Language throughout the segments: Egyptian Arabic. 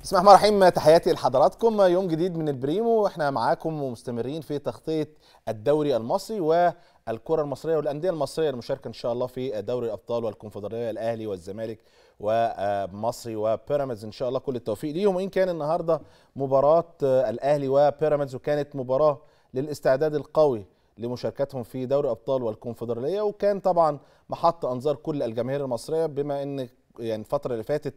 بسم الله الرحمن الرحيم تحياتي لحضراتكم يوم جديد من البريمو احنا معاكم ومستمرين في تغطيه الدوري المصري والكره المصريه والانديه المصريه المشاركه ان شاء الله في دوري الابطال والكونفدراليه الاهلي والزمالك ومصري وبيراميدز ان شاء الله كل التوفيق ليهم وان كان النهارده مباراه الاهلي وبيراميدز وكانت مباراه للاستعداد القوي لمشاركتهم في دوري ابطال والكونفدراليه وكان طبعا محط انظار كل الجماهير المصريه بما ان يعني الفتره اللي فاتت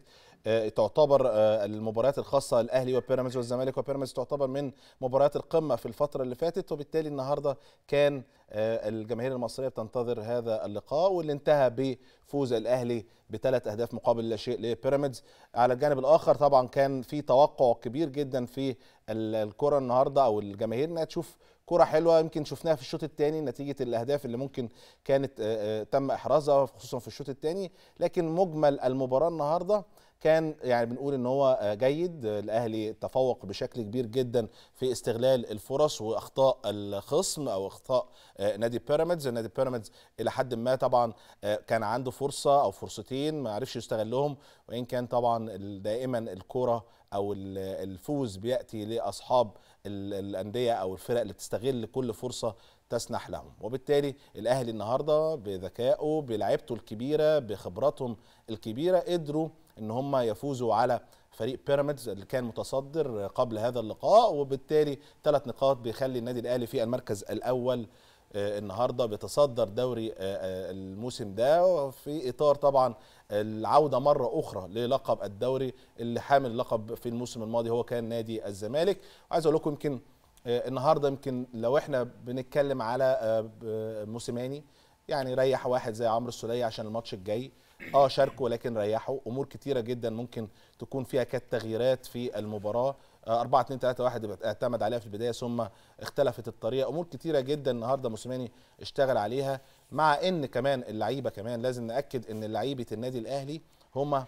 تعتبر المباريات الخاصه الاهلي وبيراميدز والزمالك وبيراميدز تعتبر من مباريات القمه في الفتره اللي فاتت وبالتالي النهارده كان الجماهير المصريه بتنتظر هذا اللقاء واللي انتهى بفوز الاهلي بثلاث اهداف مقابل لا شيء لبيراميدز على الجانب الاخر طبعا كان في توقع كبير جدا في الكره النهارده او الجماهير انها تشوف كرة حلوة يمكن شفناها في الشوط الثاني نتيجة الأهداف اللي ممكن كانت تم إحرازها خصوصا في الشوط الثاني لكن مجمل المباراة النهارده كان يعني بنقول ان هو جيد الاهلي تفوق بشكل كبير جدا في استغلال الفرص واخطاء الخصم او اخطاء نادي بيراميدز نادي بيراميدز الى حد ما طبعا كان عنده فرصه او فرصتين ما عرفش يستغلهم وان كان طبعا دائما الكره او الفوز بياتي لاصحاب الانديه او الفرق اللي بتستغل كل فرصه تسنح لهم وبالتالي الاهلي النهارده بذكائه بلعبته الكبيره بخبراتهم الكبيره قدروا ان هم يفوزوا على فريق بيراميدز اللي كان متصدر قبل هذا اللقاء وبالتالي ثلاث نقاط بيخلي النادي الاهلي في المركز الاول النهارده بيتصدر دوري الموسم ده في اطار طبعا العوده مره اخرى للقب الدوري اللي حامل اللقب في الموسم الماضي هو كان نادي الزمالك عايز اقول لكم يمكن النهارده يمكن لو احنا بنتكلم على موسيماني يعني ريح واحد زي عمرو السوليه عشان الماتش الجاي اه شاركوا ولكن ريحوا امور كتيره جدا ممكن تكون فيها كانت تغييرات في المباراه 4 2 3 1 اعتمد عليها في البدايه ثم اختلفت الطريقه امور كتيره جدا النهارده موسيماني اشتغل عليها مع ان كمان اللعيبه كمان لازم ناكد ان لعيبه النادي الاهلي هم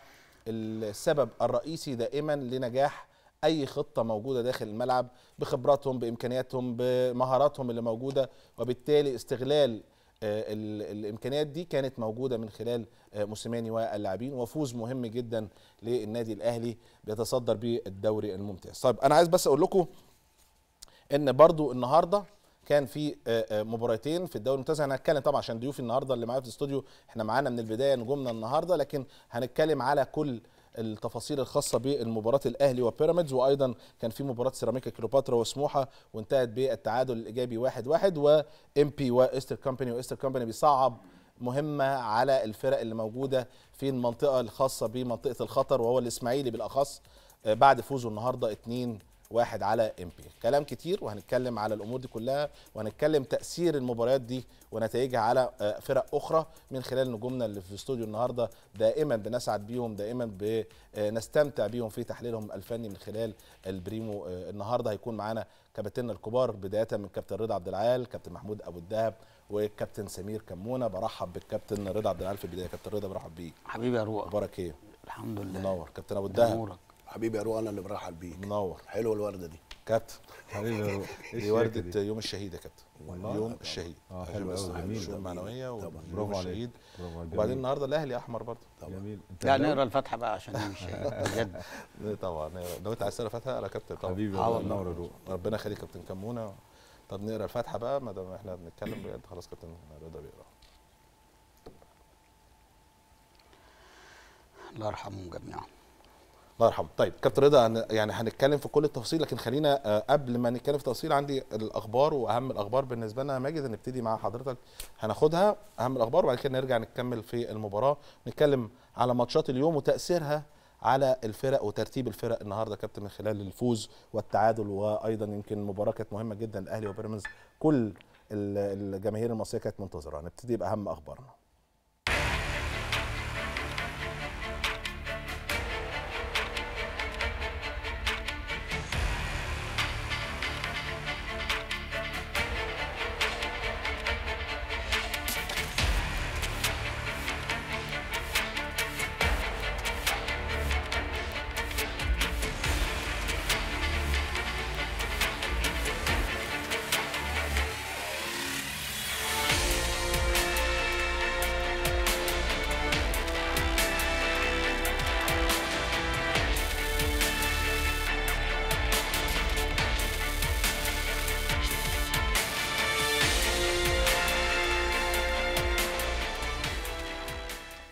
السبب الرئيسي دائما لنجاح اي خطه موجوده داخل الملعب بخبراتهم بامكانياتهم بمهاراتهم اللي موجوده وبالتالي استغلال الامكانيات دي كانت موجوده من خلال موسيماني واللاعبين وفوز مهم جدا للنادي الاهلي بيتصدر بالدوري الممتاز. طيب انا عايز بس اقول لكم ان برضو النهارده كان في مباراتين في الدوري الممتاز انا هنتكلم طبعا عشان ضيوفي النهارده اللي معايا في الاستوديو احنا معانا من البدايه نجومنا النهارده لكن هنتكلم على كل التفاصيل الخاصه بالمباراه الاهلي وبيراميدز وايضا كان في مباراه سيراميكا كليوباترا وسموحه وانتهت بالتعادل الايجابي 1-1 واحد واحد وام بي وايستر كومباني وايستر كومباني بيصعب مهمه على الفرق اللي موجوده في المنطقه الخاصه بمنطقه الخطر وهو الاسماعيلي بالاخص بعد فوزه النهارده 2 واحد على ام بي كلام كتير وهنتكلم على الامور دي كلها وهنتكلم تاثير المباريات دي ونتائجها على فرق اخرى من خلال نجومنا اللي في الاستوديو النهارده دائما بنسعد بيهم دائما بنستمتع بيهم في تحليلهم الفني من خلال البريمو النهارده هيكون معانا كابتننا الكبار بدايه من كابتن رضا عبد العال كابتن محمود ابو الدهب وكابتن سمير كمونه برحب بالكابتن رضا عبد العال في البدايه كابتن رضا برحب بيك حبيبي يا روح اخبارك ايه الحمد لله منور كابتن ابو الدهب حبيبي يا روح انا اللي برحب بيك منور حلوه الورده دي كابتن حبيبي يا روح دي ورده يوم الشهيد يا كابتن والله؟ يوم الشهيد اه حلو قوي جميل الشؤون المعنويه طبعاً. ويوم برافو عليك الشهيد برافو عليك وبعدين جميل. النهارده الاهلي احمر برضه جميل انت لا أهلاوي؟ نقرا الفاتحه بقى عشان نمشي بجد طبعا لو انت عايز تقرا فاتحه على كابتن طبعا حبيبي آه والله والله. منور الروح ربنا يخليك كابتن كمونه طب نقرا الفاتحه بقى ما دام احنا بنتكلم بجد خلاص كابتن رضا بيقرا الله يرحمهم جميعا الله يرحمه طيب كابتن رضا هن- يعني هنتكلم في كل التفاصيل لكن خلينا آه، قبل ما نتكلم في التفاصيل عندي الاخبار واهم الاخبار بالنسبه لنا يا ماجد نبتدي مع حضرتك هناخدها اهم الاخبار وبعد كده نرجع نكمل في المباراه نتكلم على ماتشات اليوم وتاثيرها على الفرق وترتيب الفرق النهارده يا كابتن من خلال الفوز والتعادل وايضا يمكن مباراه كانت مهمه جدا الاهلي وبيراميدز كل ال- الجماهير المصريه كانت منتظره نبتدي باهم اخبارنا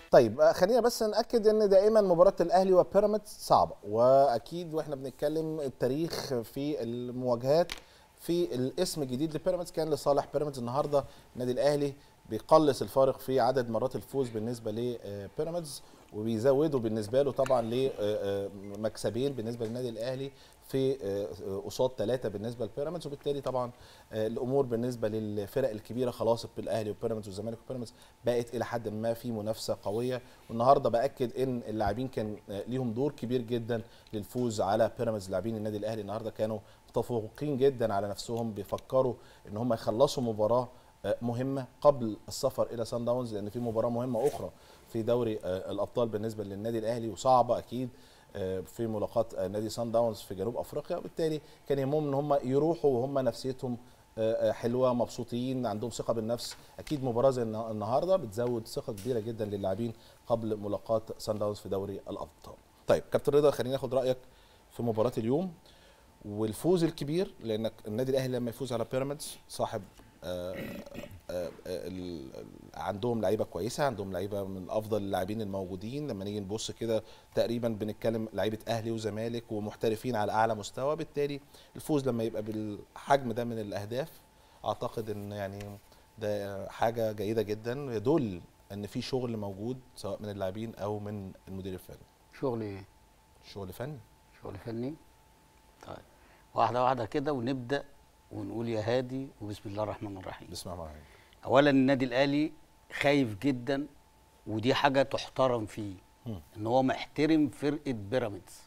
طيب آه، خلينا بس ناكد ان دائما مباراه الاهلي وبيراميدز صعبه واكيد واحنا بنتكلم التاريخ في المواجهات في الاسم الجديد لبيراميدز كان لصالح بيراميدز النهارده النادي الاهلي بيقلص الفارق في عدد مرات الفوز بالنسبه لبيراميدز وبيزودوا بالنسبه له طبعا لمكسبين بالنسبه للنادي الاهلي في آه، قصاد ثلاثه بالنسبه لبيراميدز وبالتالي طبعا آه، الامور بالنسبه للفرق الكبيره خلاص بالاهلي وبيراميدز والزمالك وبيراميدز بقت الى حد ما في منافسه قويه والنهارده باكد ان اللاعبين كان آه، ليهم دور كبير جدا للفوز على بيراميدز لاعبين النادي الاهلي النهارده كانوا متفوقين جدا على نفسهم بيفكروا ان هم يخلصوا مباراه آه، مهمه قبل السفر الى سان داونز لان في مباراه مهمه اخرى في دوري آه، الابطال بالنسبه للنادي الاهلي وصعبه اكيد آه، في ملاقاه آه، نادي سان داونز في جنوب افريقيا وبالتالي كان يهمهم ان هم يروحوا وهم نفسيتهم آه، آه، حلوه مبسوطين عندهم ثقه بالنفس اكيد مباراه زي النه- النهارده بتزود ثقه كبيره جدا للاعبين قبل ملاقاه سان داونز في دوري الابطال طيب كابتن رضا خلينا ناخد رايك في مباراه اليوم والفوز الكبير لانك النادي الاهلي لما يفوز على بيراميدز صاحب آه، آه، ال- ال- عندهم لعيبه كويسه عندهم لعيبه من افضل اللاعبين الموجودين لما نيجي نبص كده تقريبا بنتكلم لعيبه اهلي وزمالك ومحترفين على اعلى مستوى بالتالي الفوز لما يبقى بالحجم ده من الاهداف اعتقد ان يعني ده حاجه جيده جدا يدل ان في شغل موجود سواء من اللاعبين او من المدير الفني شغل ايه؟ شغل فني شغل فني طيب واحده واحده كده ونبدا ونقول يا هادي وبسم الله الرحمن الرحيم بسم الله الرحمن الرحيم اولا النادي الاهلي خايف جدا ودي حاجه تحترم فيه مم. ان هو محترم فرقه بيراميدز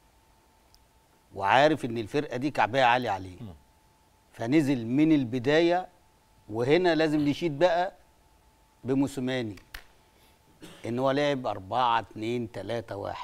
وعارف ان الفرقه دي كعبيه عاليه عليه مم. فنزل من البدايه وهنا لازم نشيد بقى بموسيماني ان هو لعب 4 2 3 1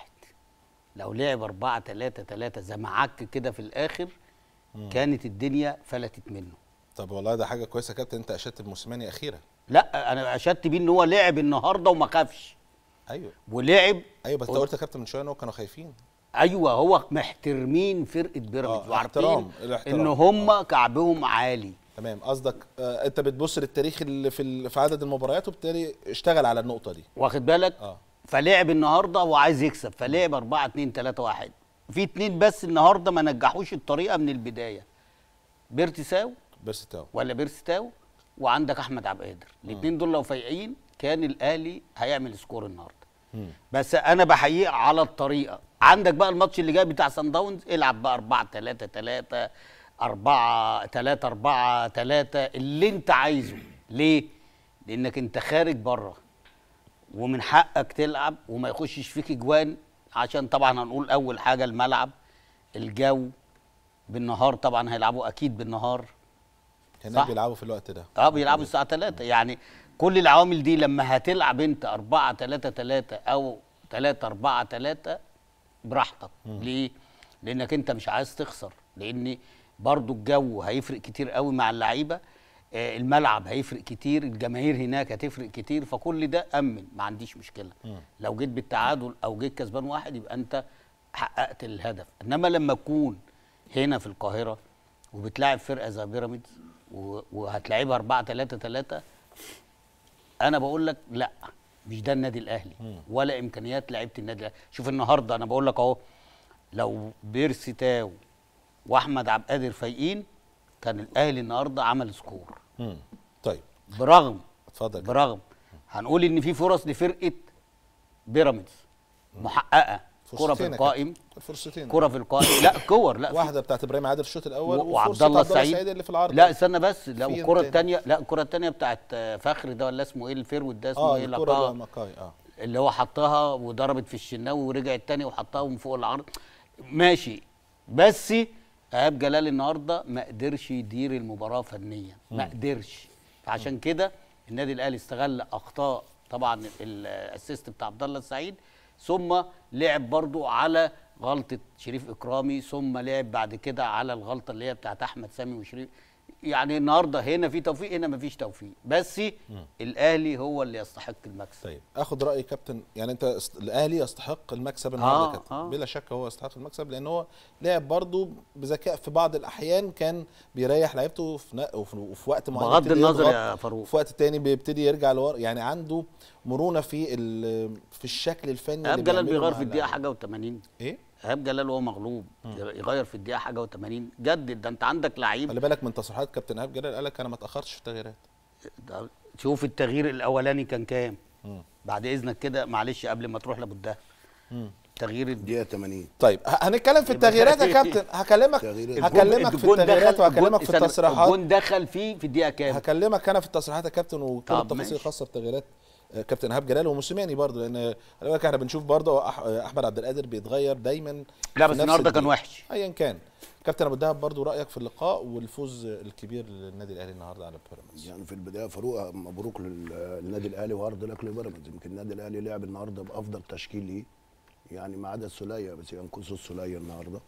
لو لعب 4 3 3 زي ما عك كده في الاخر كانت الدنيا فلتت منه طب والله ده حاجه كويسه يا كابتن انت اشدت بموسيماني اخيرا لا انا اشدت بيه ان هو لعب النهارده وما خافش ايوه ولعب ايوه بس انت قلت يا كابتن من شويه ان هو كانوا خايفين ايوه هو محترمين فرقه بيراميدز آه، وعارفين احترام، الاحترام. ان هم كعبهم عالي تمام قصدك آه انت بتبص للتاريخ اللي في ال- في عدد المباريات وبالتالي اشتغل على النقطه دي واخد بالك اه فلعب النهارده وعايز يكسب فلعب 4 2 3 1 في اتنين بس النهارده ما نجحوش الطريقه من البدايه بيرتساو بيرستاو ولا بيرستاو وعندك احمد عبد القادر الاثنين دول لو فايقين كان الاهلي هيعمل سكور النهارده مم. بس انا بحييه على الطريقه عندك بقى الماتش اللي جاي بتاع سان داونز العب بقى 4 3 3 4 3 4 3 اللي انت عايزه ليه لانك انت خارج بره ومن حقك تلعب وما يخشش فيك اجوان عشان طبعا هنقول اول حاجه الملعب الجو بالنهار طبعا هيلعبوا اكيد بالنهار هناك صح. بيلعبوا في الوقت ده اه بيلعبوا الساعه 3 يعني كل العوامل دي لما هتلعب انت 4 3 3 او 3 4 3 براحتك ليه لانك انت مش عايز تخسر لان برضو الجو هيفرق كتير قوي مع اللعيبه آه، الملعب هيفرق كتير الجماهير هناك هتفرق كتير فكل ده امن ما عنديش مشكله لو جيت بالتعادل او جيت كسبان واحد يبقى انت حققت الهدف انما لما تكون هنا في القاهره وبتلاعب فرقه زي بيراميدز و- وهتلاعبها 4 3 3 انا بقول لك لا مش ده النادي الاهلي ولا امكانيات لعيبه النادي الاهلي شوف النهارده انا بقول لك اهو لو بيرسي تاو واحمد عبد القادر فايقين كان الاهلي النهارده عمل سكور مم. طيب برغم اتفضل برغم هنقول ان في فرص لفرقه بيراميدز محققه كره في فرصتين يا القائم كابتن. فرصتين كره في القائم لا كور لا في واحده بتاعت ابراهيم عادل الشوط الاول و- وعبد وفرصة الله السعيد اللي في العرض لا استنى بس لا في والكره تاني. الثانيه لا الكره الثانيه بتاعت آه، فخري ده ولا اسمه ايه الفيرود ده اسمه اه ايه الكره لقاء ده مكاي اه اللي هو حطها وضربت في الشناوي ورجعت تاني وحطها من فوق العرض ماشي بس ايهاب جلال النهارده ما قدرش يدير المباراه فنيا ما قدرش فعشان كده النادي الاهلي استغل اخطاء طبعا الاسيست بتاع عبد الله السعيد ثم لعب برضو على غلطه شريف اكرامي ثم لعب بعد كده على الغلطه اللي هي بتاعت احمد سامي وشريف يعني النهارده هنا في توفيق هنا مفيش توفيق بس الاهلي هو اللي يستحق المكسب طيب اخد راي كابتن يعني انت است- الاهلي يستحق المكسب النهارده آه، كابتن آه. بلا شك هو يستحق المكسب لان هو لعب برضه بذكاء في بعض الاحيان كان بيريح لعيبته في ن- وفي وفي وقت معين بغض يبتدي النظر يضغط، يا فاروق وفي وقت تاني بيبتدي يرجع لورا يعني عنده مرونه في ال- في الشكل الفني ايهاب اللي جلال بيعمله بيغير مع في الدقيقه اللعيبة. حاجه و80 ايه ايهاب جلال وهو مغلوب يغير في الدقيقه حاجه و80 جدد ده انت عندك لعيب خلي بالك من تصريحات كابتن ايهاب جلال قال لك انا ما اتاخرتش في التغييرات ده شوف التغيير الاولاني كان كام بعد اذنك كده معلش قبل ما تروح لابو الدهب تغيير الد- دقيقه 80 طيب ه- هنتكلم في التغييرات يا كابتن هكلمك تغيير- هكلمك في الجون التغييرات دخل- وهكلمك الجون- في استنى، التصريحات الجون دخل فيه في الدقيقه كام هكلمك انا في التصريحات يا كابتن وكل طب التفاصيل ماشي. الخاصه بتغييرات آه، كابتن ايهاب جلال وموسيماني برضه لان خلي بالك احنا بنشوف برضه أح- آه، احمد عبد القادر بيتغير دايما لا في بس نفس النهارده كان الدقيقة. وحش ايا كان كابتن ابو الدهب برضه رايك في اللقاء والفوز الكبير للنادي الاهلي النهارده على بيراميدز يعني في البدايه فاروق مبروك لل- للنادي الاهلي وهارد لك لبيراميدز يمكن النادي الاهلي لعب النهارده بافضل تشكيل ليه يعني ما عدا السوليه بس ينقصه السوليه النهارده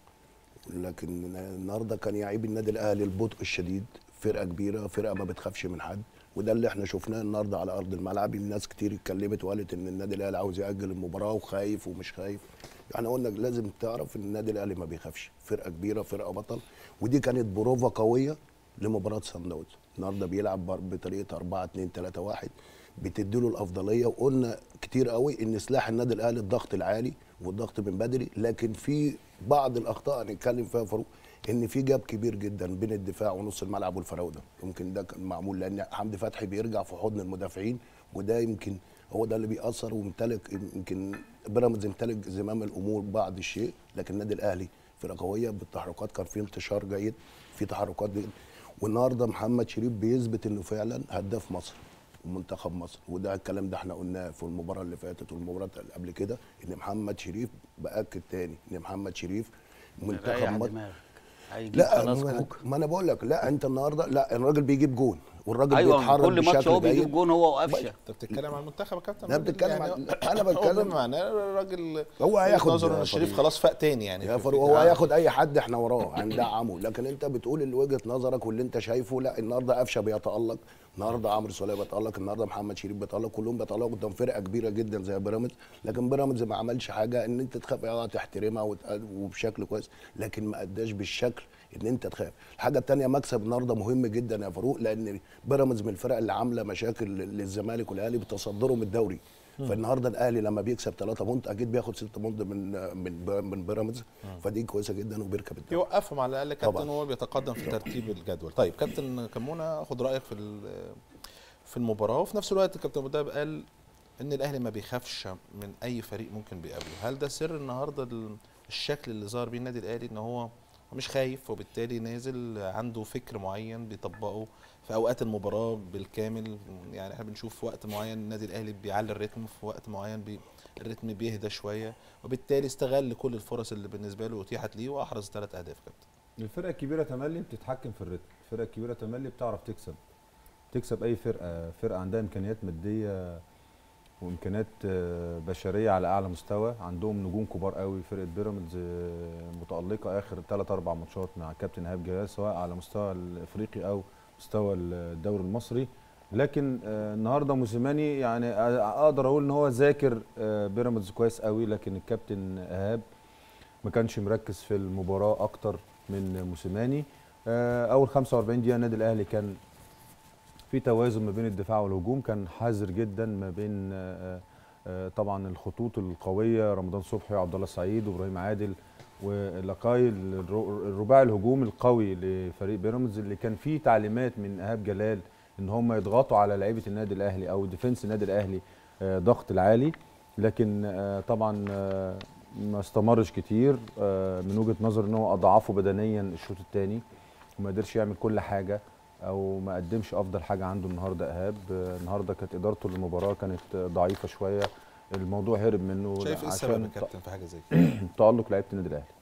لكن النهارده كان يعيب النادي الاهلي البطء الشديد فرقه كبيره فرقه ما بتخافش من حد وده اللي احنا شفناه النهارده على ارض الملعب الناس كتير اتكلمت وقالت ان النادي الاهلي عاوز ياجل المباراه وخايف ومش خايف يعني قلنا لازم تعرف ان النادي الاهلي ما بيخافش فرقه كبيره فرقه بطل ودي كانت بروفا قويه لمباراه سان داونز النهارده بيلعب بر- بطريقه 4 2 3 1 بتديله الافضليه وقلنا كتير قوي ان سلاح النادي الاهلي الضغط العالي والضغط من بدري لكن في بعض الاخطاء هنتكلم فيها فاروق ان في جاب كبير جدا بين الدفاع ونص الملعب والفراوده يمكن ده كان معمول لان حمدي فتحي بيرجع في حضن المدافعين وده يمكن هو ده اللي بيأثر وممتلك يمكن بيراميدز يمتلك زمام الامور بعض الشيء لكن النادي الاهلي فرقه قويه بالتحركات كان في انتشار جيد في تحركات جيد والنهارده محمد شريف بيثبت انه فعلا هداف مصر ومنتخب مصر وده الكلام ده احنا قلناه في المباراه اللي فاتت والمباراه اللي قبل كده ان محمد شريف باكد تاني ان محمد شريف منتخب ريح مصر دماغك هيجيب لا خلاص ما, كوكا ما انا بقول لك لا انت النهارده لا الراجل بيجيب جون والراجل ايوه بيتحرك كل ماتش بشكل هو بيجيب جيد. جون هو وقفشه انت بتتكلم عن المنتخب يا كابتن لا، بتتكلم عن- أنا بتكلم- معناه الراجل هو هياخد نظر ان يا الشريف فريق. خلاص فاق تاني يعني يا في- فاروق في- هو آه. هياخد اي حد احنا وراه هندعمه لكن انت بتقول اللي وجهه نظرك واللي انت شايفه لا النهارده قفشه بيتالق النهارده عمرو سوليه بيتالق النهارده محمد شريف بيتالق كلهم بيتالقوا قدام فرقه كبيره جدا زي بيراميدز لكن بيراميدز ما عملش حاجه ان انت تخاف اه تحترمها وت- وبشكل كويس لكن ما اداش بالشكل ان انت تخاف الحاجه الثانيه مكسب النهارده مهم جدا يا فاروق لان بيراميدز من الفرق اللي عامله مشاكل للزمالك والاهلي بتصدرهم الدوري فالنهارده الاهلي لما بيكسب 3 بونت اكيد بياخد 6 بونت من من من بيراميدز فدي كويسه جدا وبيركب الدوري يوقفهم على الاقل كابتن طبعاً. وهو بيتقدم في ترتيب الجدول طيب كابتن كمونه اخد رايك في ال- في المباراه وفي نفس الوقت كابتن ابو دهب قال ان الاهلي ما بيخافش من اي فريق ممكن بيقابله هل ده سر النهارده ال- الشكل اللي ظهر بيه النادي الاهلي ان هو مش خايف وبالتالي نازل عنده فكر معين بيطبقه في اوقات المباراه بالكامل يعني احنا بنشوف في وقت معين النادي الاهلي بيعلي الريتم في وقت معين بي الريتم بيهدى شويه وبالتالي استغل كل الفرص اللي بالنسبه له اتيحت ليه واحرز ثلاث اهداف كابتن الفرقه الكبيره تملي بتتحكم في الريتم الفرقه الكبيره تملي بتعرف تكسب تكسب اي فرقه فرقه عندها امكانيات ماديه وامكانيات آه، بشريه على اعلى مستوى عندهم نجوم كبار قوي فرقه بيراميدز آه، متالقه اخر 3 4 ماتشات مع كابتن ايهاب جلال سواء على مستوى الافريقي او مستوى الدوري المصري لكن آه، النهارده موسيماني يعني اقدر اقول ان هو ذاكر آه، بيراميدز كويس قوي لكن الكابتن ايهاب ما كانش مركز في المباراه اكتر من موسيماني آه، اول 45 دقيقه النادي الاهلي كان في توازن ما بين الدفاع والهجوم كان حذر جدا ما بين آه، آه، طبعا الخطوط القويه رمضان صبحي وعبد الله السعيد وابراهيم عادل ولاقاي الر- الرباعي الهجوم القوي لفريق بيراميدز اللي كان فيه تعليمات من ايهاب جلال ان هم يضغطوا على لعيبه النادي الاهلي او ديفنس النادي الاهلي آه، ضغط العالي لكن آه، طبعا آه، ما استمرش كتير آه، من وجهه نظر ان هو اضعفه بدنيا الشوط الثاني وما قدرش يعمل كل حاجه او ما قدمش افضل حاجه عنده النهارده ايهاب آه، النهارده كانت ادارته للمباراه كانت آه، ضعيفه شويه الموضوع هرب منه شايف ايه السبب عشان يا كابتن في حاجه زي كده تالق لعيبه النادي الاهلي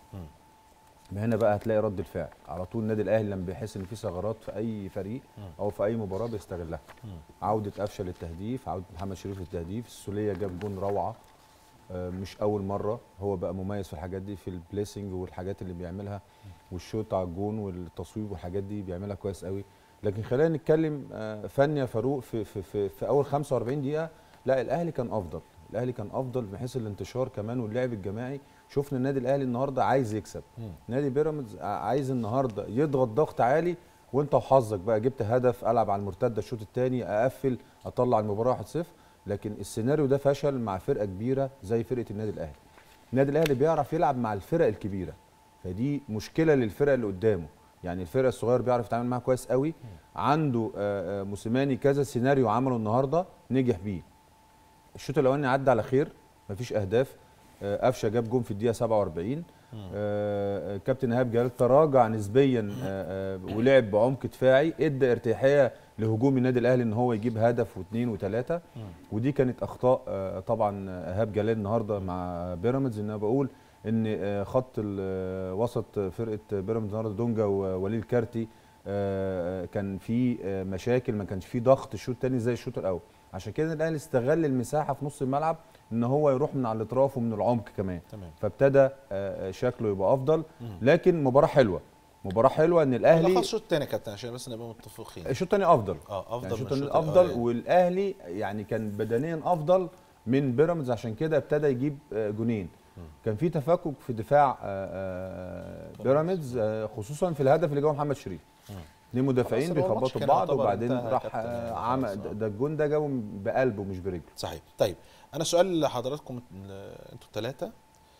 هنا بقى هتلاقي رد الفعل على طول النادي الاهلي لما بيحس ان في ثغرات في اي فريق او في اي مباراه بيستغلها عوده قفشه للتهديف عوده محمد شريف للتهديف السوليه جاب جون روعه آه، مش اول مره هو بقى مميز في الحاجات دي في البليسنج والحاجات اللي بيعملها والشوط على الجون والتصويب والحاجات دي بيعملها كويس قوي لكن خلينا نتكلم آه، فن يا فاروق في في في, في اول 45 دقيقه لا الاهلي كان افضل الاهلي كان افضل من حيث الانتشار كمان واللعب الجماعي شفنا النادي الاهلي النهارده عايز يكسب مم. نادي بيراميدز ع- عايز النهارده يضغط ضغط عالي وانت وحظك بقى جبت هدف العب على المرتده الشوط الثاني اقفل اطلع المباراه 1-0 لكن السيناريو ده فشل مع فرقه كبيره زي فرقه النادي الاهلي النادي الاهلي بيعرف يلعب مع الفرق الكبيره فدي مشكله للفرق اللي قدامه يعني الفرق الصغير بيعرف يتعامل معاها كويس قوي عنده آه، آه، موسيماني كذا سيناريو عمله النهارده نجح بيه الشوط الاولاني عدى على خير مفيش اهداف آه، قفشه جاب جون في الدقيقه 47 آه، آه، كابتن ايهاب جلال تراجع نسبيا آه، آه، ولعب بعمق دفاعي ادى ارتياحيه لهجوم النادي الاهلي ان هو يجيب هدف واثنين وثلاثه ودي كانت اخطاء آه، طبعا ايهاب جلال النهارده مع بيراميدز ان انا بقول ان آه، خط ال- آه، وسط فرقه بيراميدز النهارده دونجا ووليد كارتي آه، كان في آه، مشاكل ما كانش في ضغط الشوط الثاني زي الشوط الاول عشان كده الاهلي استغل المساحه في نص الملعب ان هو يروح من على الاطراف ومن العمق كمان تمام فابتدى آه، آه، شكله يبقى افضل لكن مباراه حلوه مباراه حلوه ان الاهلي الاهلي الشوط الثاني يا كابتن عشان بس نبقى متفقين الشوط الثاني افضل اه افضل يعني الشوط من الثاني الشوط افضل الأولاني. والاهلي يعني كان بدنيا افضل من بيراميدز عشان كده ابتدى يجيب آه، جونين كان في تفكك في دفاع آه، آه، بيراميدز آه، خصوصا في الهدف اللي جابه محمد شريف اثنين مدافعين خلاص، هو الماتش بيخبطوا كان بعض يعتبر وبعدين انتهى يا راح كابتن آه، يعني عمل خلاص، آه. ده الجون ده جابه بقلبه مش برجله صحيح طيب انا سؤال لحضراتكم ال- انتوا الثلاثه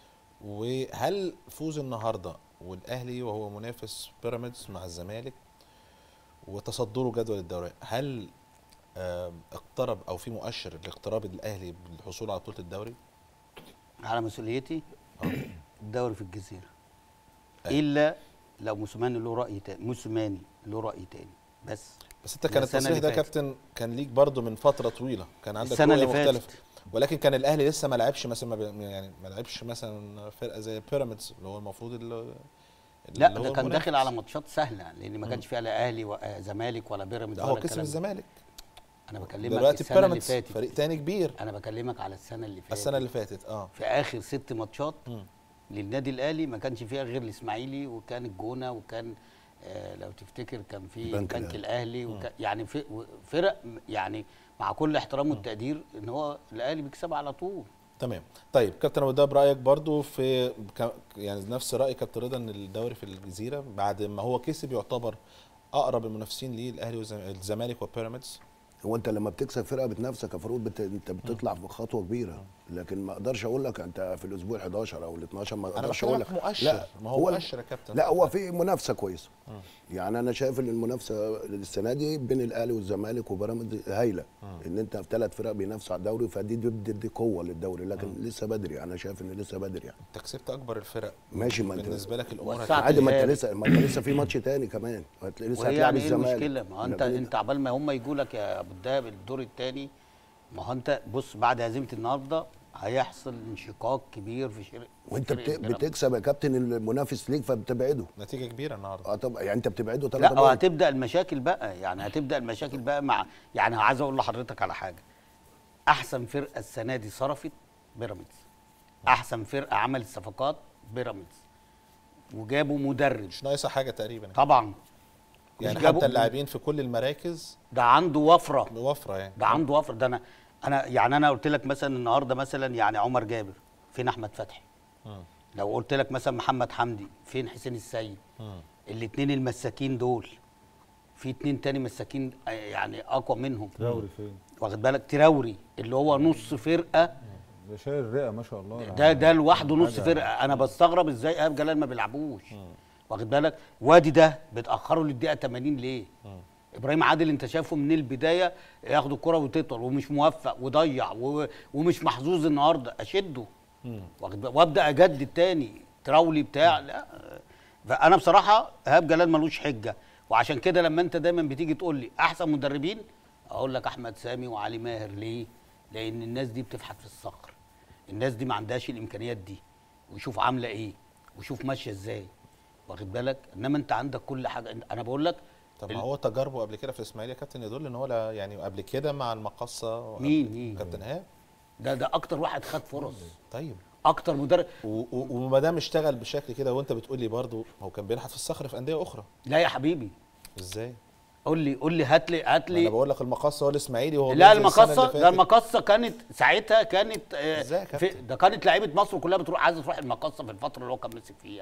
وهل فوز النهارده والاهلي وهو منافس بيراميدز مع الزمالك وتصدره جدول الدوري هل آم، اقترب او في مؤشر لاقتراب الاهلي بالحصول على بطوله الدوري على مسؤوليتي الدوري في الجزيره أيوة. الا لو موسيماني له راي تاني موسيماني له راي تاني بس بس انت كان السنة التصريح اللي ده فاتت. كابتن كان ليك برضه من فتره طويله كان عندك السنة رؤية اللي فاتت. مختلفه ولكن كان الاهلي لسه ما لعبش مثلا ما بي- يعني ما لعبش مثلا فرقه زي بيراميدز اللي هو المفروض اللي لا اللي هو ده كان المنافس. داخل على ماتشات سهله لان ما كانش فيها لا اهلي ولا زمالك ولا بيراميدز ده هو ولا كسب الكلام ده. الزمالك انا بكلمك دلوقتي السنه اللي بيراميدز فاتت فريق تاني كبير انا بكلمك على السنه اللي فاتت السنه اللي فاتت اه في اخر ست ماتشات مم. للنادي الاهلي ما كانش فيها غير الاسماعيلي وكان الجونه وكان آه لو تفتكر كان في البنك البنك الأهلي. الاهلي وكان يعني في فرق م- يعني مع كل احترام والتقدير ان هو الاهلي بيكسب على طول تمام طيب كابتن ابو دهب رايك برضو في ك- يعني نفس راي كابتن رضا ان الدوري في الجزيره بعد ما هو كسب يعتبر اقرب المنافسين ليه الاهلي والزمالك وبيراميدز هو انت لما بتكسب فرقه بتنافسك يا فاروق بت... انت بتطلع في خطوه كبيره لكن ما اقدرش اقول لك انت في الاسبوع ال 11 او ال 12 ما انا اقدرش اقول بكلمك لك مؤشر ما هو مؤشر يا كابتن لا هو في منافسه كويسه يعني انا شايف ان المنافسه السنه دي بين الاهلي والزمالك وبيراميدز هايله ان انت في ثلاث فرق بينافسوا على الدوري فدي دي, دي, دي قوه للدوري لكن لسه بدري انا شايف ان لسه بدري يعني انت كسبت اكبر الفرق ماشي، ما انت- بالنسبه لك الامور وسعت هتبقى- عادي ما انت الهادي. لسه ما انت لسه في ماتش تاني كمان هتلاقي لسه وهي هتلاعب يعني ايه الزمالك المشكله ما هو انت لكن انت عبال ما هم يجوا لك يا ابو الدهب الدور الثاني ما هو انت بص بعد هزيمه النهارده هيحصل انشقاق كبير في شرق وانت فرقة بت... بيراميدز. بتكسب يا كابتن المنافس ليك فبتبعده نتيجه كبيره النهارده اه طبعا يعني انت بتبعده لا ثلاثة وهتبدا المشاكل بقى يعني هتبدا المشاكل بقى مع يعني عايز اقول لحضرتك على حاجه احسن فرقه السنه دي صرفت بيراميدز احسن فرقه عملت صفقات بيراميدز وجابوا مدرب مش ناقصه حاجه تقريبا طبعا يعني مش جابوا- حتى اللاعبين في كل المراكز ده عنده وفره بوفره يعني ده عنده وفر ده انا انا يعني انا قلت لك مثلا النهارده مثلا يعني عمر جابر فين احمد فتحي مم. لو قلت لك مثلا محمد حمدي فين حسين السيد مم. الاثنين المساكين دول في اتنين تاني مساكين آه، يعني اقوى منهم دوري فين واخد بالك تراوري اللي هو نص فرقه ده شايل الرئه ما شاء الله ده ده لوحده نص حاجة- فرقه انا بستغرب ازاي ايهاب جلال ما بيلعبوش واخد بالك وادي ده بتاخروا للدقيقه 80 ليه ابراهيم عادل انت شايفه من البدايه ياخد الكره وتطول ومش موفق وضيع و- ومش محظوظ النهارده اشده واخد بالك وابدا اجدد تاني تراولي بتاع لا فانا بصراحه ايهاب جلال ملوش حجه وعشان كده لما انت دايما بتيجي تقول لي احسن مدربين اقول لك احمد سامي وعلي ماهر ليه لان الناس دي بتفحت في الصخر الناس دي ما عندهاش الامكانيات دي وشوف عامله ايه وشوف ماشيه ازاي واخد بالك انما انت عندك كل حاجه انا بقول لك طب ما ال- هو تجاربه قبل كده في الاسماعيليه يا كابتن يدل ان هو لا يعني قبل كده مع المقصه مين- مين؟ كابتن ايهاب ده ده اكتر واحد خد فرص طيب اكتر مدرب و- و- وما دام اشتغل بشكل كده وانت بتقول لي برضه هو كان بينحت في الصخر في انديه اخرى لا يا حبيبي ازاي؟ قول لي قول لي هات لي هات انا لي بقول لك المقصه هو الاسماعيلي وهو لا بينزل السنة المقصه اللي ده فاتت. المقصه كانت ساعتها كانت آه، إزاي يا في كابتن؟ ده كانت لعيبه مصر كلها بتروح عايزه تروح المقصه في الفتره اللي هو كان ماسك فيها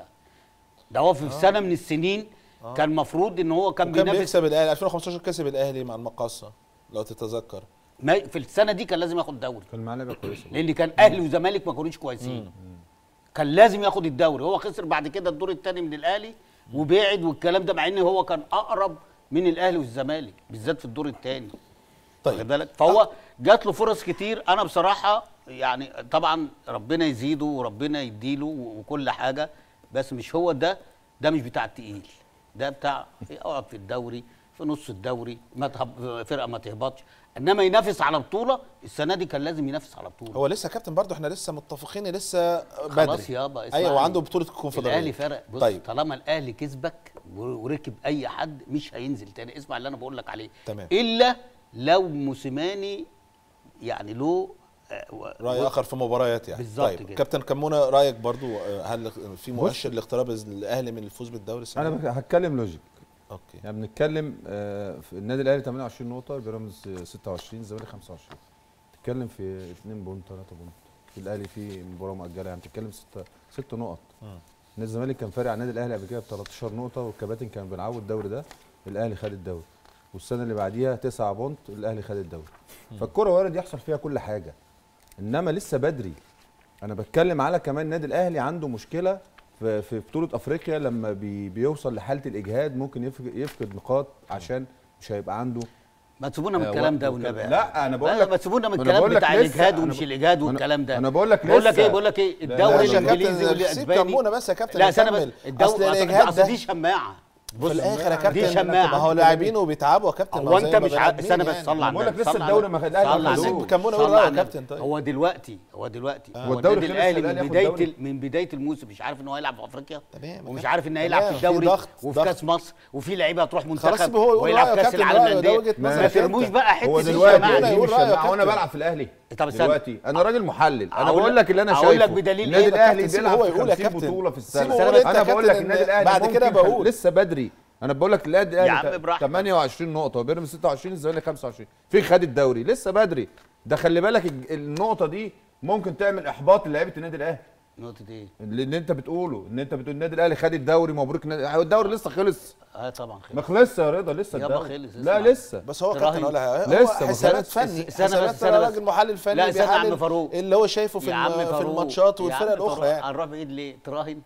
ده هو في سنه من السنين كان المفروض ان هو كان وكان بينافس بيكسب الاهلي 2015 كسب الاهلي مع المقصه لو تتذكر ما- في السنه دي كان لازم ياخد دوري كان معاه لعبه كويسه لان كان اهلي وزمالك ما كانوش كويسين كان لازم ياخد الدوري هو خسر بعد كده الدور الثاني من الاهلي وبعد والكلام ده مع ان هو كان اقرب من الاهلي والزمالك بالذات في الدور الثاني واخد طيب بالك فهو جات له فرص كتير انا بصراحه يعني طبعا ربنا يزيده وربنا يديله وكل حاجه بس مش هو ده ده مش بتاع التقيل ده بتاع اقعد في الدوري في نص الدوري ما تهب فرقه ما تهبطش انما ينافس على بطوله السنه دي كان لازم ينافس على بطوله هو لسه كابتن برضه احنا لسه متفقين لسه بدري خلاص يابا ايوه اسمعني. وعنده بطوله الكونفدراليه الاهلي فرق بص طيب طيب. طالما الاهلي كسبك و- وركب اي حد مش هينزل تاني اسمع اللي انا بقول لك عليه تمام. الا لو موسيماني يعني له آه، و- راي و- اخر في مباريات يعني بالظبط طيب كده. كابتن كمونه رايك برضو آه، هل في مؤشر لاقتراب الاهلي من الفوز بالدوري السنه انا دي؟ بك- هتكلم لوجيك اوكي يعني بنتكلم آه، في النادي الاهلي 28 نقطه بيراميدز 26 الزمالك 25 بتتكلم في 2 بونت 3 بونت في الاهلي في مباراه مؤجله يعني بتتكلم 6 6 نقط نادي الزمالك كان فارق عن النادي الاهلي قبل كده ب 13 نقطه والكباتن كان بيلعبوا الدوري ده الاهلي خد الدوري والسنه اللي بعديها 9 بونت الاهلي خد الدوري فالكره وارد يحصل فيها كل حاجه انما لسه بدري انا بتكلم على كمان النادي الاهلي عنده مشكله في في بطوله افريقيا لما بي بيوصل لحاله الاجهاد ممكن يفقد, يفقد نقاط عشان مش هيبقى عنده ما تسيبونا من آه، الكلام وقت ده وكده. والنبي لا، أنا بقول لا، لك- ما تسيبونا من أنا الكلام بقول لك بتاع لسه، الاجهاد أنا ومش ب- الاجهاد أنا- والكلام ده أنا بقول لك بقول لك لسه. ايه بقول لك ايه لا، الدوري معلش يا الانجليزي كابتن سيب والاسباني كمونه بس يا كابتن لا سنه بس نكمل. الدوري اصل الاجهاد اصل دي ده شماعه في الاخر يا دي كابتن شماعة. ما هو لاعبين وبيتعبوا يا كابتن هو زي انت ما مش بني ع... آدمين استنى بس يعني. صلى على بقول لك النبي لسه صلى على الدوري النبي. ما خد- الأهلي صلى ما على خدوش. النبي. كمونه صلى قول رأيه على يا النبي. كابتن طيب. هو دلوقتي هو دلوقتي آه. هو والدوري النادي خلص الاهلي الأهلي من ياخد بدايه الدوري. ال- من بدايه الموسم مش عارف ان هو يلعب في افريقيا تمام. ومش عارف ان تمام. هيلعب في في الدوري ضغط- وفي ضغط. كاس مصر وفي لعيبه هتروح خلاص منتخب يبقى هو يقول ويلعب رأيه يا كاس كابتن، العالم رأيه، ده للانديه وجهة ما نظر يا ترموش كابتن. بقى حته هو دي دلوقتي شماعة يقول دي. دي مش رأيه يا شماعة وانا كابتن. بلعب في الاهلي طب استنى. دلوقتي انا راجل محلل انا أقول بقول لك- لك اللي انا أقول شايفه لك بدليل النادي إيه؟ الاهلي كابتن، بيلعب هو في يقول يا 50 كابتن. بطوله في سيبه السنه يقول أنت انا يا بقول كابتن لك إن النادي الاهلي بعد ممكن كده كان- بقول. لسه بدري انا بقول لك النادي يا الاهلي عم براحتك. 28 نقطه وبيراميدز 26 الزمالك 25 في خد الدوري لسه بدري ده خلي بالك الج- النقطه دي ممكن تعمل احباط لعيبه النادي الاهلي نقطه ايه؟ اللي انت بتقوله ان انت بتقول النادي الاهلي خد الدوري مبروك النادي هو الدوري لسه خلص اه طبعا ما خير خلصش يا رضا لسه يابا الدوري خلص، لا اسمع. لسه بس هو تراهن. كابتن اقول لك لسه هو ما حسابات خلص. فني استنى بس، حسابات استنى بس. راجل محلل فني لا، استنى يا عم بيحلل فاروق. اللي هو شايفه في يا عم الم- في فاروق. الماتشات يا والفرق عم فاروق، الاخرى يعني هنروح بعيد ليه؟ تراهن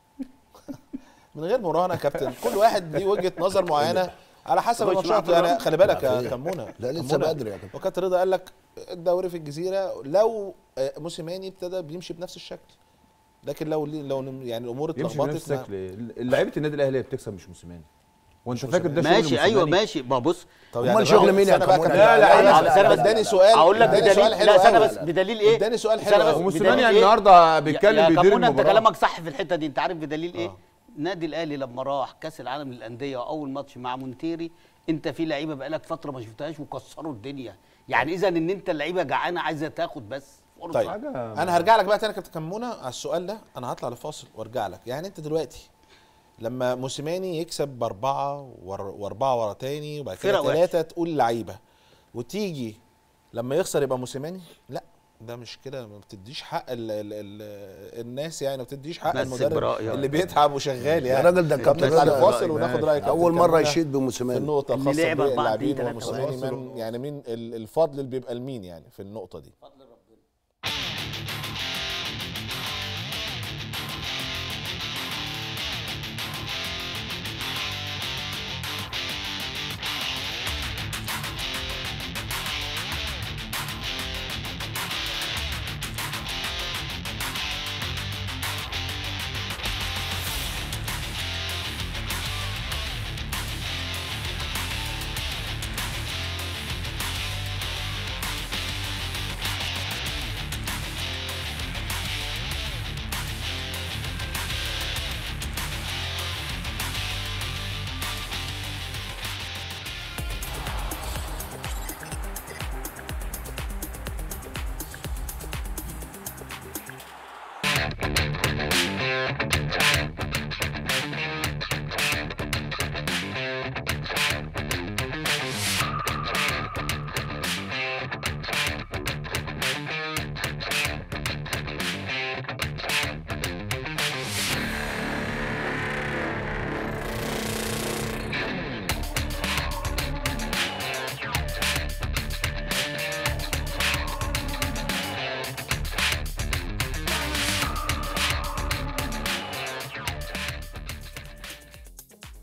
من غير مراهنه يا كابتن كل واحد ليه وجهه نظر معينه على حسب مش الماتشات مع يعني خلي بالك لا، يا في- كمونه لا، لسه كمونة. بدري يا كابتن. وكابتن رضا قال لك الدوري في الجزيره لو آه، موسيماني ابتدى بيمشي بنفس الشكل لكن لو لو يعني الامور يمشي بنفس اتلخبطت ما- الشكل لعيبه النادي الاهلي هي بتكسب مش موسيماني وانت فاكر ده شغل ماشي ايوه موسيماني؟ ماشي ما بص طب أمال شغل مين يا استنى بقى كمونة؟ كابتن. لا، لا، لا، لا، لا، لا، لا، لا، اداني لا. سؤال اقول لك اداني سؤال بدليل حلو لا استنى قوي. بس بدليل ايه اداني سؤال استنى حلو بس قوي. موسيماني بدليل يعني إيه؟ النهارده يا- بيتكلم يا بيدير كمونة انت المباراه كلامك صح في الحته دي انت عارف بدليل ايه النادي الاهلي لما راح كاس العالم للانديه واول ماتش مع مونتيري انت في لعيبه بقالك فتره ما شفتهاش وكسروا الدنيا يعني اذا ان انت اللعيبه جعانه عايزه تاخد بس فرصه طيب حاجة- انا هرجع لك بقى تاني يا كابتن كمونه على السؤال ده انا هطلع لفاصل وارجع لك يعني انت دلوقتي لما موسيماني يكسب باربعه ور- واربعه ورا تاني وبعد كده فرق وحشة. ثلاثه تقول لعيبه وتيجي لما يخسر يبقى موسيماني لا ده مش كده ما بتديش حق ال ال ال الناس يعني ما بتديش حق بس المدرب برأيك. اللي بيتعب وشغال يعني الراجل ده كابتن نطلع رضا. لفاصل وناخد ماشي. رايك اول مره يشيد في بموسيماني النقطه اللي الخاصه لعب أربعة، باللاعبين اتنين، تلاتة، وموسيماني واحد. من يعني مين ال- الفضل اللي بيبقى لمين يعني في النقطه دي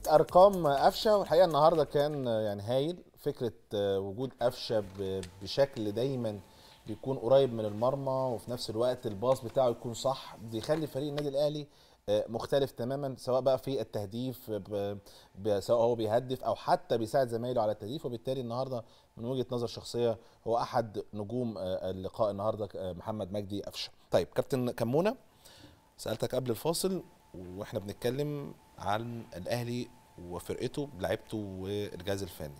ارقام قفشه والحقيقه النهارده كان يعني هايل فكره وجود قفشه ب- بشكل دايما بيكون قريب من المرمى وفي نفس الوقت الباص بتاعه يكون صح بيخلي فريق النادي الاهلي آه، مختلف تماما سواء بقى في التهديف ب- ب- سواء هو بيهدف او حتى بيساعد زمايله على التهديف وبالتالي النهارده من وجهه نظر شخصيه هو احد نجوم آه، اللقاء النهارده آه، محمد مجدي قفشه. طيب كابتن كمونه سالتك قبل الفاصل واحنا بنتكلم عن الاهلي وفرقته بلعبته والجهاز الفني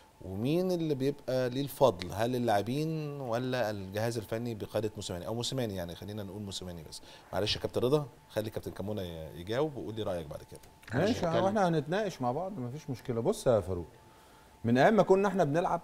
ومين اللي بيبقى ليه الفضل هل اللاعبين ولا الجهاز الفني بقياده موسيماني او موسيماني يعني خلينا نقول موسيماني بس معلش يا كابتن رضا خلي كابتن كمونه ي- يجاوب وقول لي رايك بعد كده ماشي هنتكلم. واحنا هنتناقش مع بعض مفيش مشكله بص يا فاروق من ايام ما كنا احنا بنلعب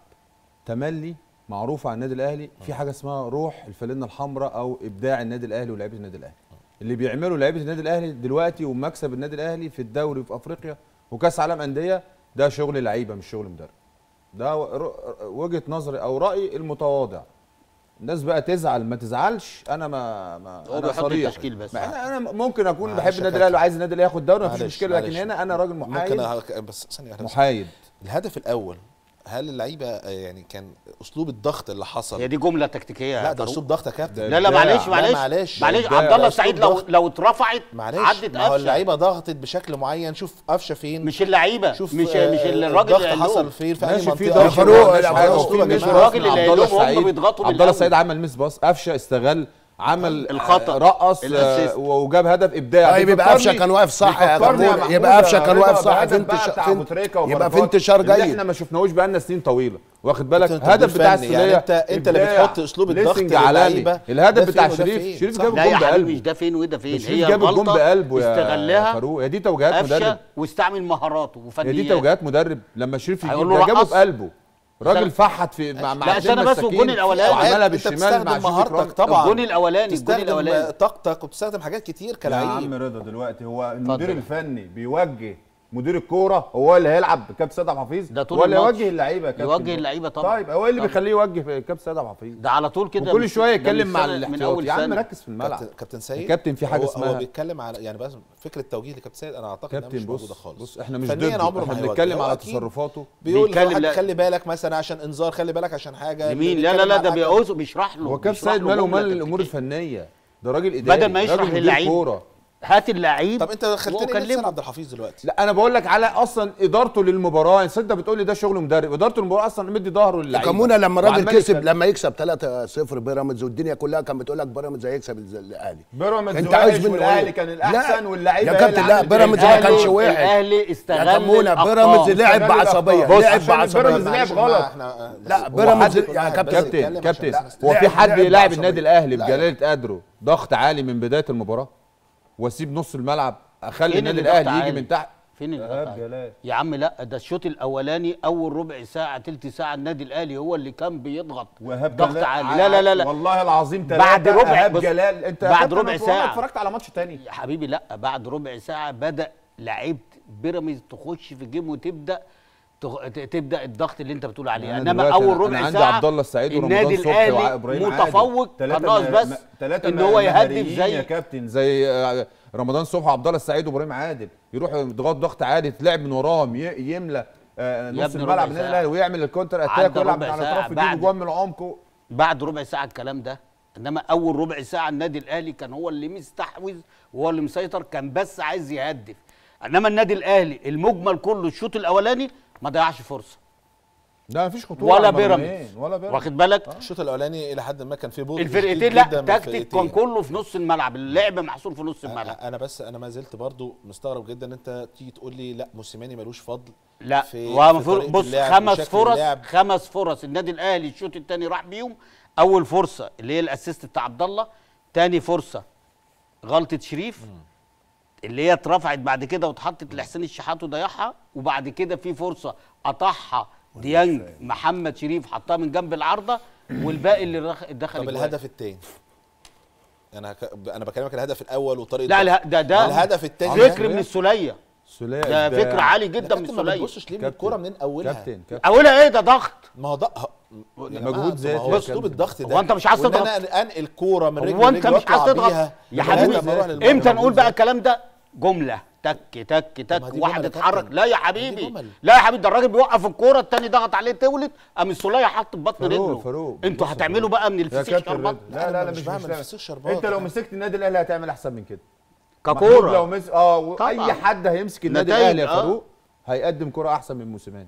تملي معروف عن النادي الاهلي في حاجه اسمها روح الفانلة الحمراء او ابداع النادي الاهلي ولاعيبه النادي الاهلي اللي بيعملوا لعيبه النادي الاهلي دلوقتي ومكسب النادي الاهلي في الدوري وفي افريقيا وكاس عالم انديه ده شغل لعيبه مش شغل مدرب ده و- ر- وجهه نظري او رايي المتواضع الناس بقى تزعل ما تزعلش انا ما ما هو انا بيحط صريح التشكيل بس. ما انا انا ممكن اكون معلش بحب يا النادي كابتن. الاهلي وعايز النادي الاهلي ياخد دوري مفيش معلش- مشكله لكن معلش. هنا انا راجل محايد ممكن أ- بس ثانيه واحده بس. محايد الهدف الاول هل اللعيبه آه، يعني كان اسلوب الضغط اللي حصل هي دي جمله تكتيكيه يا لا ده فاروق. اسلوب ضغط يا كابتن ده لا لا إبداع. معلش لا، معلش معلش. معلش إبداع. عبد الله أسلوب السعيد لو ضغط. لو اترفعت معلش عدت ما هو قفشه اللعيبه ضغطت بشكل معين شوف قفشه فين مش اللعيبه شوف مش آه، مش الراجل الضغط اللي حصل قال فين في اي ماشي في منطقه ضغط يا فاروق، ماشي يا حاجة. فاروق. وفي مش مش الراجل اللي عبد قال الله لهم هم السعيد بيضغطوا من عبد الله الأول. السعيد عمل ميس باص قفشه استغل عمل الخطأ. آه، رقص آه، الأسيست. وجاب هدف ابداعي طيب يبقى قفشه كان واقف صح يا بيفكرني جمهور محمود يبقى قفشه كان رضا واقف صح بهدف في بقى انتشار بتاع في أبو تريكة يبقى في وبركات انتشار اللي جيد احنا ما شفناهوش بقالنا سنين طويله واخد بالك أنت هدف مدير بتاع فني، يعني السوليه أنت- أنت اللي إبداع. بتحط أسلوب الضغط ليسنج عالمي للعيبة. الهدف ده بتاع فين وده شريف فين؟ شريف صح. جاب لا يا الجون حبيبي بقلبه مش ده فين وده فين شريف هي جاب الجون غلطة بقلبه يا استغلها فاروق هي دي توجيهات قفشه مدرب واستعمل مهاراته هي وفنياته دي توجيهات مدرب لما شريف هيقول يجيب له ده جابه رقص. بقلبه راجل استنى. فحت في مع مع لا، اتنين استنى بس مساكين والجون الأولاني. وعملها انت بالشمال بتستخدم مع شريف مهارتك إكرامي. طبعا الجون الأولاني، الجون تستخدم الأولاني. طاقتك وبتستخدم حاجات كتير يا عم كلاعب رضا دلوقتي هو اتفضل. المدير الفني بيوجه مدير الكوره هو اللي هيلعب كابتن سيد عبد الحفيظ ده طول هو اللي الماتش. يوجه اللعيبه يا كابتن يوجه اللعيبه طبعا. طيب هو إيه اللي طبعا. بيخليه يوجه كابتن سيد عبد الحفيظ ده على طول كده وكل من- شويه ده من يتكلم مع سنة- من الاحتياطي اول يا عم سنه ركز في الملعب كابتن كابتن سيد الكابتن في حاجة هو اسمها- هو بيتكلم على يعني بس فكره توجيه لكابتن سيد انا اعتقد انها كابتن مش موجوده بص خالص بص احنا مش فنياً ضده عمره احنا ما هيوجه. بنتكلم هو على أكيد تصرفاته بيقول بيتكلم لواحد لا- خلي بالك مثلا عشان انذار خلي بالك عشان حاجه لمين لا لا بيتكلم لا على ده حاجة. بيعوز بيشرح له هو كابتن بيشرح سيد له ماله جملة ومال الامور تكتيكية. الفنيه ده راجل اداري بدل ما راجل يشرح مدير للعيب كوره هات اللعيب طب انت خلتني لسه وكلمه عبد الحفيظ دلوقتي لا انا بقول لك على اصلا ادارته للمباراه انت انت بتقول لي ده شغل مدرب ادارته للمباراه اصلا مدي ظهره للعيبه كمونه لما الراجل وعمال كسب يتكلم. لما يكسب 3-0 بيراميدز والدنيا كلها كانت بتقول لك بيراميدز هيكسب الز- الاهلي بيراميدز انت عايز وحش منه والاهلي ايه؟ كان لا. الاحسن واللعيبه يا هي كابتن اللي لا عملت بيراميدز الإنجاز. ما كانش الأهلي- واحد الاهلي استغل يا كمونه الأخطاء. بيراميدز لعب استغل بعصبيه الأخطاء. لعب بص، عشان بعصبيه بيراميدز لعب معلش، غلط. احنا لا، هو بيراميدز- حد- يا واحد كابتن- بس كابتن يتكلم كابتن عشان الناس هو في لعب- حد لعب يلاعب بعصبية. النادي الاهلي لا. بجلاله قدره ضغط عالي من بدايه المباراه واسيب نص الملعب اخلي فين النادي اللي ضغط الاهلي يجي عالي؟ من تحت فين اللي إيهاب ضغط جلال. عليه؟ يا عم لا ده الشوط الاولاني اول ربع ساعه تلت ساعه النادي الاهلي هو اللي كان بيضغط وإيهاب ضغط جلال عالي لا لا لا لا والله العظيم بعد تلاتة ربع- إيهاب بص، جلال انت بعد كابتن ربع أنا والله ساعة. اتفرجت على ماتش تاني يا حبيبي لا بعد ربع ساعه بدا لعيبه بيراميدز تخش في الجيم وتبدا تغ- ت- تبدا الضغط اللي انت بتقول عليه أنا انما دلوقتي اول أنا- ربع أنا عندي ساعه عبد الله السعيد ورمضان النادي صبحي الاهلي وإبراهيم عادل. متفوق تلاتة كان ناقص م- بس م- تلاتة ان هو يهدف مهاريين زي يا كابتن زي آه، رمضان صبحي وعبد الله السعيد وابراهيم عادل يروحوا يضغط ضغط عالي تلعب من وراهم ي- يملى آه، يا نص ابني الملعب ربع النادي ساعة. الاهلي ويعمل الكونتر اتاك عدى ويلعب من ربع على ساعة الاطراف يجيب بعد- جوان من العمق بعد ربع ساعه الكلام ده انما اول ربع ساعه النادي الاهلي كان هو اللي مستحوذ وهو اللي مسيطر كان بس عايز يهدف انما النادي الاهلي المجمل كله الشوط الاولاني ما ضيعش فرصه ده مفيش خطوره ولا على بيراميدز المرميين، ولا بيراميدز واخد بالك الشوط الاولاني الى حد ما كان فيه بطء الفرقتين شديد لا جداً من تكتيك الفرقتين. كان كله في نص الملعب اللعب محصور في نص الملعب انا بس انا ما زلت برضو مستغرب جدا ان انت تيجي تقول لي لا موسيماني ملوش فضل لا في- هو في المفروض طريقة بص اللعب خمس وشكل فرص اللعب. خمس فرص النادي الاهلي الشوط الثاني راح بيهم اول فرصه اللي هي الاسيست بتاع عبد الله ثاني فرصه غلطه شريف اللي هي اترفعت بعد كده واتحطت لحسين الشحات وضيعها وبعد كده في فرصه قطعها ديانج محمد شريف حطها من جنب العارضه والباقي اللي رخ- دخل طب الجوان. الهدف الثاني انا هك... انا بكلمك الهدف الاول وطريقه لا الضغط. لا ده ده الهدف الثاني فكر من السوليه سوليه ده إبداع. فكر عالي يا جدا من كابتن ما السوليه بتبصش ليه من كابتن. الكوره منين اولها كابتن كابتن اولها ايه ده ضغط ما هو ده ه- يا جماعة، مجهود طب ذاتي ما هو يا اسلوب كابتن. الضغط ده هو أنت مش عايز وإن تضغط؟ انا انقل كوره من رجل هو انت لرجل مش عايز وأطلع تضغط بيها يا لغاية حبيبي لما أروح للمرمى. امتى نقول بقى الكلام ده جمله تك تك ما تك دي واحد جمل يا اتحرك كابتن. لا يا ما دي حبيبي جمل. لا يا حبيبي ده الراجل بيوقف الكوره التاني ضغط عليه تولد قام السوليه حط في بطن فاروق، رجله فاروق، انتوا بص هتعملوا بقى من يا الفسيخ كابتن شربات رضا لا لا أنا لا مش مش بعمل مش فسيخ شربات. انت لو أنا- مسكت النادي الاهلي هتعمل احسن من كده محمود ككوره لو مس اه و- طبعاً. اي حد هيمسك النادي نتائج، الاهلي يا آه. فاروق هيقدم كرة احسن من موسيماني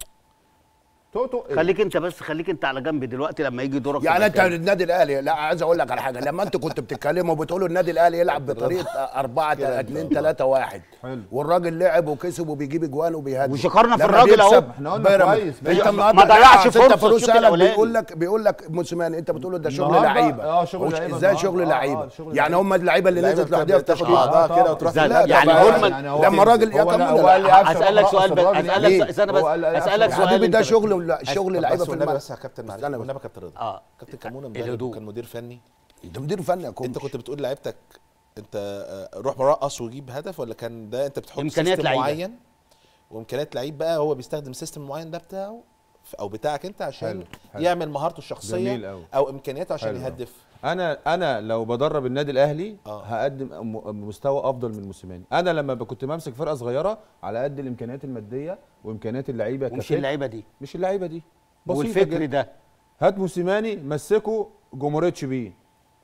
توتو خليك انت بس خليك انت على جنب دلوقتي لما يجي دورك يعني تبقى انت تاني. النادي الاهلي لا عايز اقول لك على حاجه لما انتوا كنتوا بتتكلموا وبتقولوا النادي الاهلي يلعب بطريقه 4 2 3 1 حلو. والراجل لعب وكسب وبيجيب اجوان وبيهدف وشكرنا في لما الراجل اهو. بيكسب احنا قلنا بيراميدز. كويس. انت ما- النهارده ما ضيعش لا، أصل فرصة انت فاروق الشوط سالك الأولاني. بيقول لك بيقول لك موسيماني انت بتقول له ده شغل النهاردة- لعيبه اه، شغل وش- لعيبة ازاي النهاردة. شغل اه، لعيبه اه، شغل يعني لعيبة. هم اللعيبه اللي اللعيبة نزلت لوحدها بتاخد بتاخد بعضها بعضها كده وتروح لا، لا يعني طبعاً. هولمان- يعني هو لما كده. راجل- يا هو لا، كمل هو قال لي لا. أفشل اسالك رقص سؤال بس الراجل. اسالك ليه؟ سؤال استنى بس هو قال لي اسالك أفشل سؤال حبيبي ده انت بس. شغل الشغل طب لعيبه بس في والنبي الملعب بس يا كابتن معلش استنى بس. والنبي يا كابتن رضا اه كابتن كمونه امبارح الهدوء. كان مدير فني انت مدير فني يا كومش انت كنت بتقول لعيبتك انت آه، روح مرقص وجيب هدف ولا كان ده انت بتحط إمكانيات سيستم لعيبة. معين وامكانيات لعيب بقى هو بيستخدم سيستم معين ده بتاعه ف- او بتاعك انت عشان حلو، حلو. يعمل مهارته الشخصيه جميل أوي. او امكانياته عشان حلو أوي. يهدف انا انا لو بدرب النادي الاهلي اه. هقدم م- مستوى افضل من موسيماني انا لما ب- كنت بمسك فرقه صغيره على قد الامكانيات الماديه وامكانيات اللعيبه ومش كفكر. اللعيبه دي مش اللعيبه دي بسيطة والفكر جدا. ده هات موسيماني مسكه جمهوريه بيه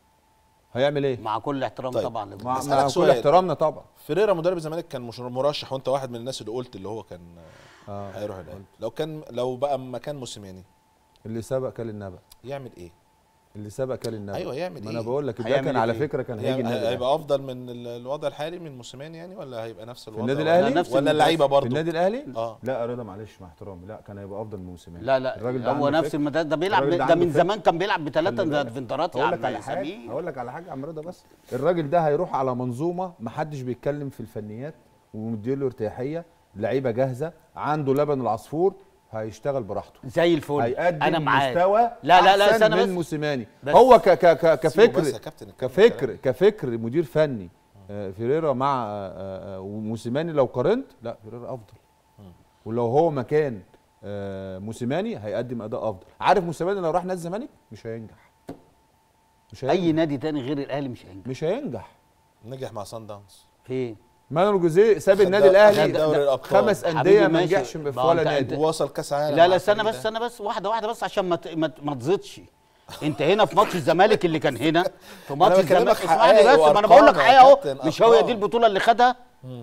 هيعمل ايه مع كل احترام طيب. طبعا مع, أسألك مع كل سؤال. احترامنا طبعا فيريرا مدرب الزمالك كان مش مرشح وانت واحد من الناس اللي قلت اللي هو كان آه، آه. هيروح الاهلي لو كان لو بقى مكان موسيماني اللي سبق كل النبأ يعمل ايه؟ اللي سبق كل النبأ ايوه يعمل ما انا ايه؟ بقول لك ده هيعمل كان على إيه؟ فكره كان هيجي هي- النادي الأهلي. هيبقى افضل من ال- الوضع الحالي من موسيماني يعني ولا هيبقى نفس الوضع النادي ولا- الأهلي؟ نفس ولا المدرب. اللعيبه في برضه النادي الاهلي اه لا يا رضا معلش مع احترامي لا كان هيبقى افضل من موسيماني لا لا الراجل ده هو عنده نفس فكر. المدرب ده بيلعب الراجل ده ده عنده من فكر. زمان كان بيلعب خلي بثلاثه بالك. فنترات يا هقول عم لك على حاجه سمير هقول لك على حاجه يا عم رضا بس الراجل ده هيروح على منظومه محدش بيتكلم في الفنيات ومديله ارتياحيه لعيبه جاهزه عنده لبن العصفور هيشتغل براحته زي الفل هيقدم انا معاك مستوى لا لا لا أحسن استنى من بس موسيماني بس. هو ك ك ك سيبه بس كفكر يا كابتن الكلام كفكر كلام. كفكر مدير فني آه، فيريرا مع آه، آه، وموسيماني لو قارنت لا فيريرا افضل ولو هو مكان آه، موسيماني هيقدم اداء افضل عارف موسيماني لو راح نادي الزمالك مش هينجح مش هينجح اي نادي تاني غير الاهلي مش هينجح مش هينجح نجح مع سان داونز فين مانويل جوزيه ساب خد النادي دوري- الاهلي خد دوري الأبطال. خمس انديه حبيبي ما ماشي. نجحش في ما هو ولا أنت- نادي ووصل كاس عالم لا مع لا استنى الفريق بس ده. استنى بس واحده واحده بس عشان ما ت- ما ت- ما تزيدش انت هنا في ماتش الزمالك اللي كان هنا في ماتش بكلمك الزمالك اسمعني حقائق بس ما انا بقول لك وأرقام يا حقيقه اهو كابتن، مش هو دي أرقام. البطوله اللي خدها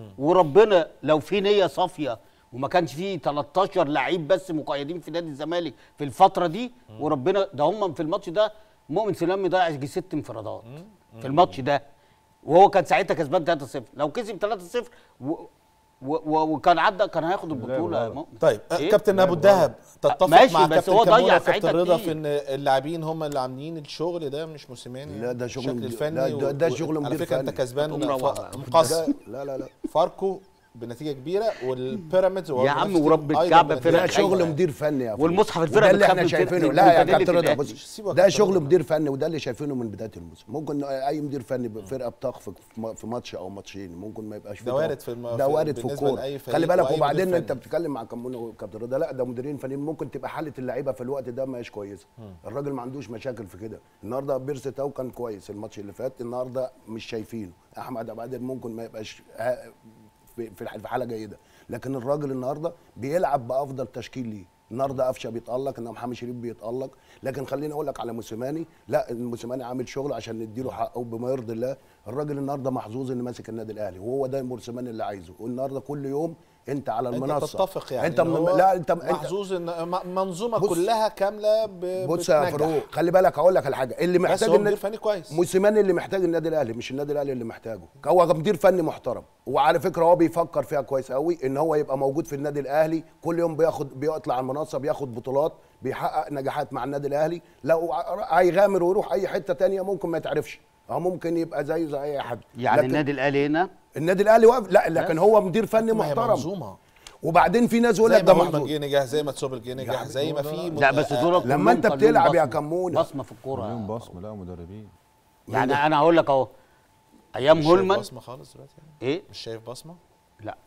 وربنا لو في نيه صافيه وما كانش فيه 13 لعيب بس مقيدين في نادي الزمالك في الفتره دي وربنا ده هم في الماتش ده مؤمن سلام ضيع يجي ست انفرادات في الماتش ده وهو كان ساعتها كسبان 3-0 لو كسب 3-0 و... و... و... وكان عدى كان هياخد البطوله يا مؤمن طيب آه، إيه؟ كابتن ابو الدهب تتفق ماشي، مع بس كابتن هو كمونه ضيع وكابتن ساعتها رضا كتير. في ان اللاعبين هم اللي عاملين الشغل ده مش موسيماني لا، ده شغل الشكل مدير- الفني لا، ده- ده و- شغل على مدير فكره انت فني. كسبان هتقوم روح ف- بقى. مقص لا لا لا فاركو بنتيجه كبيره والبيراميدز يا عم والنفس ورب أيضاً الكعبة بنتيجة فرق ده كبيرة. شغل أيوة. مدير فني يا والمصحف فندم. الفرق وده اللي بتخاف احنا من شايفينه فرقة لا يا المتدلة كابتن رضا الأهلي. بص سيبك ده يا شغل كابتن مدير فني وده اللي شايفينه من بدايه الموسم ممكن اي مدير فني بفرقه بتخفق في م- في ماتش او ماتشين ممكن ما يبقاش ده وارد في الم- ده في- وارد في بالنسبة الكوره لأي فريق خلي بالك وأي مدير وبعدين فني. انت بتتكلم مع كمونه وكابتن رضا لا ده مديرين فنيين ممكن تبقى حاله اللعيبه في الوقت ده مش كويسه الراجل ما عندوش مشاكل في كده النهارده بيرسي تاو كان كويس الماتش اللي فات النهارده مش شايفينه احمد عبد القادر ممكن ما يبقاش ها- في في الح- في حاله جيده لكن الراجل النهارده بيلعب بافضل تشكيل ليه النهارده قفشه بيتالق ان محمد شريف بيتالق لكن خليني اقول لك على موسيماني لا موسيماني عامل شغل عشان نديله حقه بما يرضي الله الراجل النهارده محظوظ ان ماسك النادي الاهلي وهو ده موسيماني اللي عايزه والنهارده كل يوم انت على انت المنصه تتفق يعني انت إن من هو لا انت انت محظوظ ان م- منظومه بص- كلها كامله ب- بص يا بتنجح. فاروق خلي بالك هقول لك على حاجه اللي بس محتاج هو النادي- مدير فني كويس موسيماني اللي محتاج النادي الاهلي مش النادي الاهلي اللي محتاجه هو مدير فني محترم وعلى فكره هو بيفكر فيها كويس قوي ان هو يبقى موجود في النادي الاهلي كل يوم بياخد بيطلع على المنصه بياخد بطولات بيحقق نجاحات مع النادي الاهلي لو ع- هيغامر ويروح اي حته تانية ممكن ما يتعرفش او ممكن يبقى زيه زي اي حد يعني لكن النادي الاهلي هنا النادي الاهلي واقف لا لكن هو مدير فني ما هي محترم منظومه وبعدين في ناس يقول زي لك ما ده هولمان محظوظ جه نجح زي ما تسوبل جه نجح يعني زي ما هو في لا بس آه، دول لما كلهم أنت كان لهم بتلعب يا بصمة. كمونة. بصمه في الكوره مليون بصمه لا مدربين يعني انا هقول لك اهو ايام مش شايف هولمان بصمه خالص دلوقتي يعني ايه مش شايف بصمه لا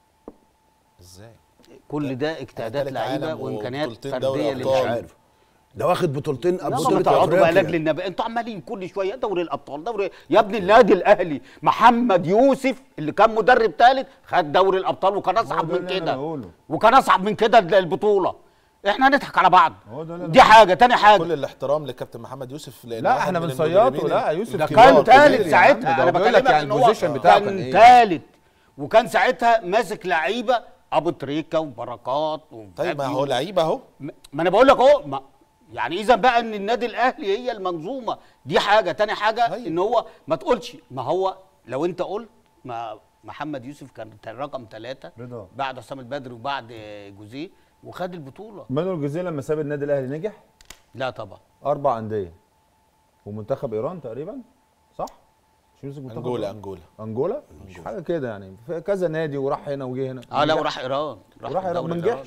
ازاي كل ده اجتهادات تالت لعيبه عالم وامكانيات وبطولتين دوري فرديه أبطال. مش للعيبه عارف ده واخد بطولتين لا ما بطوله تقعدوا بقى لاجل افريقيا النبي انتوا عمالين كل شويه دوري الابطال دوري يا ابني النادي الاهلي محمد يوسف اللي كان مدرب ثالث خد دوري الابطال وكان اصعب ده من اللي أنا كده بقوله. وكان اصعب من كده البطوله احنا نضحك على بعض هو ده اللي أنا دي حاجه تاني حاجه كل الاحترام لكابتن محمد يوسف لأن لا واحد احنا من بنصيطه المدربين لا يوسف ده كبار كان كبير ثالث يا عم، ساعتها ده انا بقول بكلمك لك يعني ان هو البوزيشن بتاعه كان كان ايه ثالث وكان ساعتها ماسك لعيبه ابو تريكه وبركات طيب ما وفاديو. هو لعيب اهو ما ما انا بقول لك اهو ما يعني اذا بقى ان النادي الاهلي هي المنظومه دي حاجه تاني حاجه طيب. ان هو ما تقولش ما هو لو انت قلت ما محمد يوسف كان رقم ثلاثة رضا. بعد حسام البدري وبعد جوزيه وخد البطوله مانويل جوزيه لما ساب النادي الاهلي نجح لا طبعا اربع انديه ومنتخب ايران تقريبا صح مش مسك منتخب انجولا إيران؟ انجولا انجولا مش حاجه كده يعني في كذا نادي وراح هنا وجه هنا اه لا نجح. وراح ايران وراح إيران، دوري ما نجحش.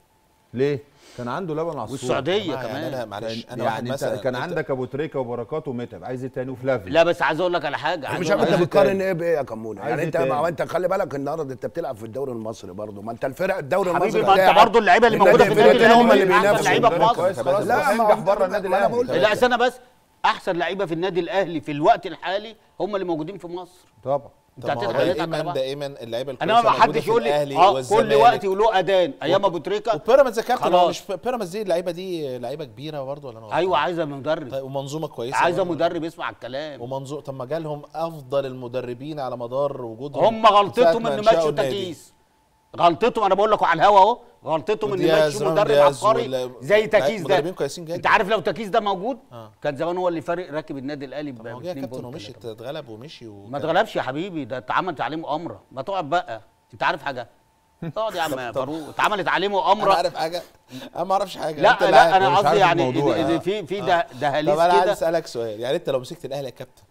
ليه كان عنده لبن عصفور والسعوديه جماعة يعني كمان انا معلش انا يعني واحد انت مثلا كان أنت- عندك ابو تريكه وبركات ومتعب عايز ايه تاني وفلافي لا بس عايز اقول لك على حاجه عايز مش أقول عارف لك انت عايز بتقارن تاني. ايه بايه يا كمونه عايز يعني إيه انت ما تاني؟ انت خلي بالك النهارده انت بتلعب في الدوري المصري برضه ما انت الفرق الدوري حبيبي المصري ما انت بتاعك برضه اللعيبه اللي موجوده في النادي الفرقتين هم الاهلي اللي احسن بينافسوا لعيبه في مدرب مصر كويس خلاص لا، لا ما انجح هو بره ده- النادي ما أنا الاهلي بقول لا استنى بس احسن لعيبه في النادي الاهلي في الوقت الحالي هم اللي موجودين في مصر طبعا انت طب ما هو هتضحك على دايما بعض. دايما اللعيبه انما ما الكويسة موجودة حدش في يقول لي الأهلي اه كل والزمالك. وقت وله اذان ايام ابو تريكه وبيراميدز يا كابتن هو خلاص. مش بيراميدز دي اللعيبه دي لعيبه كبيره برضه ولا انا غلطان؟ ايوه عايزه مدرب طيب ومنظومه كويسه عايزه برضه. مدرب يسمع الكلام ومنظور طب ما جالهم افضل المدربين على مدار وجودهم هم من ساعة غلطتهم ما ان انشأوا مشوا النادي. تكيس غلطتهم انا بقول لكم على الهوا اهو غلطتهم ان ودياز، مشوا رامي مدرب دياز عبقري ولا- زي تكيس ده مدربين كويسين جدا. انت عارف لو تكيس ده موجود آه. كان زمان هو اللي فارق راكب النادي الاهلي طب ما هو ب جه يا 2 كابتن بونت ومشي ولا اتغلب ومشي و... ما اتغلبش يا حبيبي ده اتعملت عليه مؤامره ما تقعد بقى انت عارف حاجه اقعد يا عم فاروق اتعملت عليه انا مؤامره عارف حاجه انا ما اعرفش حاجه لا أنت اللي لا عارف. انا مش قصدي عارف يعني الموضوع. إن- إن آه. في في آه. ده دهاليز طب انا عايز كده اسالك سؤال يعني انت لو مسكت الاهلي يا كابتن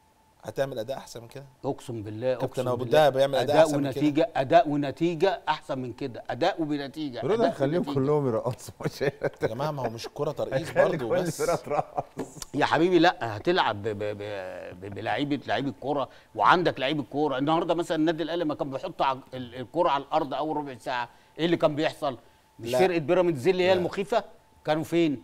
هتعمل اداء احسن من كده اقسم بالله كابتن اقسم أبو بالله الدهب يعمل أداء اداء أحسن من كده. ونتيجه اداء ونتيجه احسن من كده اداء وبنتيجه رضا أداء خليهم ونتيجة. كلهم يرقصوا مش يا جماعه ما هو مش كره ترقيص خلي برضه كل بس الفرقه ترقص يا حبيبي لا هتلعب ب- ب- ب- بلعيبه لعيبه كوره وعندك لعيبه كوره النهارده مثلا النادي الاهلي لما كان بيحط ع- ال- الكوره على الارض اول ربع ساعه ايه اللي كان بيحصل؟ مش لا. فرقه بيراميدز دي اللي هي لا. المخيفه كانوا فين؟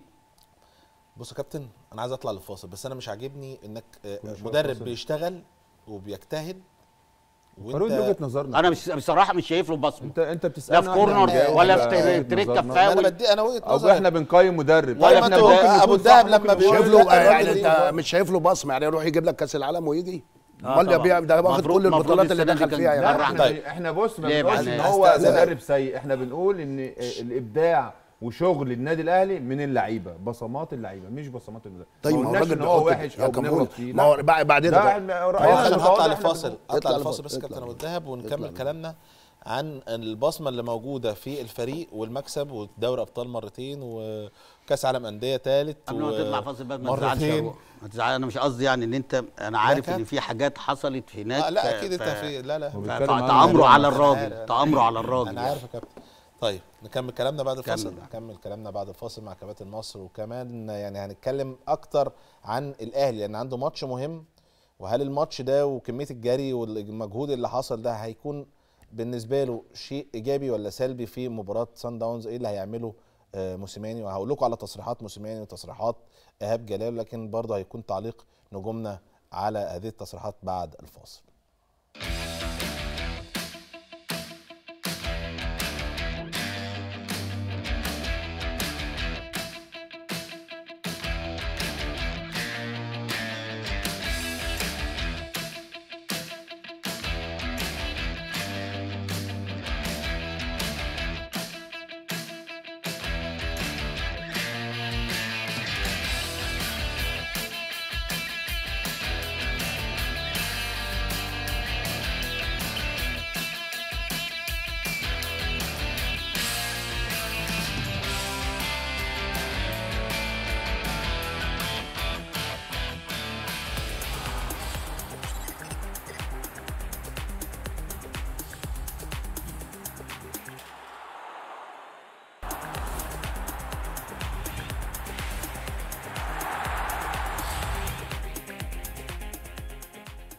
بص يا كابتن انا عايز اطلع للفاصل بس انا مش عاجبني انك آه، كل شوية مدرب فاصل. بيشتغل وبيجتهد فاروق دي وجهه نظرنا انا مش بصراحه مش شايف له بصمه انت انت لا بتسالنا في إحنا كورنر بنجاوب ولا على في وجهة تريكه نظرنا. ما انا فاول بدي انا وجهه او نظري احنا بنقيم مدرب طيب احنا ما انتوا ممكن ابو نكون صح، الدهب ممكن لما نكون بيقول شايف لا، له يعني الراجل انت إيه؟ مش شايف له بصمه يعني يروح يجيب لك كاس العالم ويجي آه امال طبعا. بيع- ده واخد مفروض- كل مفروض البطولات اللي السنة دي دخل كان فيها لا يعني مرة احنا طيب. احنا بص ما ليه بنقولش بقى؟ ان هو أستاذ مدرب سيء احنا بنقول ان الابداع وشغل النادي الاهلي من اللعيبه بصمات اللعيبه مش بصمات المدرب طيب ما ما هو قلناش الراجل ان هو بيحط- وحش يا او كمون، بنغلط فيه ما هو لا. بعد- بعدين ده بقى. احنا هو راينا خلينا المتواضع نطلع احنا لفاصل بنقول. اطلع اطلع لفاصل لفاصل، بس يا كابتن اطلع. ابو الدهب ونكمل اطلع. كلامنا عن البصمه اللي موجوده في الفريق والمكسب ودوري ابطال مرتين وكاس عالم انديه ثالث قبل ما تطلع فاصل بقى ما تزعلش يا مرتين روح. ما تزعلش انا مش قصدي يعني ان انت انا عارف ان كابتن. في حاجات حصلت هناك آه لا ف- اكيد انت ف- في لا لا هو ف- بيتكلم عن فتأمره الموضوع. على أنا الراجل عارف. تأمره على الراجل انا يعني. عارف يا كابتن طيب نكمل كلامنا بعد الفاصل كمل. نكمل كلامنا بعد الفاصل مع كباتن مصر وكمان يعني هنتكلم اكتر عن الاهلي لان عنده ماتش مهم وهل الماتش ده وكميه الجري والمجهود اللي حصل ده هيكون بالنسبه له شيء ايجابي ولا سلبي في مباراه سان داونز ايه اللي هيعمله آه، موسيماني وهقول لكم على تصريحات موسيماني وتصريحات ايهاب جلال لكن برضه هيكون تعليق نجومنا على هذه التصريحات بعد الفاصل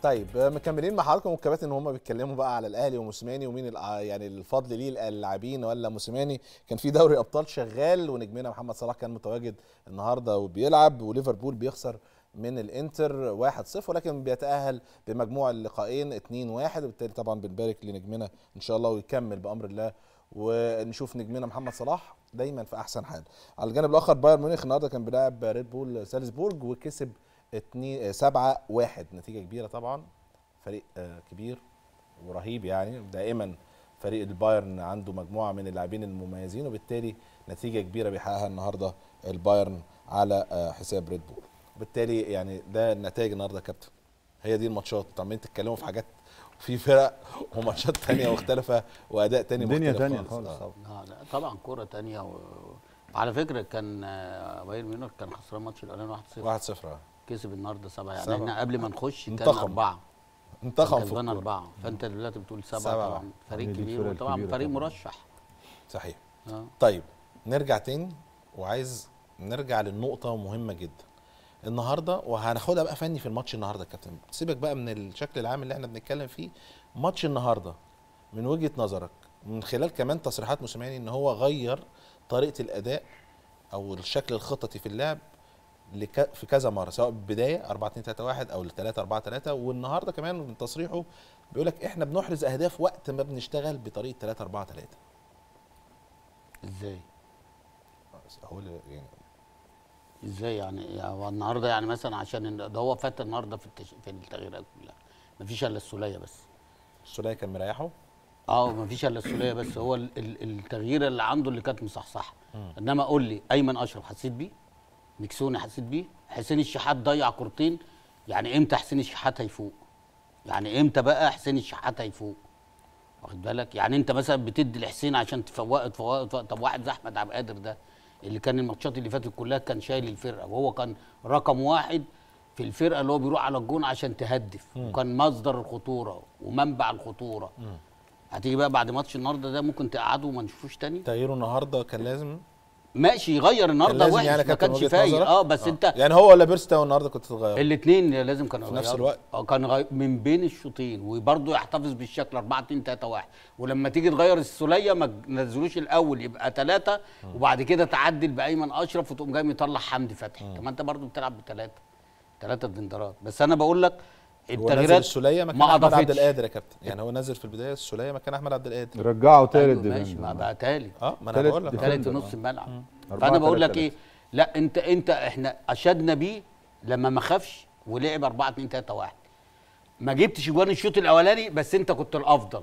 طيب آه، مكملين مع حضراتكم والكباتن ان هم بيتكلموا بقى على الاهلي وموسيماني ومين الع- يعني الفضل ليه اللاعبين ولا موسيماني كان في دوري ابطال شغال ونجمنا محمد صلاح كان متواجد النهارده وبيلعب وليفربول بيخسر من الانتر 1-0 ولكن بيتاهل بمجموع اللقاءين 2-1 وبالتالي طبعا بنبارك لنجمنا ان شاء الله ويكمل بامر الله ونشوف نجمنا محمد صلاح دايما في احسن حال على الجانب الاخر بايرن ميونخ النهارده كان بيلاعب ريد بول سالزبورج وكسب 2 7 1 نتيجه كبيره طبعا فريق آه، كبير ورهيب يعني دائما فريق البايرن عنده مجموعه من اللاعبين المميزين وبالتالي نتيجه كبيره بيحققها النهارده البايرن على آه، حساب ريد بول وبالتالي يعني ده النتائج النهارده يا كابتن هي دي الماتشات انتوا عمالين تتكلموا في حاجات في فرق وماتشات تانية مختلفة واداء تاني الدنيا مختلف تانية خالص آه. طبعا لا لا طبعا كرة تانية و... وعلى فكرة كان آه، بايرن ميونخ كان خسران ماتش الأولاني 1-0 1-0 آه. كسب النهارده سبعة يعني سبعة. احنا قبل ما نخش كان انتخم. أربعة انتخم في كسبان الكورة. أربعة فأنت دلوقتي بتقول سبعة, سبعة. طبعا فريق هي دي كبير الفرق وطبعا الكبيرة فريق طبعا. مرشح صحيح اه طيب نرجع تاني وعايز نرجع للنقطة مهمة جدا النهارده وهناخدها بقى فني في الماتش النهارده يا كابتن سيبك بقى من الشكل العام اللي احنا بنتكلم فيه ماتش النهارده من وجهة نظرك من خلال كمان تصريحات موسيماني ان هو غير طريقة الاداء او الشكل الخططي في اللعب لك في كذا مره سواء بدايه 4 2 3 1 او 3 4 3 والنهارده كمان من تصريحه بيقول لك احنا بنحرز اهداف وقت ما بنشتغل بطريقه 3 4 3 ازاي؟ هو اللي يعني ازاي يعني يعني هو النهارده يعني مثلا عشان إن- ده هو فات النهارده في التش... في التغييرات كلها مفيش الا السوليه بس السوليه كان مريحه اه مفيش الا السوليه بس هو ال- ال- التغيير اللي عنده اللي كانت مصحصحه انما قول لي ايمن اشرف حسيت بيه مكسوني حسيت بيه حسين الشحات ضيع كورتين يعني امتى حسين الشحات هيفوق يعني امتى بقى حسين الشحات هيفوق واخد بالك يعني انت مثلا بتدي لحسين عشان تفوق تفوق تفوق. طب واحد زي احمد عبد القادر ده اللي كان الماتشات اللي فاتت كلها كان شايل الفرقه وهو كان رقم واحد في الفرقه اللي هو بيروح على الجون عشان تهدف وكان مصدر الخطوره ومنبع الخطوره هتيجي بقى بعد ماتش النهارده ده ممكن تقعده وما نشوفوش تاني تغييره النهارده كان لازم ماشي يغير النهارده لازم وحش يعني ما كابتن كانش وجهة فايق نظرك؟ اه بس انت يعني هو ولا بيرستاو النهارده كنت تغير الاثنين لازم كانوا في نفس يغيروا. الوقت؟ اه كان غي... من بين الشوطين وبرضه يحتفظ بالشكل 4 2 3 1 ولما تيجي تغير السوليه ما تنزلوش الاول يبقى ثلاثه وبعد كده تعدل بايمن اشرف وتقوم جاي مطلع حمدي فتحي طب ما انت برضه بتلعب بثلاثه ثلاثه دندرات بس انا بقول لك هو نزل التغييرات السوليه مكان ما احمد عبد اضافتش القادر يا كابتن يعني هو نزل في البدايه السوليه مكان احمد عبد القادر رجعوا تالت أيوة ديفندر. ماشي ما بقى تالت اه ما انا تالت بقول لك ديفندر. ثالث ديفندر، نص آه. الملعب أربعة فانا بقول تلاتة لك ايه لا انت انت احنا اشدنا بيه لما ما خافش ولعب 4 2 3 1 ما جبتش جوان الشوط الاولاني بس انت كنت الافضل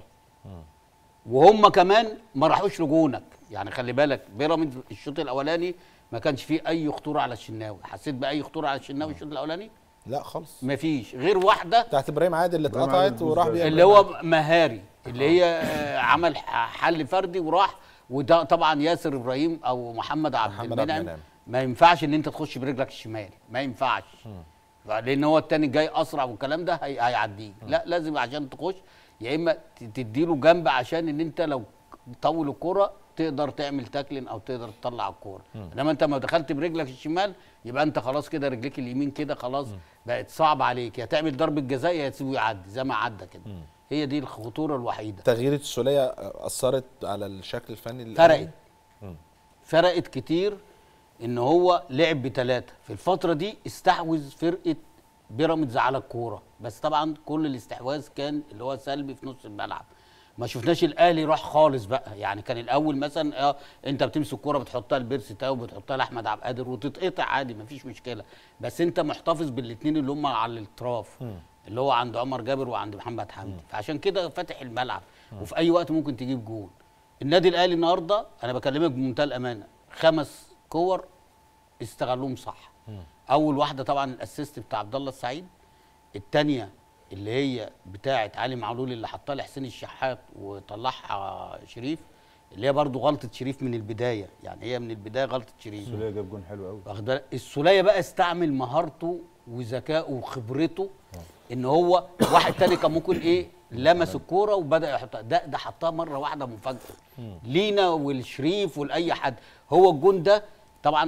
وهم كمان ما راحوش لجونك يعني خلي بالك بيراميدز الشوط الاولاني ما كانش فيه اي خطوره على الشناوي حسيت باي خطوره على الشناوي الشوط الاولاني لا خالص ما فيش غير واحده بتاعت ابراهيم عادل اللي إبراهيم اتقطعت عادل وراح بوز بيها اللي هو مهاري اللي هي آه، عمل ح- حل فردي وراح وده طبعا ياسر ابراهيم او محمد عبد محمد عبد المنعم المنعم. ما ينفعش ان انت تخش برجلك الشمال ما ينفعش لان هو التاني جاي اسرع والكلام ده هي- هيعديه لا لازم عشان تخش يا اما ت- تديله جنب عشان ان انت لو طول الكرة تقدر تعمل تاكلين او تقدر تطلع الكوره انما انت ما دخلت برجلك الشمال يبقى انت خلاص كده رجليك اليمين كده خلاص بقت صعب عليك يا تعمل ضربه جزاء يا تسيبه يعدي زي ما عدى كده هي دي الخطوره الوحيده تغيير السوليه اثرت على الشكل الفني اللي فرقت فرقت كتير ان هو لعب بثلاثه في الفتره دي استحوذ فرقه بيراميدز على الكوره بس طبعا كل الاستحواذ كان اللي هو سلبي في نص الملعب ما شفناش الاهلي راح خالص بقى يعني كان الاول مثلا اه انت بتمسك الكوره بتحطها لبيرسي تاو بتحطها لاحمد عبد القادر وتتقطع عادي ما فيش مشكله بس انت محتفظ بالاثنين اللي هم على الاطراف اللي هو عند عمر جابر وعند محمد حمدي فعشان كده فاتح الملعب وفي اي وقت ممكن تجيب جول النادي الاهلي النهارده انا بكلمك بمنتهى الامانه خمس كور استغلوهم صح اول واحده طبعا الاسيست بتاع عبد الله السعيد الثانيه اللي هي بتاعه علي معلول اللي حطها لحسين الشحات وطلعها شريف اللي هي برضو غلطه شريف من البدايه يعني هي من البدايه غلطه شريف سوليه جاب جون حلو قوي واخد بالك السوليه بقى استعمل مهارته وذكائه وخبرته ان هو واحد تاني كان ممكن ايه لمس الكوره وبدا يحطها ده ده حطها مره واحده مفاجاه لينا والشريف ولاي حد هو الجون ده طبعا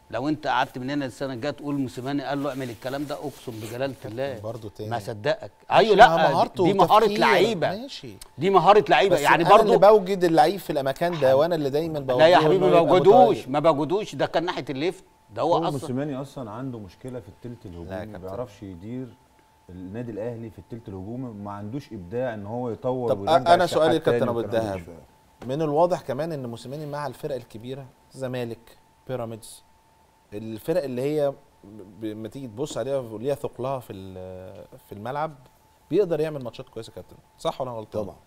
لو انت قعدت من هنا السنه الجايه تقول موسيماني قال له اعمل الكلام ده اقسم بجلاله الله برضه تاني ما صدقك ايوه مع لا مهارته دي مهاره وتفكير. لعيبه ماشي دي مهاره لعيبه بس يعني أنا برضه اللي بوجد اللعيب في الاماكن ده وانا اللي دايما بوجده لا يا حبيبي إنه ما يبقى بوجدوش متواجد. ما بوجدوش ده كان ناحيه الليفت ده هو هو اصلا موسيماني اصلا عنده مشكله في التلت لا يا الهجومي ما كابتن. بيعرفش يدير النادي الاهلي في التلت الهجومي ما عندوش ابداع ان هو يطور طب ويرجع انا الشحات سؤالي للكابتن تاني ابو والكلام ده. الدهب من الواضح كمان ان موسيماني مع الفرق الكبيره زمالك بيراميدز الفرق اللي هي ب- لما تيجي تبص عليها وليها ثقلها في ال- في الملعب بيقدر يعمل ماتشات كويسه يا كابتن صح ولا أنا غلطان طبعا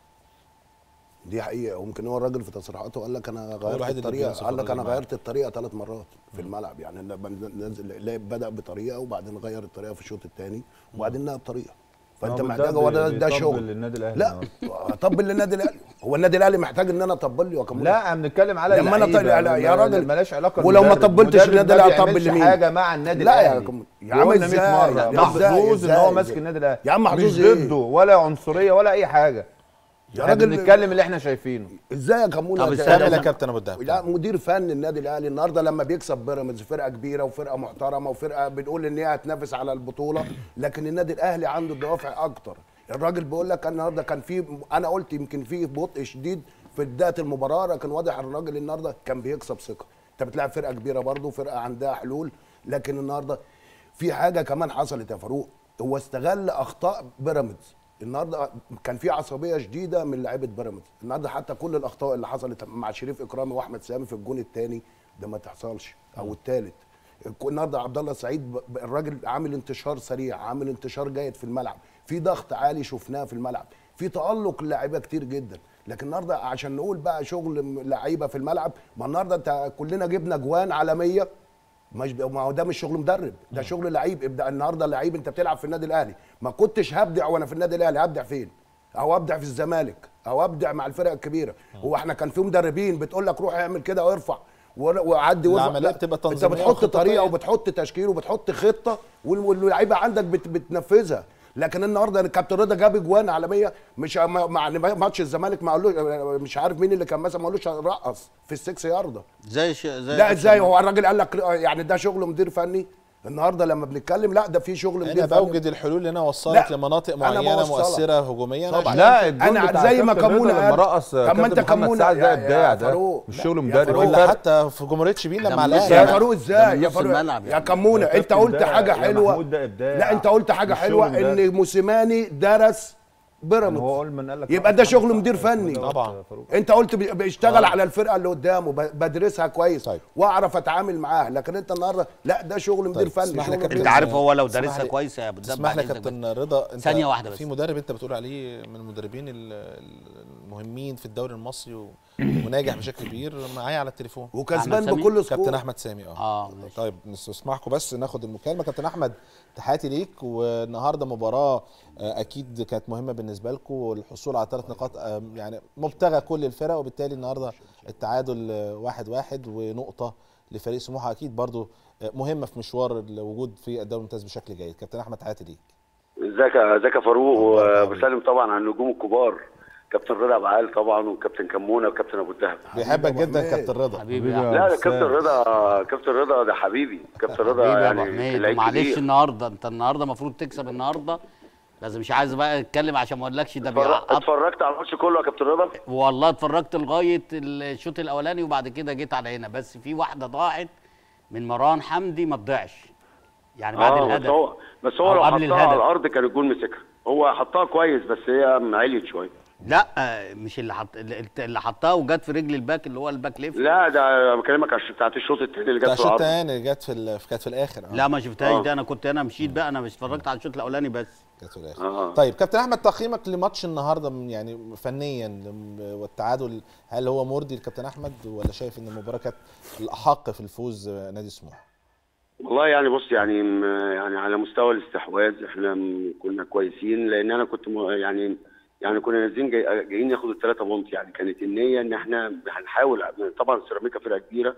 دي حقيقه وممكن هو الراجل في تصريحاته قال لك انا الوحيد غيرت اللي الطريقه بينصف قال لك انا الراجل معاه. غيرت الطريقه ثلاث مرات في الملعب يعني لما نزل لعب بدا بطريقه وبعدين غير الطريقه في الشوط الثاني وبعدين لعب بطريقه فانت هو محتاج ده هو ده, بي- ده بيطبل شغل للنادي الاهلي لا اطبل للنادي الاهلي هو النادي الاهلي محتاج ان انا اطبل له وأكمل له. لا بنتكلم على لما أنا اللعيبة، طلع- لا، يا ما- راجل، ملاش علاقه ولو ما بالمدرب. طبلتش المدرب النادي ما الأهلي هطبل بيعملش لمين؟ حاجه مع النادي لا يا الاهلي كم- يا يا عم عم 100 إزاي؟ مره يا محظوظ إزاي؟ ان هو إزاي؟ ماسك النادي الاهلي يا عم محظوظ مش إيه؟ ضده ولا عنصريه ولا اي حاجه يا احنا راجل بنتكلم اللي احنا شايفينه ازاي يا كمونه طب ده- استنى كمل ده- يا كابتن ابو الدهب لا مدير فن النادي الاهلي النهارده لما بيكسب بيراميدز فرقه كبيره وفرقه محترمه وفرقه بنقول ان هي هتنافس على البطوله لكن النادي الاهلي عنده دوافع اكتر الراجل بيقول لك النهارده كان في انا قلت يمكن في بطء شديد في بدايه المباراه لكن واضح الراجل النهارده كان بيكسب ثقه انت بتلعب فرقه كبيره برضه فرقه عندها حلول لكن النهارده في حاجه كمان حصلت يا فاروق هو استغل اخطاء بيراميدز النهارده كان في عصبيه شديده من لعيبه بيراميدز النهارده حتى كل الاخطاء اللي حصلت مع شريف اكرامي واحمد سامي في الجون الثاني ده ما تحصلش او الثالث النهارده عبد الله السعيد ب- ب- الراجل عامل انتشار سريع عامل انتشار جيد في الملعب في ضغط عالي شفناه في الملعب في تالق للاعيبه كتير جدا لكن النهارده عشان نقول بقى شغل م- لعيبه في الملعب ما النهارده انت كلنا جبنا جوان عالميه مش ما هو ده مش شغل مدرب ده شغل لعيب ابدا النهارده لعيب انت بتلعب في النادي الاهلي ما كنتش هبدع وانا في النادي الاهلي هبدع فين او ابدع في الزمالك او ابدع مع الفرق الكبيره هو احنا كان في مدربين بتقول لك روح اعمل كده وارفع ور- وعدي وارفع العمليات لا، تبقى انت تنظيمية بتحط وخططية. طريقه وبتحط تشكيل وبتحط خطه وال- واللعيبه عندك بت بتنفذها لكن النهارده الكابتن رضا جاب اجوان عالميه مش مع مع ماتش الزمالك ما قالوش مش عارف مين اللي كان مثلا ما قالوش رقص في السكس يارده زي ش... زي لا ازاي هو الراجل قال لك يعني ده شغل مدير فني النهارده لما بنتكلم لا ده في شغل انا مدير فني بوجد الحلول اللي انا وصلت لا، لمناطق أنا معينه بوصلك. مؤثره هجوميا طبعا. لا الجول أنا بتاع زي ما كابتن كمونة رضا لما قال. رقص طب ما كابتن أنت محمد كمونة سعد يا- ده يا ابداع ده فاروق. مش لا، شغل يا مدرب فاروق. في ولا فرق. حتى في جمهوريه شبين ده لما من على نص يا الملعب. فاروق ده ازاي من يا نص فاروق الملعب يا يعني. كمونه يا انت كابتن قلت ده- حاجه يا حلوه محمود ده إبداع. لا انت قلت حاجه مش حلوه شغل مدرب. ان موسيماني درس هو بيراميدز اولمان قال لك يبقى ده شغل مدير فني طبعا. انت قلت بي- بيشتغل على الفرقه اللي قدامه ب- بدرسها كويس طيب. واعرف اتعامل معاها لكن انت النهارده لا ده شغل مدير طيب، فني اسمح لي شغل كابتن. مدير انت عارف هو لو تسمح دارسها لي- كويس يا ابو الدهب تسمح لي بعد يا إذنك كابتن رضا انت ثانية واحدة بس. في مدرب انت بتقول عليه من المدربين ال- ال- المهمين في الدوري المصري و- وناجح بشكل كبير معايا على التليفون وكسبان أحمد سامي؟ بكل سكور كابتن احمد سامي اه اه ماشي. طيب نسمعكم بس ناخد المكالمه كابتن احمد تحياتي ليك والنهارده مباراه آه، اكيد كانت مهمه بالنسبه لكم والحصول على ثلاث نقاط آه، يعني مبتغى كل الفرق وبالتالي النهارده التعادل آه، واحد واحد ونقطه لفريق سموحه اكيد برضو آه، مهمه في مشوار الوجود في الدوري الممتاز بشكل جيد كابتن احمد تحياتي ليك ازيك يا- ازيك يا فاروق أخبارك عامل إيه؟ وبسلم طبعا على النجوم الكبار كابتن رضا ابو عال طبعا وكابتن كمونه وكابتن ابو الدهب بيحبك أبو جدا حميد. كابتن رضا حبيبي يا حبيبي أحمد. يا لا ده أستاذ. كابتن رضا كابتن رضا ده حبيبي كابتن رضا حبيبي يا ابو يعني حميد لعيب معلش كبير النهارده انت النهارده المفروض تكسب النهارده لازم مش عايز بقى اتكلم عشان ما اقولكش ده اتفرج- بيعقد اتفرجت على الماتش كله يا كابتن رضا والله اتفرجت لغايه الشوط الاولاني وبعد كده جيت على هنا بس في واحده ضاعت من مروان حمدي ما تضيعش يعني بعد اه بس الهدف هو بس هو أو لو قبل حطها الهدف. على الارض كان الجول مسكها هو حطها كويس بس هي عليت شويه لا آه، مش اللي حط اللي اللي حطها وجت في رجل الباك اللي هو الباك ليفت لا ده بكلمك على بتاعت الشوط الثاني اللي بتاع جت في الشوط العرض الثاني جت في ال- كانت في الاخر آه. لا ما شفتهاش آه. ده انا كنت انا مشيت بقى انا مش اتفرجت على الشوط الاولاني بس كانت في الاخر آه. طيب كابتن احمد تقييمك لماتش النهارده من- يعني فنيا لم- والتعادل هل هو مرضي لكابتن احمد ولا شايف ان المباراه كانت الاحق في الفوز آه، نادي سموحه والله يعني بص يعني م- يعني على مستوى الاستحواذ احنا م- كنا كويسين لان انا كنت م- يعني يعني كنا نازلين جاي جايين ناخد الثلاثه بونت يعني كانت النيه ان احنا هنحاول طبعا سيراميكا فرقه كبيره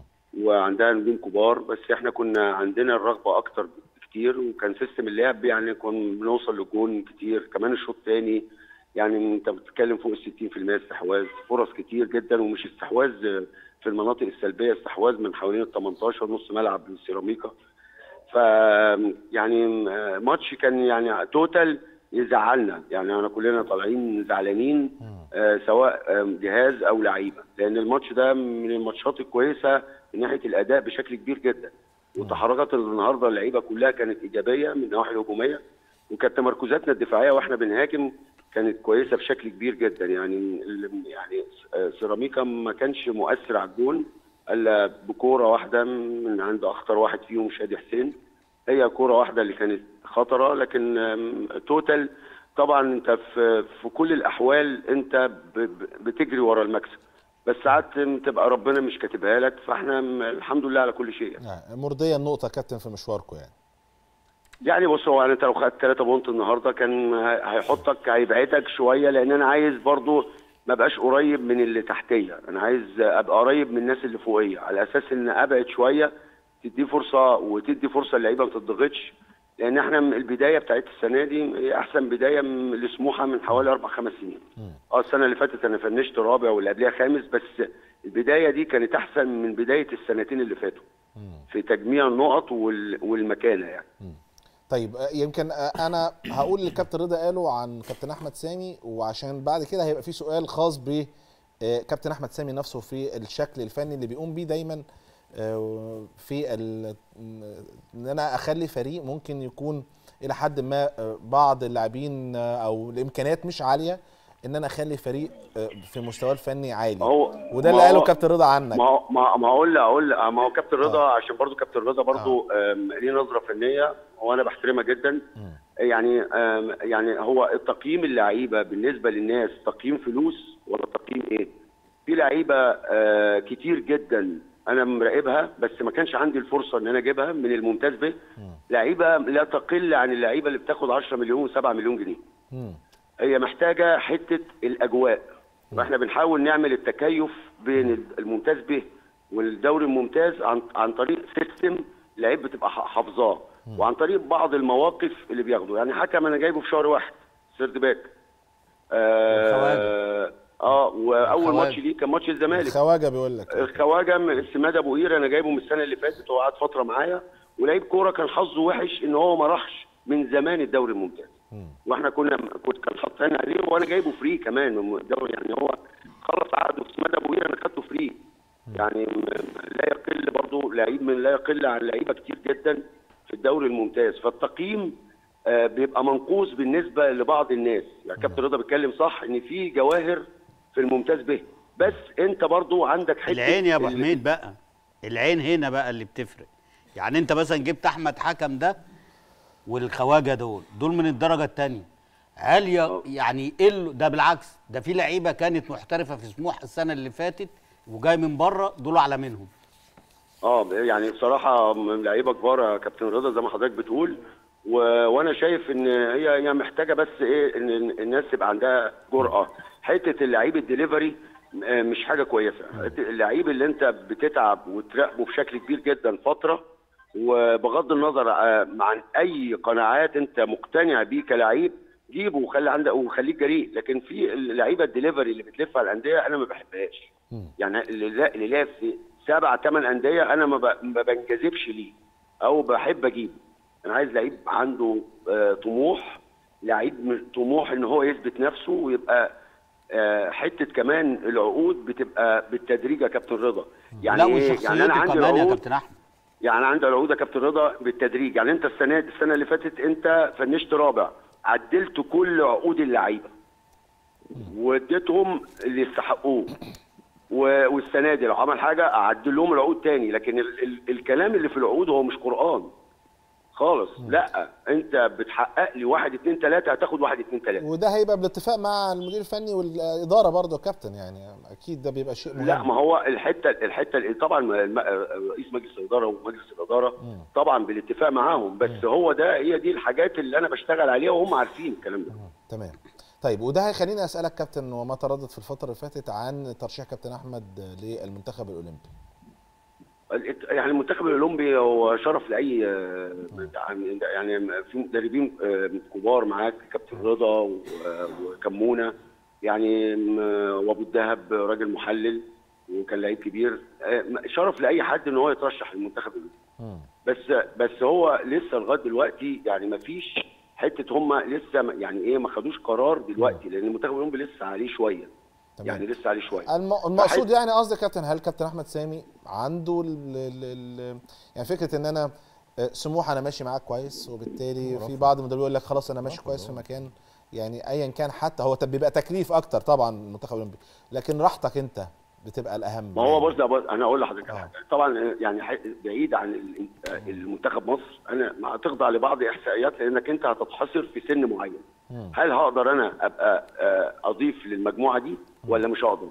وعندها نجوم كبار بس احنا كنا عندنا الرغبه اكتر بكتير وكان سيستم اللعب يعني كنا بنوصل لجون كتير كمان الشوط الثاني يعني انت بتتكلم فوق ال 60% استحواذ فرص كتير جدا ومش استحواذ في المناطق السلبيه استحواذ من حوالين ال 18 نص ملعب للسيراميكا ف يعني ماتش كان يعني توتال يزعلنا يعني انا كلنا طالعين زعلانين آه سواء آه، جهاز او لعيبه لان الماتش ده من الماتشات الكويسه من ناحيه الاداء بشكل كبير جدا وتحركات النهارده اللعيبه كلها كانت ايجابيه من النواحي الهجوميه وكانت تمركزاتنا الدفاعيه واحنا بنهاجم كانت كويسه بشكل كبير جدا يعني ال- يعني آه، سيراميكا ما كانش مؤثر على الجون الا بكوره واحده من عند اخطر واحد فيهم شادي حسين هي كوره واحده اللي كانت خطره لكن آم، توتال طبعا انت في في كل الاحوال انت ب- ب- بتجري ورا المكسب بس ساعات تبقى ربنا مش كاتبها لك فاحنا م- الحمد لله على كل شيء يعني. يعني مرضيه النقطه كابتن في مشواركم يعني يعني بص هو انت لو خدت 3 بونت النهارده كان ه- هيحطك هيبعدك شويه لان انا عايز برضو ما بقاش قريب من اللي تحتيه انا عايز ابقى قريب من الناس اللي فوقيه على اساس ان ابعد شويه تدي فرصه وتدي فرصه اللعيبه ما تضغطش لان احنا من البدايه بتاعت السنه دي هي احسن بدايه من- لسموحه من حوالي اربع خمس سنين اه السنه اللي فاتت انا فنشت رابع واللي قبلها خامس بس البدايه دي كانت احسن من بدايه السنتين اللي فاتوا في تجميع النقط وال- والمكانه يعني طيب آه، يمكن آه، انا هقول اللي كابتن رضا قاله عن كابتن احمد سامي وعشان بعد كده هيبقى في سؤال خاص ب آه، كابتن احمد سامي نفسه في الشكل الفني اللي بيقوم بيه دايما آه، في ال- ان انا اخلي فريق ممكن يكون الى حد ما آه، بعض اللاعبين آه، او الامكانيات مش عاليه ان انا اخلي فريق آه، في مستواه الفني عالي هو وده اللي ما قاله هو- كابتن رضا عنك ما هو ما ما اقول اقول ما هو كابتن رضا عشان برضو كابتن رضا برضو آم، ليه نظره فنيه وانا بحترمها جدا يعني آم، يعني هو التقييم اللعيبه بالنسبه للناس تقييم فلوس ولا تقييم ايه؟ في لعيبه آه، كتير جدا انا مراقبها بس ما كانش عندي الفرصه ان انا اجيبها من الممتاز به لعيبه لا تقل عن اللعيبه اللي بتاخد 10 مليون و7 مليون جنيه مم. هي محتاجه حته الاجواء واحنا بنحاول نعمل التكيف بين الممتاز به والدوري الممتاز عن عن طريق سيستم لعيب بتبقى ح- حافظاه وعن طريق بعض المواقف اللي بياخده يعني حكم انا جايبه في شهر واحد سيرد باك اه, آه واول الخواجة. ماتش ليه كان ماتش الزمالك خواجه بيقول لك الخواجه م- سماد ابو قير انا جايبه من السنه اللي فاتت وقعد فتره معايا ولعيب كوره كان حظه وحش ان هو ما راحش من زمان الدوري الممتاز واحنا كنا كنت كان حاطين عليه وانا جايبه فري كمان من الدوري يعني هو خلص عقده في سماد ابو قير انا خدته فري يعني م- لا يقل برضه لعيب من لا يقل عن لعيبه كتير جدا في الدوري الممتاز فالتقييم آه، بيبقى منقوص بالنسبه لبعض الناس يعني كابتن رضا بيتكلم صح ان في جواهر في الممتاز به بس انت برضو عندك حته العين يا ابو ال- حميد بقى العين هنا بقى اللي بتفرق يعني انت مثلا جبت احمد حكم ده والخواجه دول دول من الدرجه الثانيه هل ي- يعني ايه ال- ده بالعكس ده في لعيبه كانت محترفه في سموحه السنه اللي فاتت وجاي من بره دول اعلى منهم اه يعني بصراحه من لعيبه كبار يا كابتن رضا زي ما حضرتك بتقول و... وانا شايف ان هي هي محتاجه بس ايه ان إن الناس تبقى عندها جرأه حته اللعيب الدليفري آه، مش حاجه كويسه اللعيب اللي انت بتتعب وتراقبه بشكل كبير جدا فتره وبغض النظر آه، عن اي قناعات انت مقتنع بيه كلعيب جيبه وخلي عندك وخليك جريء لكن في اللعيبه الدليفري اللي بتلف على الانديه انا ما بحبهاش يعني اللي لا- اللي لعب في سبع ثمان انديه انا ما ب- ما بنجذبش ليه او بحب اجيبه انا عايز لعيب عنده آه، طموح لعيب م- طموح ان هو يثبت نفسه ويبقى آه، حته كمان العقود بتبقى بالتدريج يا كابتن رضا يعني لا إيه؟ يعني وشخصيته انا عندي كمان يا عقود كابتن احمد يعني عندي العقود يا كابتن رضا بالتدريج يعني انت السنه دي السنه اللي فاتت انت فنشت رابع عدلت كل عقود اللعيبه واديتهم اللي يستحقوه و- والسنه دي لو عمل حاجه اعدل لهم العقود تاني لكن ال ال الكلام اللي في العقود هو مش قران خالص لا انت بتحقق لي واحد اتنين تلاته هتاخد واحد اتنين تلاته وده هيبقى بالاتفاق مع المدير الفني والاداره برضه يا كابتن يعني اكيد ده بيبقى شيء مهم لا ما هو الحته الحته اللي- طبعا الم- رئيس مجلس الاداره ومجلس الاداره طبعا بالاتفاق معاهم بس هو ده هي دي الحاجات اللي انا بشتغل عليها وهم عارفين الكلام ده تمام طيب وده هيخليني اسالك كابتن وما تردد في الفتره اللي فاتت عن ترشيح كابتن احمد للمنتخب الاولمبي الات- يعني المنتخب الاولمبي هو شرف لاي آه، يعني يعني في مدربين آه، كبار معاك كابتن رضا و- وكمونه يعني م- وابو الدهب راجل محلل وكان لعيب كبير آه، شرف لاي حد ان هو يترشح للمنتخب الاولمبي مم. بس بس هو لسه لغايه دلوقتي يعني ما فيش حته هم لسه ما- يعني ايه ما خدوش قرار دلوقتي لان المنتخب الاولمبي لسه عليه شويه تمام. يعني لسه عليه شويه الم... المقصود فحت- يعني قصدي كابتن هل كابتن احمد سامي عنده ال... ال... ال... يعني فكره ان انا آه، سموح انا ماشي معاك كويس وبالتالي في بعض المدربين يقول لك خلاص انا ماشي كويس في مكان يعني ايا كان حتى هو طب بيبقى تكليف اكتر طبعا المنتخب الاولمبي لكن راحتك انت بتبقى الاهم ما هو بص بص انا اقول لحضرتك على آه. حاجه طبعا يعني ح- بعيد عن ال- المنتخب مصر انا ما هتخضع لبعض احصائيات لانك انت هتتحصر في سن معين هل هقدر انا ابقى آه، اضيف للمجموعه دي ولا مش هقدر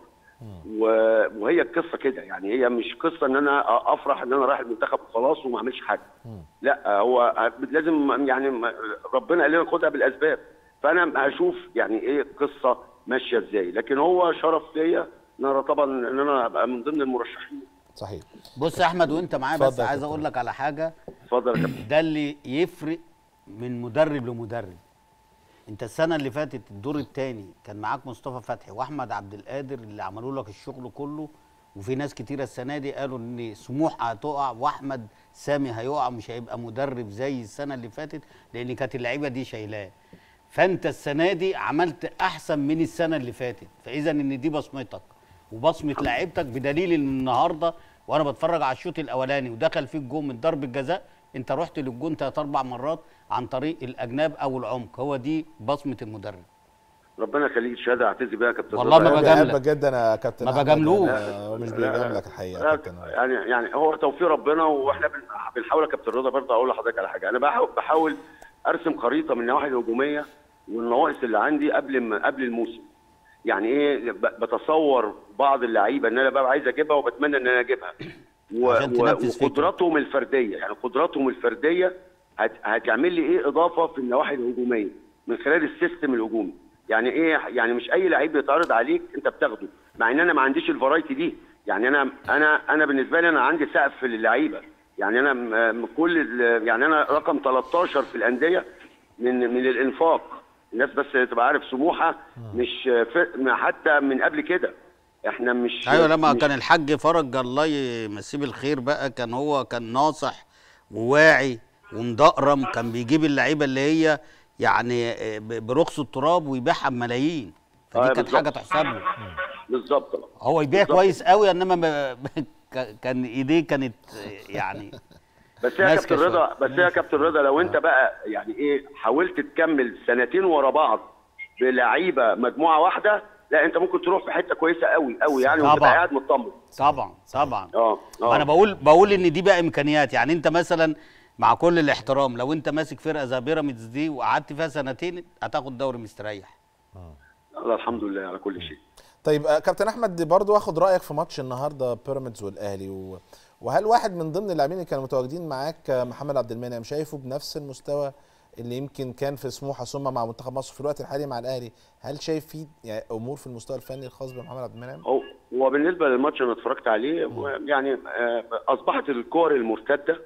و- وهي القصه كده يعني هي مش قصه ان انا أ- افرح ان انا رايح المنتخب وخلاص وما اعملش حاجه لا هو لازم يعني م- ربنا قال لنا خدها بالاسباب فانا هشوف يعني ايه القصه ماشيه ازاي لكن هو شرف ليا ان انا طبعا ان انا ابقى من ضمن المرشحين صحيح بص يا احمد وانت معايا بس اتفضل يا عايز كابتن. اقول لك على حاجه اتفضل يا كابتن ده اللي يفرق من مدرب لمدرب انت السنه اللي فاتت الدور الثاني كان معاك مصطفى فتحي واحمد عبد القادر اللي عملوا لك الشغل كله وفي ناس كتيره السنه دي قالوا ان سموح هتقع واحمد سامي هيقع مش هيبقى مدرب زي السنه اللي فاتت لان كانت اللعيبه دي شايلاه فانت السنه دي عملت احسن من السنه اللي فاتت فاذا ان دي بصمتك وبصمه لعيبتك بدليل ان النهارده وانا بتفرج على الشوط الاولاني ودخل فيك جون من ضربه جزاء انت رحت للجون ثلاث اربع مرات عن طريق الاجناب او العمق هو دي بصمه المدرب ربنا يخليك الشهاده اعتذر بيها يا كابتن والله رضا. ما أنا بجاملك. بحبك جدا يا كابتن ما أحمد. بجاملوش. آه، هو مش بيجاملك الحقيقه يا لا، كابتن يعني يعني هو توفيق ربنا واحنا بن- بنحاول يا كابتن رضا برضه اقول لحضرتك على حاجه انا بحاول, بحاول ارسم خريطه من النواحي الهجوميه والنواقص اللي عندي قبل ما قبل الموسم يعني ايه ب- بتصور بعض اللعيبه ان انا ببقى عايز اجيبها وبتمنى ان انا اجيبها و- عشان و- تنفذ فكرة. وقدراتهم الفرديه يعني قدراتهم الفرديه هت- هتعمل لي ايه اضافه في النواحي الهجوميه من خلال السيستم الهجومي يعني ايه يعني مش اي لعيب بيتعرض عليك انت بتاخده مع ان انا ما عنديش الفرايتي دي يعني انا انا انا بالنسبه لي انا عندي سقف للعيبه يعني انا م- م- كل ال- يعني انا رقم 13 في الانديه من من الانفاق الناس بس تبقى عارف سموحه مش فرق ما حتى من قبل كده احنا مش ايوه لما مش كان الحاج فرج الله يمسيه بالخير بقى كان هو كان ناصح وواعي ومدقرم كان بيجيب اللعيبه اللي هي يعني آه، ب- برخص التراب ويبيعها بملايين آه، فدي كانت بالظبط. حاجه تحسب له بالظبط هو يبيع بالظبط. كويس قوي انما ما- ك- كان ايديه كانت آه، يعني بس يا ماسكة كابتن رضا شوية. بس يا كابتن رضا لو انت بقى يعني ايه حاولت تكمل سنتين ورا بعض بلعيبه مجموعه واحده لا انت ممكن تروح في حته كويسه قوي قوي يعني طبعا. وتبقى قاعد مطمن طبعا طبعا اه ما انا بقول بقول ان دي بقى امكانيات يعني انت مثلا مع كل الاحترام لو انت ماسك فرقه زي بيراميدز دي وقعدت فيها سنتين هتاخد دوري مستريح الله الحمد لله على كل شيء طيب آه، كابتن احمد برضو اخد رايك في ماتش النهارده بيراميدز والاهلي و... وهل واحد من ضمن اللاعبين اللي كانوا متواجدين معاك آه، محمد عبد المنعم شايفه بنفس المستوى اللي يمكن كان في سموحه ثم مع منتخب مصر في الوقت الحالي مع الاهلي هل شايف فيه يعني امور في المستوى الفني الخاص بمحمد عبد المنعم هو هو بالنسبه للماتش انا اتفرجت عليه يعني آه، اصبحت الكور المرتده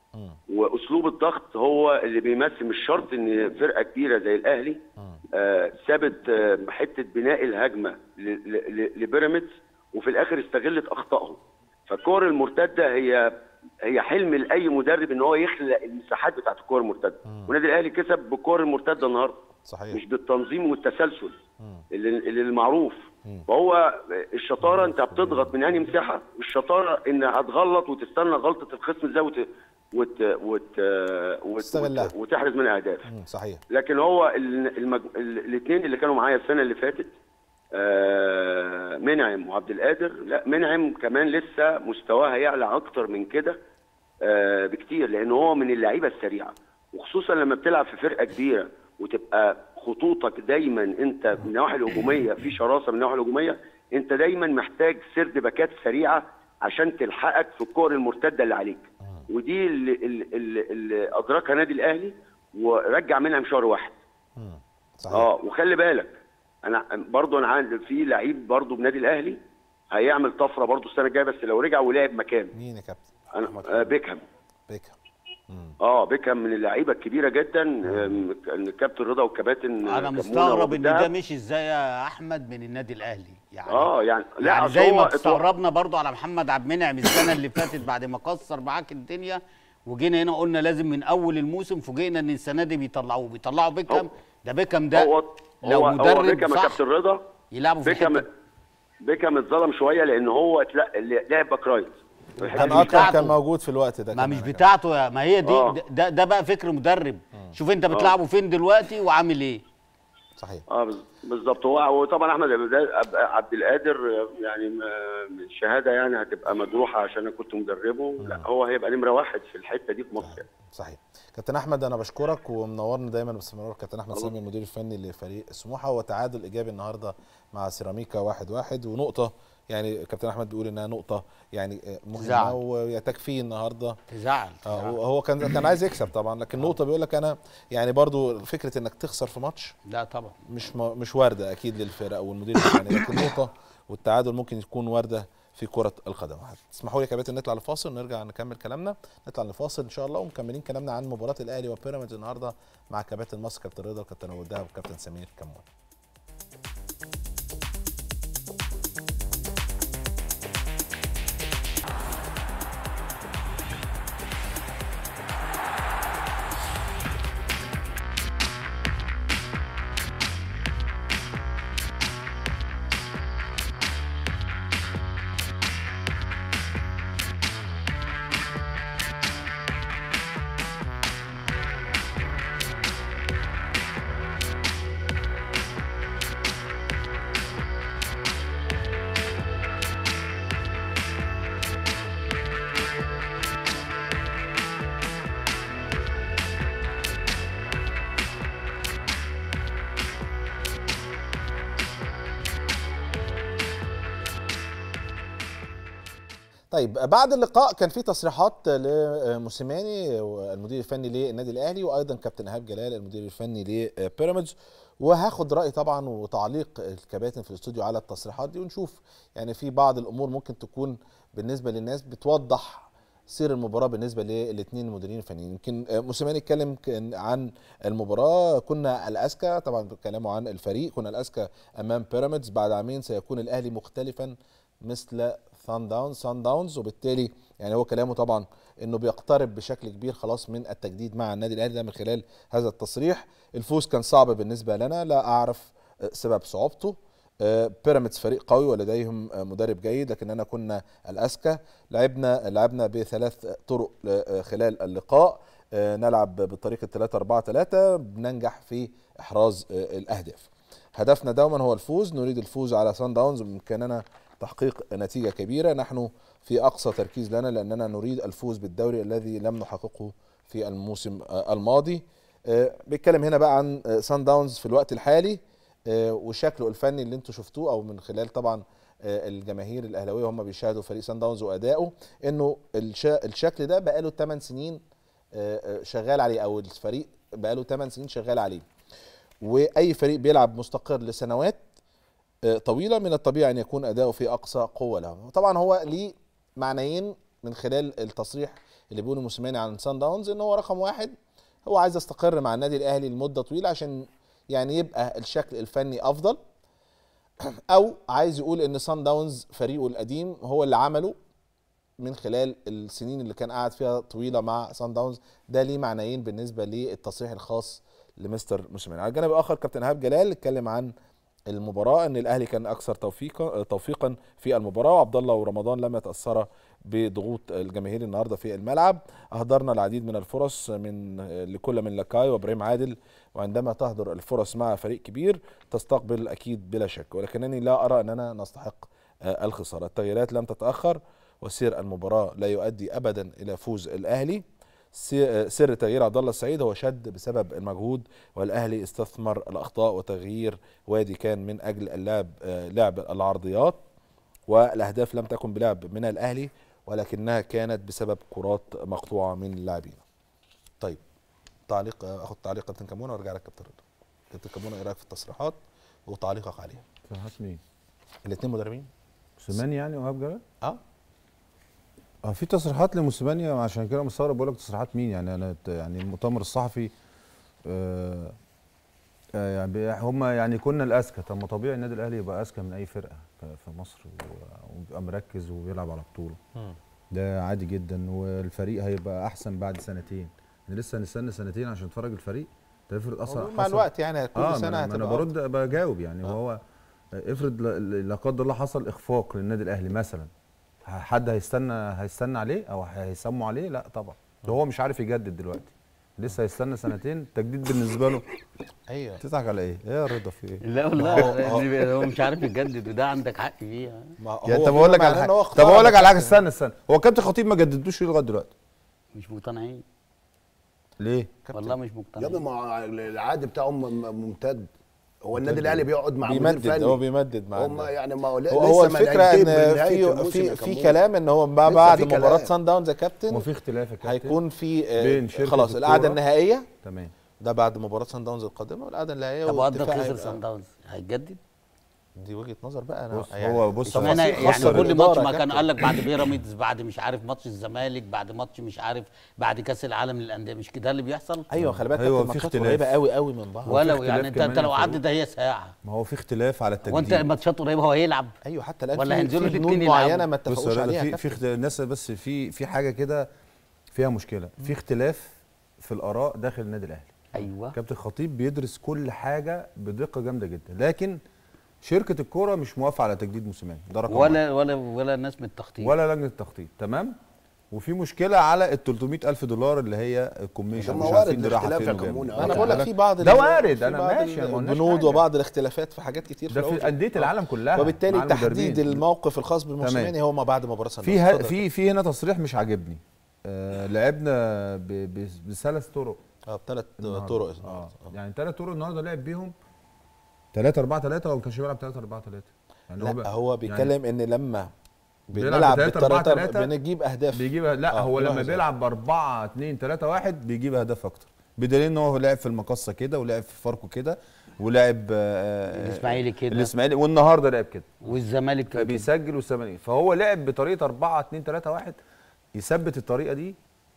واسلوب الضغط هو اللي بيمثل مش شرط ان فرقه كبيره زي الاهلي آه، سابت آه، حته بناء الهجمه ل- ل- ل- لبيراميدز وفي الاخر استغلت اخطائهم فالكور المرتده هي هي حلم لاي مدرب ان هو يخلق المساحات بتاعت الكور المرتده والنادي الاهلي كسب بالكور المرتده النهارده صحيح مش بالتنظيم والتسلسل اللي, اللي المعروف فهو الشطاره انت بتضغط من انهي مساحه والشطاره ان هتغلط وتستنى غلطه الخصم ازاي وت... وت... وت... وت... تستغلها. وت... وتحرز منها اهداف مم، صحيح لكن هو المج... الاثنين اللي كانوا معايا السنه اللي فاتت آه، منعم وعبد القادر لا منعم كمان لسه مستواه هيعلى اكتر من كده آه، بكتير لان هو من اللعيبه السريعه وخصوصا لما بتلعب في فرقه كبيره وتبقى خطوطك دايما انت من النواحي الهجوميه في شراسه من النواحي الهجوميه انت دايما محتاج سرد باكات سريعه عشان تلحقك في الكور المرتده اللي عليك ودي اللي, اللي, اللي, اللي ادركها نادي الاهلي ورجع منها شهر واحد مم، صحيح اه وخلي بالك انا برضو انا عندي في لعيب برضو بنادي الاهلي هيعمل طفره برضو السنه الجايه بس لو رجع ولعب مكانه مين يا كابتن انا أحمد آه بيكهام بيكهام اه بيكهام من اللعيبه الكبيره جدا آم، الكابتن رضا والكباتن انا كمونة مستغرب ان ده وبالدهب. مشي ازاي يا احمد من النادي الاهلي يعني اه يعني لا يعني أصل زي ما هو- استغربنا برضو على محمد عبد المنعم السنه اللي فاتت بعد ما كسر معاك الدنيا وجينا هنا قلنا لازم من اول الموسم فوجئنا ان السنه دي بيطلعوه بيطلعوا بيكهام هو- ده بيكهام ده هو لو هو هو مدرب بيكهام يا صح كابتن رضا يلعبوا في بيكهام الحته بيكهام اتظلم شويه لان هو اتلا- لعب باك رايت كان مش اكرم بتاعته. كان موجود في الوقت ده ما كمان مش يا كابتن. بتاعته يا ما هي دي آه. ده ده بقى فكر مدرب شوف انت بتلعبه فين دلوقتي وعامل ايه صحيح اه بز- بالظبط هو وطبعا احمد عبد القادر- عبد القادر يعني م- الشهاده يعني هتبقى مجروحه عشان انا كنت مدربه لا هو هيبقى نمره واحد في الحته دي في مصر يعني. صحيح كابتن احمد انا بشكرك ومنورني دايما باستمرار كابتن احمد سامي المدير الفني لفريق سموحه وتعادل ايجابي النهارده مع سيراميكا واحد واحد ونقطه يعني كابتن احمد بيقول انها نقطه يعني آه، مهمه زعل. وتكفيه النهارده تزعل اه تزعل. هو هو كان كان عايز يكسب طبعا لكن نقطه بيقول لك انا يعني برضو فكره انك تخسر في ماتش لا طبعا مش م- مش وارده اكيد للفرق والمدير الفني لكن نقطه والتعادل ممكن يكون وارده في كره القدم تسمحوا لي يا كباتن نطلع لفاصل ونرجع نكمل كلامنا نطلع لفاصل ان شاء الله ومكملين كلامنا عن مباراه الاهلي وبيراميدز النهارده مع كباتن مصر كابتن رضا وكابتن ابو الدهب وكابتن سمير كمون طيب بعد اللقاء كان في تصريحات لموسيماني المدير الفني للنادي الاهلي وايضا كابتن ايهاب جلال المدير الفني لبيراميدز وهاخد راي طبعا وتعليق الكباتن في الاستوديو على التصريحات دي ونشوف يعني في بعض الامور ممكن تكون بالنسبه للناس بتوضح سير المباراه بالنسبه للاثنين المديرين الفنيين يمكن موسيماني اتكلم كان عن المباراه كنا الاذكى طبعا بيتكلموا عن الفريق كنا الاذكى امام بيراميدز بعد عامين سيكون الاهلي مختلفا مثل ثان داونز ثان داونز وبالتالي يعني هو كلامه طبعا انه بيقترب بشكل كبير خلاص من التجديد مع النادي الاهلي ده من خلال هذا التصريح الفوز كان صعب بالنسبه لنا لا اعرف سبب صعوبته بيراميدز فريق قوي ولديهم مدرب جيد لكننا كنا الاذكى لعبنا لعبنا بثلاث طرق خلال اللقاء نلعب بطريقه 3 4 3 بننجح في احراز الاهداف هدفنا دوما هو الفوز نريد الفوز على سان داونز بامكاننا تحقيق نتيجه كبيره نحن في اقصى تركيز لنا لاننا نريد الفوز بالدوري الذي لم نحققه في الموسم الماضي بيتكلم هنا بقى عن سان داونز في الوقت الحالي وشكله الفني اللي انتم شفتوه او من خلال طبعا الجماهير الاهلاويه هم بيشاهدوا فريق سان داونز وادائه انه الشكل ده بقاله 8 سنين شغال عليه او الفريق بقاله 8 سنين شغال عليه واي فريق بيلعب مستقر لسنوات طويله من الطبيعي ان يكون اداؤه في اقصى قوه له طبعا هو ليه معنيين من خلال التصريح اللي بيقوله موسيماني عن سان داونز ان هو رقم واحد هو عايز يستقر مع النادي الاهلي لمده طويله عشان يعني يبقى الشكل الفني افضل او عايز يقول ان سان داونز فريقه القديم هو اللي عمله من خلال السنين اللي كان قاعد فيها طويله مع سان داونز ده ليه معنيين بالنسبه للتصريح الخاص لمستر موسيماني على الجانب الاخر كابتن ايهاب جلال اتكلم عن المباراه ان الاهلي كان اكثر توفيقا توفيقا في المباراه وعبد الله ورمضان لم يتاثرا بضغوط الجماهير النهارده في الملعب اهدرنا العديد من الفرص من لكل من لاكاي وابراهيم عادل وعندما تهدر الفرص مع فريق كبير تستقبل اكيد بلا شك ولكنني لا ارى اننا نستحق الخساره التغييرات لم تتاخر وسير المباراه لا يؤدي ابدا الى فوز الاهلي سر تغيير عبد الله السعيد هو شد بسبب المجهود والاهلي استثمر الاخطاء وتغيير وادي كان من اجل اللعب لعب العرضيات والاهداف لم تكن بلعب من الاهلي ولكنها كانت بسبب كرات مقطوعه من اللاعبين. طيب تعليق اخد تعليق كابتن كمونه وارجع لك كابتن رضا. كابتن كمونه ايه رايك في التصريحات وتعليقك عليها؟ تصريحات مين؟ الاثنين مدربين؟ سليمان يعني وهاب جلال؟ اه اه في تصريحات لموسيماني عشان كده مستغرب بقول لك تصريحات مين يعني انا ت- يعني المؤتمر الصحفي آه آه يعني بي- هم يعني كنا الاذكى طب ما طبيعي النادي الاهلي يبقى اذكى من اي فرقه ك- في مصر و- ويبقى مركز وبيلعب على بطوله ده عادي جدا والفريق هيبقى احسن بعد سنتين احنا لسه هنستنى سنتين عشان نتفرج الفريق ده افرض اصلا مع حصل- الوقت يعني كل اه سنه ما أنا- ما انا هتبقى برد بجاوب يعني آه. وهو افرض لا- لا قدر الله حصل اخفاق للنادي الاهلي مثلا ه- حد هيستنى هيستنى عليه او هيسموا عليه لا طبعا ده هو مش عارف يجدد دلوقتي لسه هيستنى سنتين تجديد بالنسبه له ايوه تضحك على ايه؟ ايه يا رضا في ايه؟ لا هو- لا هو مش عارف يجدد وده عندك حق فيها ما هو يعني طب فيما اقول لك معناه على إن هو حاجه اختار طب اقول لك على حاجه كابتن. استنى استنى هو كابتن خطيب ما جددوش ليه لغايه دلوقتي؟ مش مقتنعين ليه؟ والله مش يا ابني مقتنعين ما العقد بتاعهم م- ممتد هو النادي الاهلي بيقعد مع مدير بيمدد فني هو بيمدد مع هم النادي. يعني ما هو هو, لسه هو ما الفكره نهاية- ان بنهاية في الموسم يا في في كمون. كلام ان هو ما لسه بعد في كلام. مباراه سان داونز يا ما كابتن في اختلاف يا كابتن هيكون في آه، بين شركة خلاص الكورة. القعده النهائيه تمام ده بعد مباراه سان داونز القادمه والقعده النهائيه طب وقدر واتفاق خسر هيبقى- سان داونز هيتجدد؟ دي وجهه نظر بقى انا بص، هو بص، طب هو انا تفاصيل يعني خاصة كل ماتش بالإدارة ما يا كان كابتن. قال لك بعد بيراميدز بعد مش عارف ماتش الزمالك بعد ماتش مش عارف بعد كاس العالم للانديه مش كده اللي بيحصل؟ ايوه خلي بالك أيوة، كابتن في ماتشات اختلاف. قريبه قوي قوي من بعض ولو اختلاف يعني انت كمان انت يا لو فاروق. عدى ده هي ساعه ما هو في اختلاف على التجديد وانت الماتشات قريبه هو هيلعب ايوه حتى الان ولا في- هينزلوا في الاتنين بنود معينه يلعبوا؟ ما بص اتفقوش يا رضا، عليها في يا في كابتن. اخت- الناس بس في في حاجه كده فيها مشكله في اختلاف في الاراء داخل النادي الاهلي ايوه كابتن خطيب بيدرس كل حاجه بدقه جامده جدا لكن شركه الكوره مش موافقه على تجديد موسيماني ده رقم واحد. ولا ولا ولا ناس من التخطيط ولا لجنه التخطيط تمام وفي مشكله على ال 300 الف دولار اللي هي الكوميشن طب مش ما عارفين وارد دي رايحه الاختلاف فين يا وجايه كمونة. منين. انا بقول لك في بعض ده ال- وارد، في أنا بعض ماشي، أنا ما قلناش البنود حاجة. وبعض الاختلافات في حاجات كتير ده في الأول. انديه العالم كلها وبالتالي مع تحديد المدربين. الموقف الخاص بالموسيماني هو ما بعد مباراه سان في داونز. ه- اتفضل. في في هنا تصريح مش عاجبني آه لعبنا ب- ب- بثلاث طرق اه بثلاث النهاردة. طرق اه النهاردة. آه. يعني ثلاث طرق النهارده لعب بيهم 3 4 3 هو ما كانش بيلعب 3 4 3 يعني لا بقى- هو بيتكلم ان لما بيلعب بنلعب بتلاتة أربعة بالطريقه تلاتة، بنجيب اهداف بيجيب لا آه، هو بيجيب لما أهداف. بيلعب ب 4 2 3 1 بيجيب اهداف اكتر بدليل ان هو لعب في المقصه كده ولعب في فاركو كده ولعب آه، الإسماعيلي كده. الاسماعيلي والنهارده لعب كده والزمالك كده. فبيسجل والزمالك فهو لعب بطريقه 4 2 3 1 يثبت الطريقه دي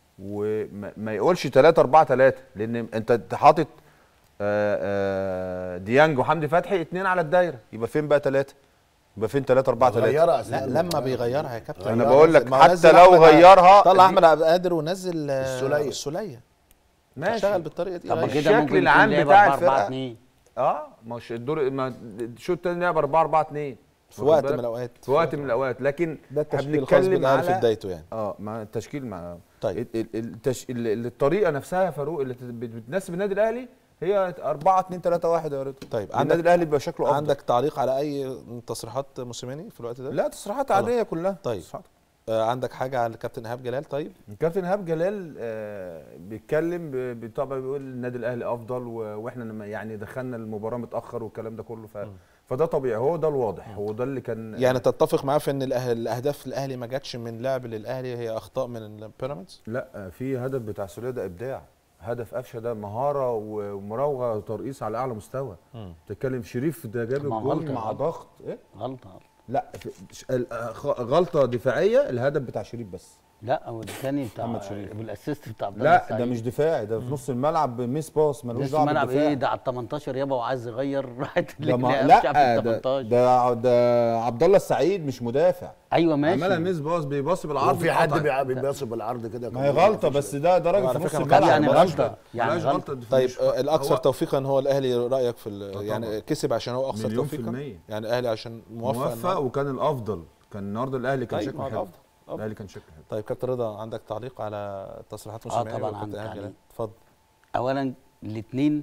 وما ما يقولش 3 4 3 لان انت أنت حاطط آه، آه، ديانج وحمدي فتحي اتنين على الدايره يبقى فين بقى 3 يبقى فين 3 4 3 غيرها لا أثناء لما المباراة. بيغيرها يا كابتن أنا غيرها. بقول لك ما هو حتى نزل لو أحمد- غيرها طلع دي- احمد عبد القادر ونزل آه، السولية. السوليه ماشي اشتغل بالطريقه دي طب ما غير. كده الشكل ممكن العام يكون لعب بتاع 4 4 الفرقة. 2 اه مش الدور ما الشوط الثاني لعب 4 4 2 في وقت من الاوقات في وقت من الاوقات لكن ده إحنا التشكيل الخاص بنتكلم بالاهلي في على بدايته يعني اه مع التشكيل مع طيب. ال- ال- التش... ال- ال- الطريقه نفسها يا فاروق اللي بت- بتناسب النادي الاهلي هي 4 2 3 1 يا رضا طيب، النادي عندك- الاهلي بيبقى شكله افضل عندك تعليق على اي من تصريحات موسيماني في الوقت ده لا تصريحات خلاص. عاديه كلها طيب. تصريحات. آه عندك حاجه على الكابتن ايهاب جلال طيب الكابتن ايهاب جلال آه بيتكلم ب- ب- طبعا بيقول النادي الاهلي افضل و- واحنا لما يعني دخلنا المباراه متاخر والكلام ده كله ف... فده طبيعي هو ده الواضح هو ده اللي كان يعني تتفق معاه في ان الأه- الاهداف الاهلي ما جاتش من لعب للاهلي هي اخطاء من البيراميدز لا في هدف بتاع سوريا ده ابداع هدف قفشه ده مهاره ومراوغه وترقيص على اعلى مستوى تتكلم شريف ده جاب طب ما الجول غلطة مع غلطة. ضغط ايه غلطه غلطة. لا في ش- ال- آه، خ- غلطه دفاعيه الهدف بتاع شريف بس لا هو الثاني بتاع محمد شريف. بالاسيست بتاع عبد الله لا السعيد. ده مش دفاعي ده في نص الملعب ميس باس ملوش نص دعوه الملعب بالدفاع ايه ده على ال 18 يابا وعايز يغير راحت ده ما رجليه لا قفشه في ال ده 18 ده, ده عبد الله السعيد مش مدافع ايوه ماشي عملها ميس باس بيباصي بالعرض وفي حد اتقطع. بيع- بيباصي بالعرض كده ما هي كمان. غلطه بس ده ده راجل على في نص فكرة ما الملعب كانش يعني ملهاش غلطة. غلطة. يعني ملهاش غلطة. غلطة طيب مش- آه الاكثر هو توفيقا هو الاهلي رايك في ال- طبعا. يعني كسب عشان هو اكثر مليون في توفيقا المية. يعني الاهلي عشان موفق موفق النهاردة. وكان الافضل كان النهارده الاهلي كان طيب، ما شكله هو حلو الأفضل. أفضل. الاهلي كان شكله حلو طيب كابتن رضا عندك تعليق على تصريحات آه، موسيماني طبعاً وكابتن عندي إيهاب تعليق. جلال؟ اتفضل اولا الاثنين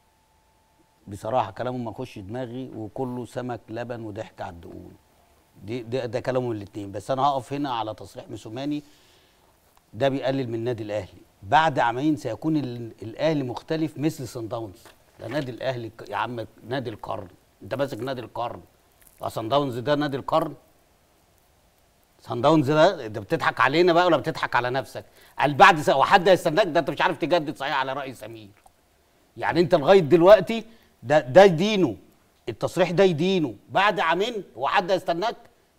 بصراحه كلامهم ما يخش دماغي وكله سمك لبن وضحك على الدقون دي ده, ده كلامهم الاثنين بس انا هقف هنا على تصريح موسوماني ده بيقلل من النادي الاهلي بعد عامين سيكون ال- الاهلي مختلف مثل سان داونز ده نادي الاهلي ك- يا عم نادي القرن انت ماسك نادي القرن سان داونز ده نادي القرن سان داونز ده انت بتضحك علينا بقى ولا بتضحك على نفسك قال بعد سنة وحد هيستناك ده انت مش عارف تجدد صحيح على راي سمير يعني انت لغايه دلوقتي ده ده يدينه التصريح ده يدينه بعد عامين هو حد هيستناك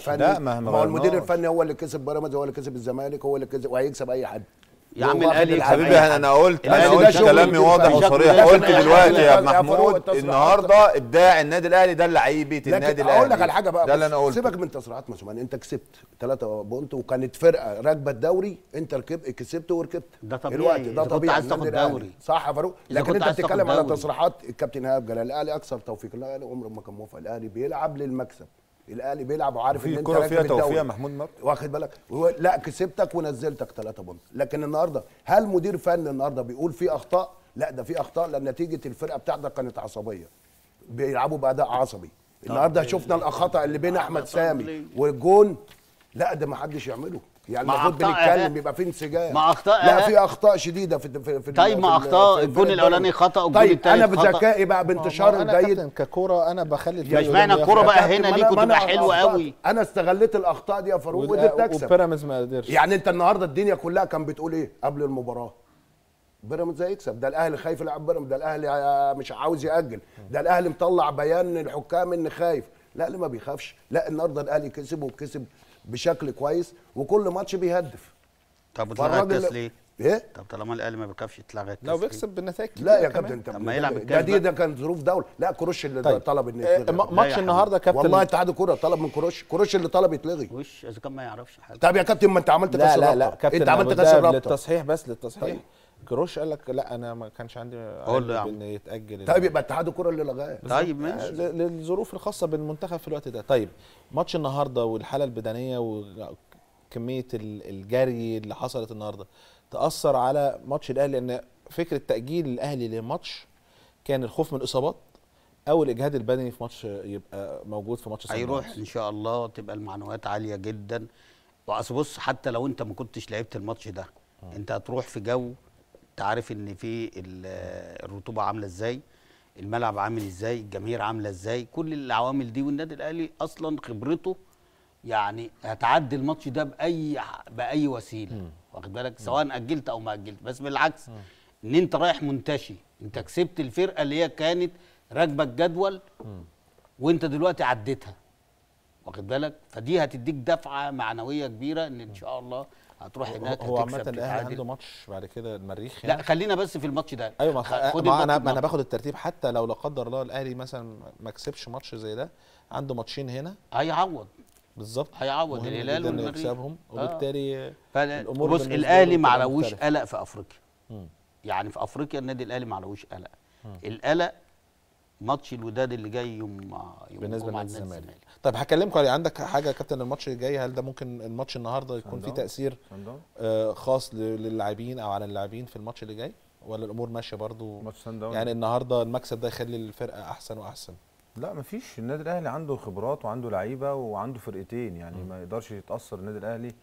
الفني لا، ما- ما ما هو المدير غيرناش. الفني هو اللي كسب بيراميدز هو اللي كسب الزمالك هو اللي كسب وهيكسب اي حد يا عم واخد الاهلي العب- يكسب حبيبي أي انا حد. انا قلت انا الأهلي ده قلت شغل كلامي كبير. واضح شكله وصريح ده قلت شغل دلوقتي كبير. يا يا محمود فاروق التصريحات- النهارده ابداع النادي الاهلي ده لعيبه النادي لكن الاهلي اقول لك على حاجه بقى ده اللي بص، انا قلته سيبك من تصريحات موسيماني انت كسبت ثلاثة بونت وكانت فرقه راكبه الدوري انت ركبت كسبت وركبت ده طبيعي. الوقت إذا ده كنت طبيعي عايز تاخد النادي الأهلي. دوري. صح يا فاروق إذا لكن كنت انت عايز تاخد بتتكلم على دوري. تصريحات الكابتن ايهاب جلال الاهلي اكثر توفيق الاهلي عمره ما كان موافق الاهلي بيلعب للمكسب الاهلي بيلعب وعارف ان في انت كرة راكب فيها توفيق الدوري. يا محمود مرة. واخد بالك هو لا كسبتك ونزلتك ثلاثة بونت لكن النهارده هل مدير فن النهارده بيقول في اخطاء لا ده في اخطاء لان نتيجه الفرقه بتاعتك كانت عصبيه بيلعبوا باداء عصبي النهارده شفنا الخطا اللي بين احمد سامي والجون لا ده ما حدش يعمله يعني مع المفروض أخطاء بنتكلم أها. يبقى في انسجام مع أخطاء لا أها. في اخطاء شديده في في, في طيب مع في- أخطاء في- في الجون الفرق الأولاني الدوري. خطأ والجون طيب انا التالت خطأ. بذكائي بقى ما بانتشار انا جيد كابتن ككوره انا بخلي مش معنى الفريق الكرة بقى كابتن، هنا ما ليكوا أنا- ما تبقى أنا حلوة أخطأت. قوي انا استغلت الاخطاء دي يا فاروق وقدرت اكسب وبيراميدز ما قدرش يعني انت النهارده الدنيا كلها كان بتقول ايه قبل المباراه بيراميدز هيكسب ده الاهلي خايف يلعب بيراميدز ده الاهلي آه، مش عاوز ياجل ده الاهلي مطلع بيان للحكام ان خايف لا اللي ما بيخافش لا النهارده الاهلي كسب وكسب بشكل كويس وكل ماتش بيهدف طب اتلغى فالراجل- الكاس ليه؟ ايه طب طالما الاهلي ما بيركبش يتلغى الكاس لو ليه؟ بيكسب بالنتائج لا يا كبيرة كابتن كمان. انت طب ما يلعب ده الكاس دي بقى. ده كان ظروف دوله لا كروش اللي طيب. طلب ان آه، يتلغي. ما- لا ماتش يا النهارده كابتن والله اتحاد الكوره طلب من كروش كروش اللي طلب يتلغي وش اذا كان ما يعرفش حاجه طب يا كابتن ما انت عملت لا كاس لا لا الرابطه كابتن انت عملت أبو كاس دهب الرابطه للتصحيح بس للتصحيح طيب. كروش قال لك لا انا ما كانش عندي قول له يا علم عم. بان يتاجل طيب يبقى اتحاد الكوره اللي لغاه طيب ماشي ل- للظروف الخاصه بالمنتخب في الوقت ده طيب ماتش النهارده والحاله البدنيه وكميه ال- الجري اللي حصلت النهارده تاثر على ماتش الاهلي لان فكره تاجيل الاهلي لماتش كان الخوف من الاصابات او الاجهاد البدني في ماتش يبقى موجود في ماتش صن هيروح داونز. ان شاء الله تبقى المعنويات عاليه جدا واصل بص حتى لو انت ما كنتش لعبت الماتش ده انت هتروح في جو انت عارف ان في ال- الرطوبه عامله ازاي الملعب عامل ازاي الجماهير عامله ازاي كل العوامل دي والنادي الاهلي اصلا خبرته يعني هتعدي الماتش ده باي باي وسيله واخد بالك سواء اجلت او ما اجلت بس بالعكس ان انت رايح منتشي انت كسبت الفرقه اللي هي كانت راكبه الجدول وانت دلوقتي عديتها واخد بالك فدي هتديك دفعه معنويه كبيره ان ان شاء الله هتروح هناك هو هتكسب عامه الاهلي تتعادل. عنده ماتش بعد كده المريخ لا خلينا بس في الماتش ده ايوه ما, خ- خد ما الماتش انا ما انا بماتش. باخد الترتيب حتى لو لا قدر الله الاهلي مثلا ما كسبش ماتش زي ده عنده ماتشين هنا هيعوض بالظبط هيعوض مهم الهلال جداً إنه والمريخ. يكسبهم آه. وبالتالي فلا- الأمور بص بالنسبة الاهلي له ما تبقى علوش مختلفة. قلق في افريقيا مم. يعني في افريقيا النادي الاهلي ما علوش قلق القلق ماتش الوداد اللي جاي يوم يوم بالنسبه الجمعة لنادي لنادي الزمالك طيب هكلمكم عليه عندك حاجه يا كابتن الماتش الجاي هل ده ممكن الماتش النهارده يكون فيه داونز. تاثير صن داونز. آه، خاص ل- للاعبين او على اللاعبين في الماتش اللي جاي ولا الامور ماشيه برضو ماتش صن داونز. يعني النهارده المكسب ده يخلي الفرقه احسن واحسن لا مفيش النادي الاهلي عنده خبرات وعنده لعيبه وعنده فرقتين يعني ما يقدرش يتاثر النادي الاهلي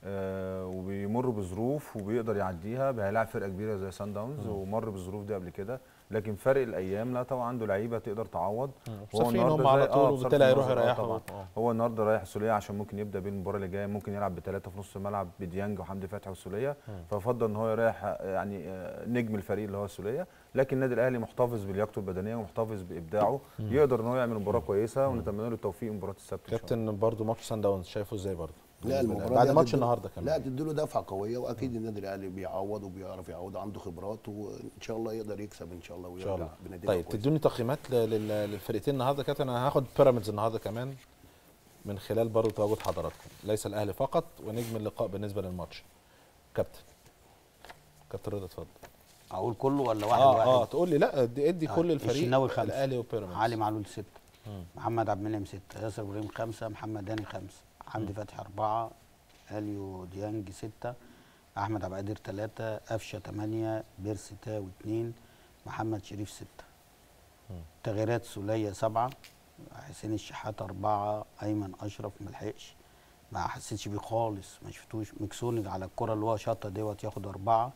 آه وبيمر بظروف وبيقدر يعديها هيلاعب فرقه كبيره زي سان داونز ومر بالظروف دي قبل كده لكن فرق الايام لا طبعا عنده لعيبه تقدر تعوض مسافرين هم النهاردة على زي- طول بصرف وبالتالي هيروحوا النظر، آه يريحوا. طبعا آه. هو النهارده رايح السوليه عشان ممكن يبدا بين المباراه اللي جايه ممكن يلعب بثلاثه في نص الملعب بديانج وحمدي فتحي والسوليه ففضل ان هو يريح آه، يعني آه، نجم الفريق اللي هو السوليه لكن النادي الاهلي محتفظ بلياقته البدنيه ومحتفظ بابداعه يقدر ان هو يعمل مباراه كويسه ونتمنى له التوفيق مباراه السبت ان شاء الله كابتن برضو ماتش سان داونز شايفه ازاي برضو لا بالنسبة المباراه للأهلي؟ بعد دي ماتش هتديله- النهارده كمان لا تديله دفعه قويه واكيد النادي الاهلي بيعوض وبيعرف يعوض عنده خبرات وان شاء الله يقدر يكسب ان شاء الله ان شاء ويرجع الله بنتيجه طيب كويسة. تدوني تقييمات ل- لل- للفرقتين النهارده كابتن انا هاخد بيراميدز النهارده كمان من خلال برضو تواجد حضراتكم ليس الاهلي فقط ونجم اللقاء بالنسبه للماتش كابتن كابتن رضا اتفضل اقول كله ولا واحد اه واحد اه تقول لي لا ادي, ادي آه، كل الفريق الشناوي خمسة. الاهلي وبيراميدز علي معلول ستة محمد عبد المنعم ستة ياسر ابراهيم خمسة محمد هاني خمسة حمدي فتحي أربعة اليو ديانج ستة أحمد عبد القادر ثلاثة قفشة ثمانية بيرسي تاو اتنين محمد شريف ستة تغييرات سولية سبعة حسين الشحات أربعة أيمن أشرف ملحقش ما حسيتش بيه خالص ما شفتوش مكسونج على الكرة اللي هو شاطها دوت ياخد أربعة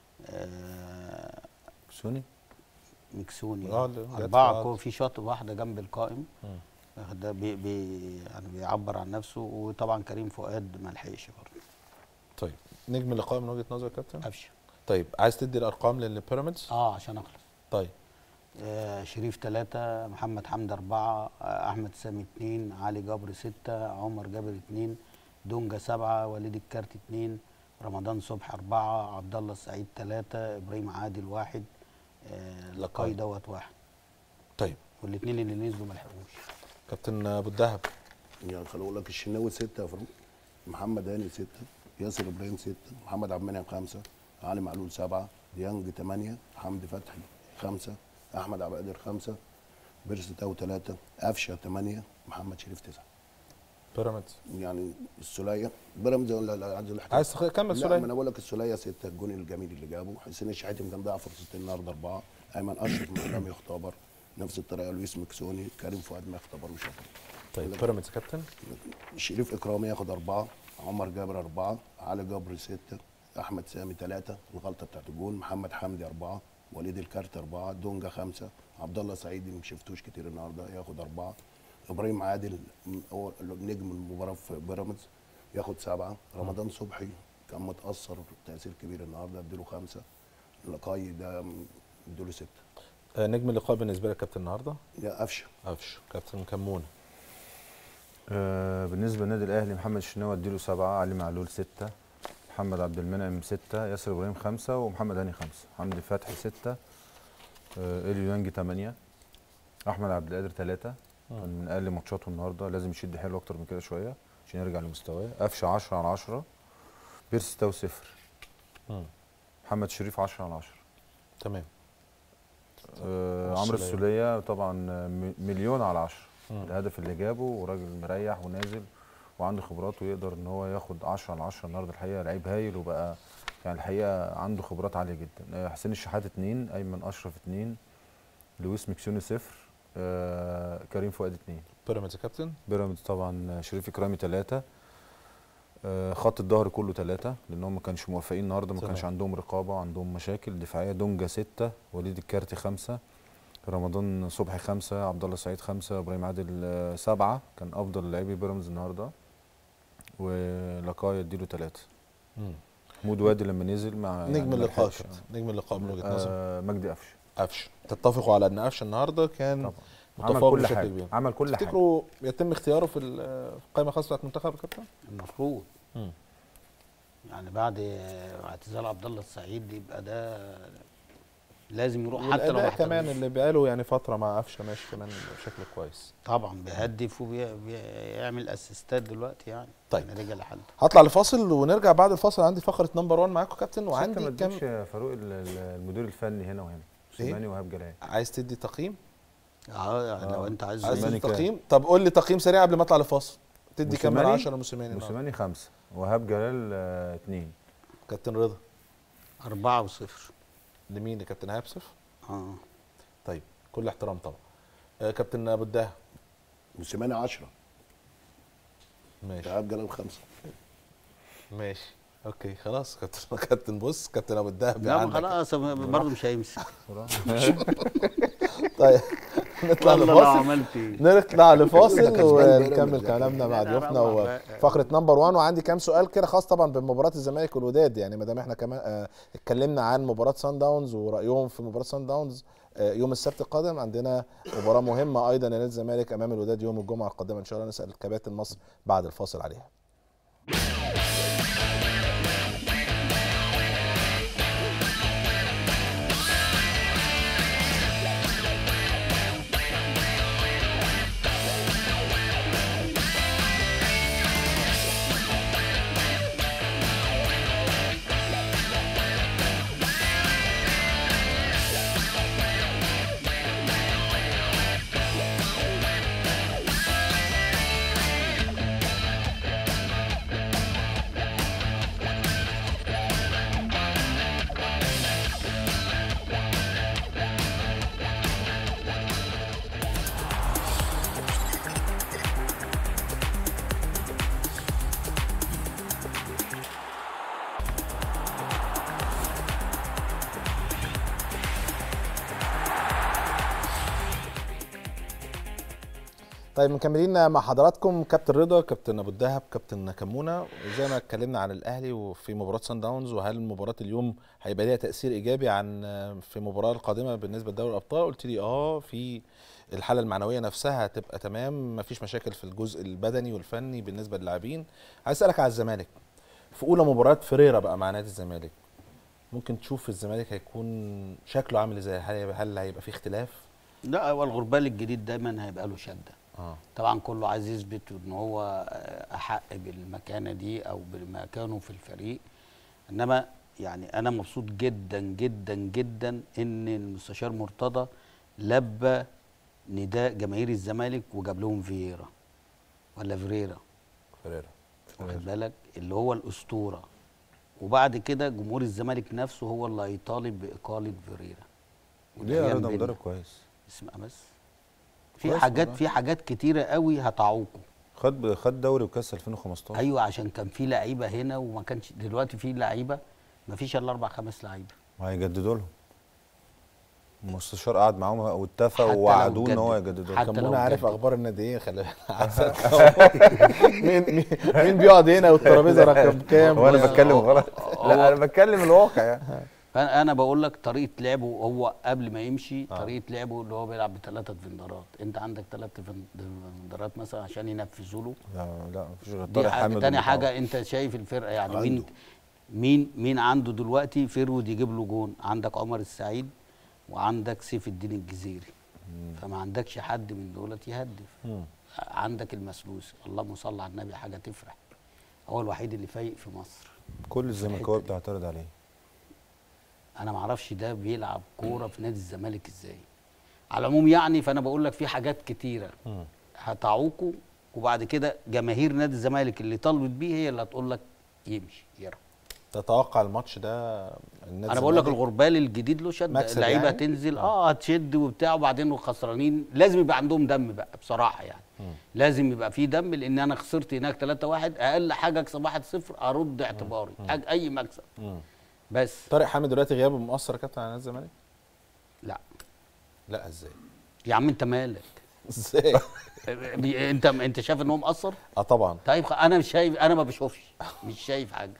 آه سوني مكسوني آه، اللي جت أربعة في- كو في شوط واحدة جنب القائم واخد ده بي بي يعني بيعبر عن نفسه وطبعا كريم فؤاد ما لحقش برضه طيب نجم اللقاء من وجهه نظر كابتن قفشه طيب عايز تدي الارقام للبيراميدز اه عشان اخلص طيب آه شريف ثلاثة محمد حمد أربعة آه أحمد سامي اتنين علي جبر ستة عمر جابر اتنين دونجا سبعة وليد الكارت اتنين رمضان صبحي أربعة عبد الله السعيد ثلاثة إبراهيم عادل واحد آه لقاي دوت واحد طيب والاثنين اللي نزلوا ما لحقوش كابتن ابو الدهب يعني خليني اقول لك الشناوي سته يا فاروق محمد هاني سته ياسر ابراهيم سته محمد عبد المنعم خمسه علي معلول سبعه ديانج ثمانيه حمدي فتحي خمسه احمد عبد القادر خمسه بيرس تاو ثلاثه قفشه ثمانيه محمد شريف تسعه بيراميدز يعني السوليه بيراميدز ولا لا عايز الاحتياط عايز تكمل لا سوليه ما انا بقول لك السوليه سته الجون الجميل اللي جابه حسين الشحاتي كان ضيع فرصتين النهارده اربعه ايمن اشرف ما لم يختبر نفس الطريقه لويس مكسوني كريم فؤاد ما اختبروش أبدا. طيب بيراميدز كابتن شريف اكرامي ياخد اربعه عمر جابر اربعه علي جبر سته احمد سامي ثلاثه الغلطه بتاعت الجول محمد حمدي اربعه وليد الكارت اربعه دونجا خمسه عبد الله سعيد ما شفتوش كتير النهارده ياخد اربعه ابراهيم عادل م- هو نجم المباراه في بيراميدز ياخد سبعه رمضان صبحي كان متاثر تاثير كبير النهارده اديله خمسه لقاي ده م- اديله سته آه، نجم اللقاء بالنسبه لك كابتن النهارده يا قفشه قفش كابتن كمونه آه، بالنسبه للنادي الاهلي محمد الشناوي اديله سبعه علي معلول سته محمد عبد المنعم سته ياسر ابراهيم خمسه ومحمد هاني خمسه حمدي فتحي سته آه، اليو يانج ثمانيه احمد عبد القادر ثلاثه كان من اقل ماتشاته النهارده لازم يشد حيله اكتر من كده شويه عشان يرجع لمستواه قفشه 10 على 10 بيرس تاو صفر مم. محمد شريف 10 على 10 تمام آه عمرو السولية. السوليه طبعا آه، م- مليون على 10 مم. الهدف اللي جابه وراجل مريح ونازل وعنده خبرات ويقدر ان هو ياخد 10 على 10 النهارده الحقيقه لعيب هايل وبقى يعني الحقيقه عنده خبرات عاليه جدا آه، حسين الشحات اثنين ايمن اشرف اثنين لويس مكسوني صفر آه كريم فؤاد اثنين بيراميدز كابتن بيراميدز طبعا شريف اكرامي ثلاثه آه خط الظهر كله ثلاثه لانهم ما كانش موفقين النهارده ما تمام. كانش عندهم رقابه عندهم مشاكل دفاعيه دونجا سته وليد الكارتي خمسه رمضان صبحي خمسه عبد الله سعيد خمسه ابراهيم عادل آه، سبعه كان افضل لاعبي بيراميدز النهارده ولقايا اديله ثلاثه مم. مود وادي لما نزل مع نجم يعني ما اللقاء لحقش. كابتن نجم اللقاء من وجهه نظرك آه مجدي قفش قفش تتفقوا على ان قفش النهارده كان طبعا عمل متفوق كل بشكل حاجه كبير عمل كل حاجه تفتكروا يتم اختياره في ال- في القائمه الخاصه بتاعت المنتخب يا كابتن؟ المفروض مم. يعني بعد اعتزال عبد الله السعيد يبقى ده لازم يروح حتى لو والاداء ما كمان احترفش. اللي بقاله يعني فتره مع قفشه ماشي كمان بشكل كويس طبعا بيهدف وبيعمل اسيستات دلوقتي يعني طيب. يعني رجع لحد هطلع لفاصل ونرجع بعد الفصل عندي فقره نمبر 1 معاكم كابتن بس انت ما وعندي اديتش كام يا فاروق ال- ال- المدير الفني هنا وهنا سليماني وهاب جلال عايز تدي تقييم اه يعني لو آه. انت عايز عايز موسيماني تدي كام؟ تقييم طب قول لي تقييم سريع قبل ما اطلع لفاصل تدي كام من موسيماني؟ 10 موسيماني النهاردة؟ موسيماني خمسة وهاب جلال آه، اتنين كابتن رضا أربعة وصفر لمين يا كابتن ايهاب صفر اه طيب كل احترام طبعا آه كابتن ابو الدهب موسيماني 10 ماشي شهاب جلال خمسه ماشي اوكي خلاص كابتن كابتن بص كابتن ابو الدهب لا ما عندك. خلاص برضه مش هيمسك طيب نطلع والله لو لفاصل عملت ايه نطلع لفاصل كسبان ونكمل بيراميدز. كلامنا مع لا، ضيوفنا روح بقى. وفقره نمبر 1 وعندي كام سؤال كده خاص طبعا بمباراه الزمالك والوداد يعني ما دام احنا كمان آه، اتكلمنا عن مباراه سان داونز ورايهم في مباراه سان داونز آه، يوم السبت القادم عندنا مباراه مهمه ايضا لنادي الزمالك امام الوداد يوم الجمعه القادمه ان شاء الله نسال كباتن مصر بعد الفاصل عليها طيب مكملين مع حضراتكم كابتن رضا كابتن ابو الدهب كابتن كمونه زي ما اتكلمنا عن الاهلي وفي مباراه سان داونز وهل مباراه اليوم هيبقى ليها تاثير ايجابي عن في المباراه القادمه بالنسبه لدوري الابطال قلت لي اه في الحاله المعنويه نفسها هتبقى تمام مفيش مشاكل في الجزء البدني والفني بالنسبه للاعبين عايز اسالك على الزمالك في اولى مباريات فريرا بقى مع نادي الزمالك ممكن تشوف الزمالك هيكون شكله عامل ازاي هل هل هيبقى في اختلاف لا هو الغربال الجديد دايما هيبقى له شده اه طبعا كله عايز يثبت ان هو آه، احق بالمكانه دي او بمكانه في الفريق انما يعني انا مبسوط جدا جدا جدا ان المستشار مرتضى لبى نداء جماهير الزمالك وجاب لهم فييرا ولا فيريرا فريرا واخد بالك اللي هو الاسطوره وبعد كده جمهور الزمالك نفسه هو اللي هيطالب باقاله فيريرا ليه يا والأيام رضا بينا. مدرب كويس اسمع بس في كويس حاجات والله. في حاجات كتيره قوي هتعوقه خد خد دوري وكاس 2015 ايوه عشان كان في لعيبه هنا وما كانش دلوقتي في لعيبه ما فيش الا اربع خمس لعيبه وهيجددوا لهم المستشار قعد معاهم واتفق حتى لو ووعدوه ان هو جدد. يجددوا حتى لهم كان لو منى عارف جدد. اخبار الناديين خلي بالك مين مين مين بيقعد هنا والترابيزه رقم كام هو انا بتكلم غلط لا انا بتكلم الواقع يعني فانا انا بقول لك طريقه لعبه هو قبل ما يمشي طريقه لعبه اللي هو بيلعب بثلاثه ديفندرات انت عندك ثلاث ديفندرات مثلا عشان ينفذوا له لا لا مفيش غير دي طارق حاجه حامد تاني ومتعوض. حاجه انت شايف الفرقه يعني مين عنده. مين مين عنده دلوقتي فيرود يجيب له جون عندك عمر السعيد وعندك سيف الدين الجزيري فما عندكش حد من دولت يهدف مم. عندك المسلوس اللهم صل على النبي حاجه تفرح هو الوحيد اللي فايق في مصر كل الزملكاويه الحتة دي. بتعترض عليه انا ما اعرفش ده بيلعب كوره في نادي الزمالك ازاي على العموم يعني فانا بقول لك في حاجات كتيره مم. هتعوقه وبعد كده جماهير نادي الزمالك اللي طلبت بيه هي اللي هتقول لك يمشي يرى تتوقع الماتش ده النادي انا بقول لك الزمالك الغربال الجديد له شد مكسب اللعيبه يعني؟ تنزل اه هتشد وبتاع وبعدين خسرانين لازم يبقى عندهم دم بقى بصراحه يعني لازم يبقى في دم لان انا خسرت هناك 3 1 اقل حاجه اكسب 1 0 ارد اعتباري أج- اي مكسب مم. بس طارق حامد دلوقتي غيابه مؤثر يا كابتن على نادي الزمالك لا لا ازاي يا عم انت مالك ازاي بي- انت انت شايف ان هو مقصر اه طبعا طيب خ- انا مش شايف انا ما بشوفش مش شايف حاجه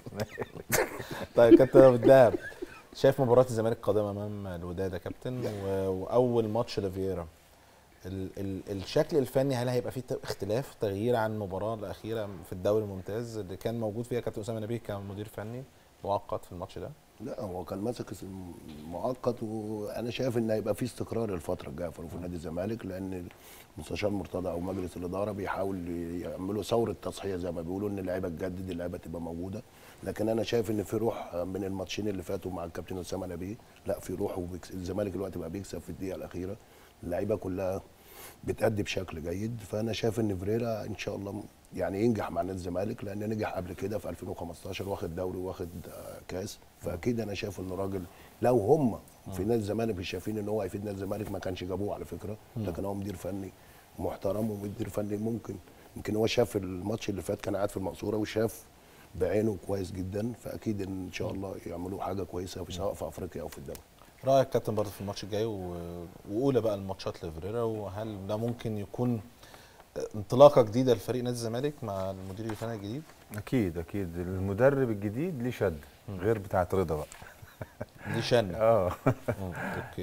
طيب كابتن ابو الدهب شايف مباراه الزمالك القادمه امام الوداد يا كابتن و- واول ماتش لفييرا ال ال الشكل الفني هل هيبقى فيه ت- اختلاف تغيير عن المباراه الاخيره في الدوري الممتاز اللي كان موجود فيها كابتن اسامه نبيه كمدير فني مؤقت في الماتش ده لا هو كان ماسك الم- مؤقت وانا شايف ان هيبقى في استقرار الفتره الجايه في نادي الزمالك لان المستشار مرتضى او مجلس الاداره بيحاول يعملوا ثوره تصحيح زي ما بيقولوا ان اللعيبه تجدد اللعيبه تبقى موجوده لكن انا شايف ان في روح من الماتشين اللي فاتوا مع الكابتن اسامه نبيه لا في روح وبيكس- الزمالك دلوقتي بقى بيكسب في الدقيقه الاخيره اللعيبه كلها بتأدي بشكل جيد فانا شايف ان فريرا ان شاء الله يعني ينجح مع نادي الزمالك لان نجح قبل كده في 2015 واخد دوري واخد آه، كاس فاكيد انا شايف انه راجل لو هم في نادي الزمالك مش شايفين ان هو هيفيد نادي الزمالك ما كانش جابوه على فكره لكن هو مدير فني محترم ومدير فني ممكن يمكن هو شاف الماتش اللي فات كان قاعد في المقصوره وشاف بعينه كويس جدا فاكيد ان شاء الله يعملوا حاجه كويسه سواء في افريقيا او في الدوري رايك كابتن برضه في الماتش الجاي و... واولى بقى الماتشات لفريرا وهل ده ممكن يكون انطلاقه جديده لفريق نادي الزمالك مع المدير الفني الجديد اكيد اكيد المدرب الجديد ليه شد غير بتاعت رضا بقى دي شنه اه مم، اوكي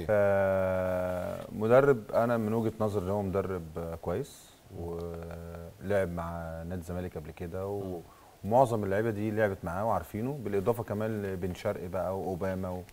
مدرب انا من وجهه نظري ان هو مدرب آه، كويس ولعب مع نادي الزمالك قبل كده و- ومعظم اللعيبه دي لعبت معاه وعارفينه بالاضافه كمان لبن شرقي بقى واوباما و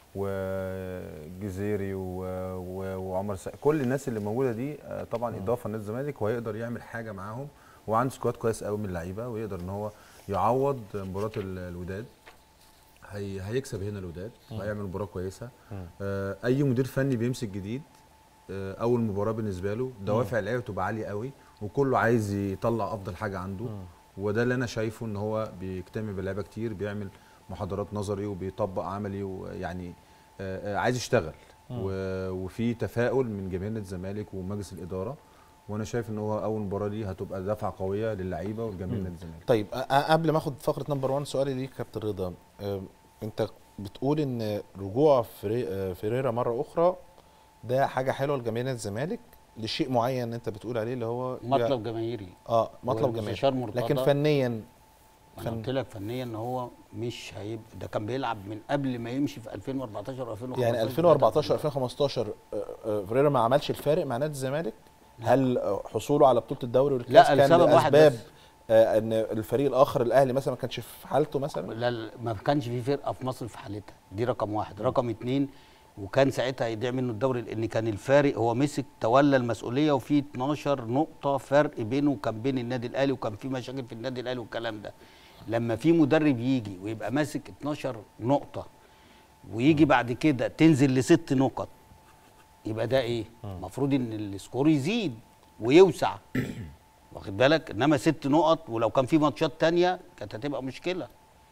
وجزيري و... و... وعمر سا... كل الناس اللي موجوده دي آه، طبعا اضافه لنادي الزمالك وهيقدر يعمل حاجه معاهم وعنده سكواد كويس قوي من اللعيبه ويقدر ان هو يعوض مباراه ال- الوداد هي... هيكسب هنا الوداد وهيعمل مباراه كويسه آه، اي مدير فني بيمسك جديد آه، اول مباراه بالنسبه له دوافع اللعيبه بتبقى عاليه قوي وكله عايز يطلع افضل حاجه عنده وده اللي انا شايفه ان هو بيجتمع باللعيبه كتير بيعمل محاضرات نظري وبيطبق عملي ويعني آه، آه، عايز يشتغل و- وفي تفاؤل من جماهير نادي الزمالك ومجلس الاداره وانا شايف ان هو اول مباراه دي هتبقى دفعه قويه للعيبه والجماهير نادي الزمالك طيب أ- أ- قبل ما اخد فقره نمبر 1 سؤالي ليك كابتن رضا أم، انت بتقول ان رجوع فري- آه، فيريرا مره اخرى ده حاجه حلوه لجماهير نادي الزمالك لشيء معين انت بتقول عليه اللي هو مطلب جماهيري اه مطلب والمستشار جماهيري مرتضى لكن فنيا انا فن- قلت لك فنيا ان هو مش هيبقى ده كان بيلعب من قبل ما يمشي في 2014 و2015 يعني 2014 2015 آه، آه، فيريرا ما عملش الفارق مع نادي الزمالك هل آه، حصوله على بطوله الدوري والكاس لا، كان لسبب واحد لاسباب بس. آه، ان الفريق الاخر الاهلي مثلا ما كانش في حالته مثلا لا لا، ما كانش في فرقه في مصر في حالتها دي رقم واحد رقم اتنين وكان ساعتها هيضيع منه الدوري لان كان الفارق هو مسك تولى المسؤوليه وفي 12 نقطه فرق بينه وكان بين النادي الاهلي وكان في مشاكل في النادي الاهلي والكلام ده لما في مدرب يجي ويبقى ماسك 12 نقطه ويجي بعد كده تنزل لست نقط يبقى ده ايه المفروض ان السكور يزيد ويوسع واخد بالك انما ست نقط ولو كان في ماتشات تانية كانت هتبقى مشكله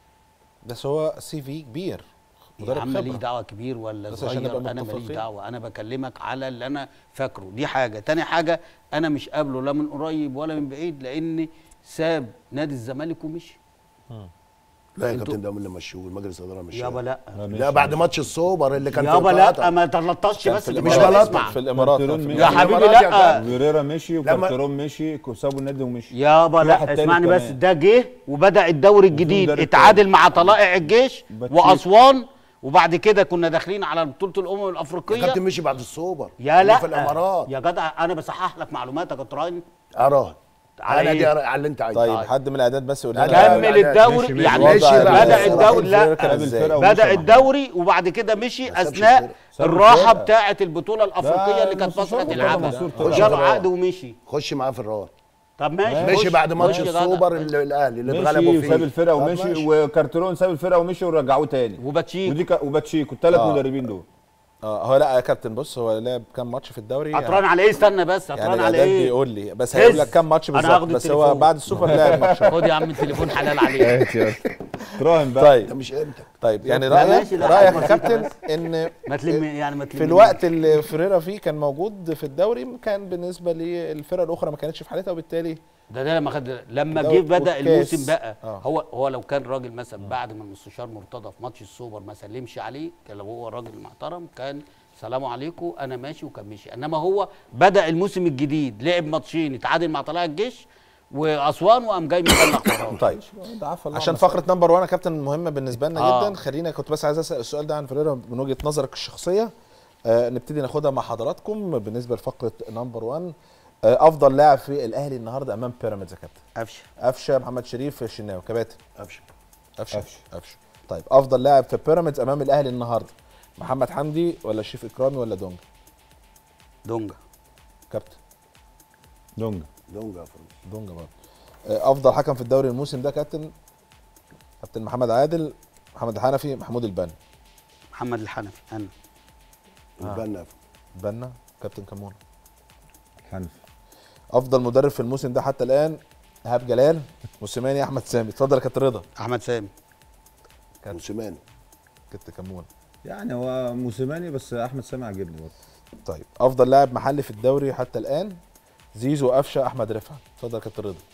بس هو سي في كبير يا مدرب عم ماليش خبرة. دعوه كبير ولا بس عشان صغير نبقى انا ماليش متفقين. دعوه انا بكلمك على اللي انا فاكره دي حاجه تاني حاجه انا مش قابله لا من قريب ولا من بعيد لان ساب نادي الزمالك ومشي لا يا انتوا- كابتن ده من اللي مشوه المجلس الاداره مشوه يابا لا لا بعد ماتش السوبر اللي كان في يابا القطر. لا ما تلطش كان بس في في مش الإمارات. الكلام بلطج. اسمع في الامارات كارتيرون في مشي. يا في حبيبي الإمارات يا لا كابتن. فيريرا مشي لما- وكارتيرون مشي سابوا النادي ومشي يابا في واحد لا تالت اسمعني بس كمان. ده جه وبدا الدوري الجديد مدرب اتعادل مع طلائع الجيش باتشيك. واسوان وبعد كده كنا داخلين على بطوله الامم يا الافريقيه كابتن مشي بعد السوبر يا اللي لا في الامارات يا جدع انا بصحح لك معلوماتك يا تراين اراه على انا إيه؟ دي أراه على اللي انت عايزه طيب حد من الاعداد بس يقول لا، لنا لا، كمل لا، الدوري ماشي، يعني ماشي. مشي ماشي بقى. بدا الدوري لا كان إزاي؟ الفرقة ومشى بدا معاه. الدوري وبعد كده مشي سابش اثناء الفرقة. ساب الراحه الفرقة. بتاعه البطوله الافريقيه اللي كانت مستشار مصر مرتضى هتلعبها منصور طلع. جاب عقد ومشي خش معاه في الراه طب ماشي مشي خش، بعد ماتش خش يا جدع. السوبر اللي الاهلي اللي اتغلبوا مشي فيه وساب الفرقه طب ومشي ماشي. وكارتيرون ساب الفرقه ومشي ورجعوه تاني وباتشيك ودي ك... وباتشيكو الثلاث آه. مدربين دول اه هو لا يا كابتن بص هو لعب كام ماتش في الدوري عطران على ايه استنى بس يعني عطران على الاعداد ايه بيقول لي بس هيقول لك كام ماتش أنا بالظبط هاخد بس هو التليفون. بعد السوبر لعب ماتش خد يا عم التليفون حلال عليك تراهن بقى ده طيب مش قيمتك طيب يعني لا، رايك ماشي، لا، رايك حاجة يا بسيطة كابتن بس. ان ما تلم يعني ما تلم في الوقت اللي فريرا فيه كان موجود في الدوري كان بالنسبه للفرق الاخرى ما كانتش في حالتها وبالتالي ده ده لما خد لما دوري جه بدا والكاس. الموسم بقى آه. هو هو لو كان راجل مثلا بعد ما المستشار مرتضى في ماتش السوبر ما سلمش عليه كان لو هو راجل محترم كان سلام عليكم انا ماشي وكان مشي انما هو بدا الموسم الجديد لعب ماتشين اتعادل مع طلائع الجيش واسوان وقام جاي مطلع قرار طيب ده عفى الله عشان عما فقره نمبر 1 يا كابتن مهمه بالنسبه لنا آه. جدا خلينا كنت بس عايز اسال السؤال ده عن فريرا من وجهه نظرك الشخصيه آه نبتدي ناخدها مع حضراتكم بالنسبه لفقره نمبر 1 آه افضل لاعب في الاهلي النهارده امام بيراميدز يا كابتن قفشه قفشه محمد شريف الشناوي كباتن ابشر قفشه قفشة. قفشه طيب افضل لاعب في بيراميدز امام الاهلي النهارده محمد حمدي ولا شريف اكرامي ولا دونج دونجا كابتن دونجا دونجا فروز دونجا برضه آه، افضل حكم في الدوري الموسم ده كابتن كابتن محمد عادل محمد الحنفي محمود البنا محمد الحنفي انا البنا بنا كابتن كمون حنفي افضل مدرب في الموسم ده حتى الان ايهاب جلال موسيماني احمد سامي اتفضل يا كابتن رضا احمد سامي موسيماني كابتن كمون يعني هو موسيماني بس احمد سامي عجبني برضه طيب افضل لاعب محلي في الدوري حتى الان زيزو قفشه احمد رفعت اتفضل يا كابتن رضا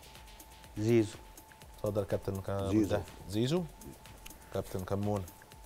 زيزو اتفضل يا كابتن ك- زيزو. مدهب. زيزو كابتن كمون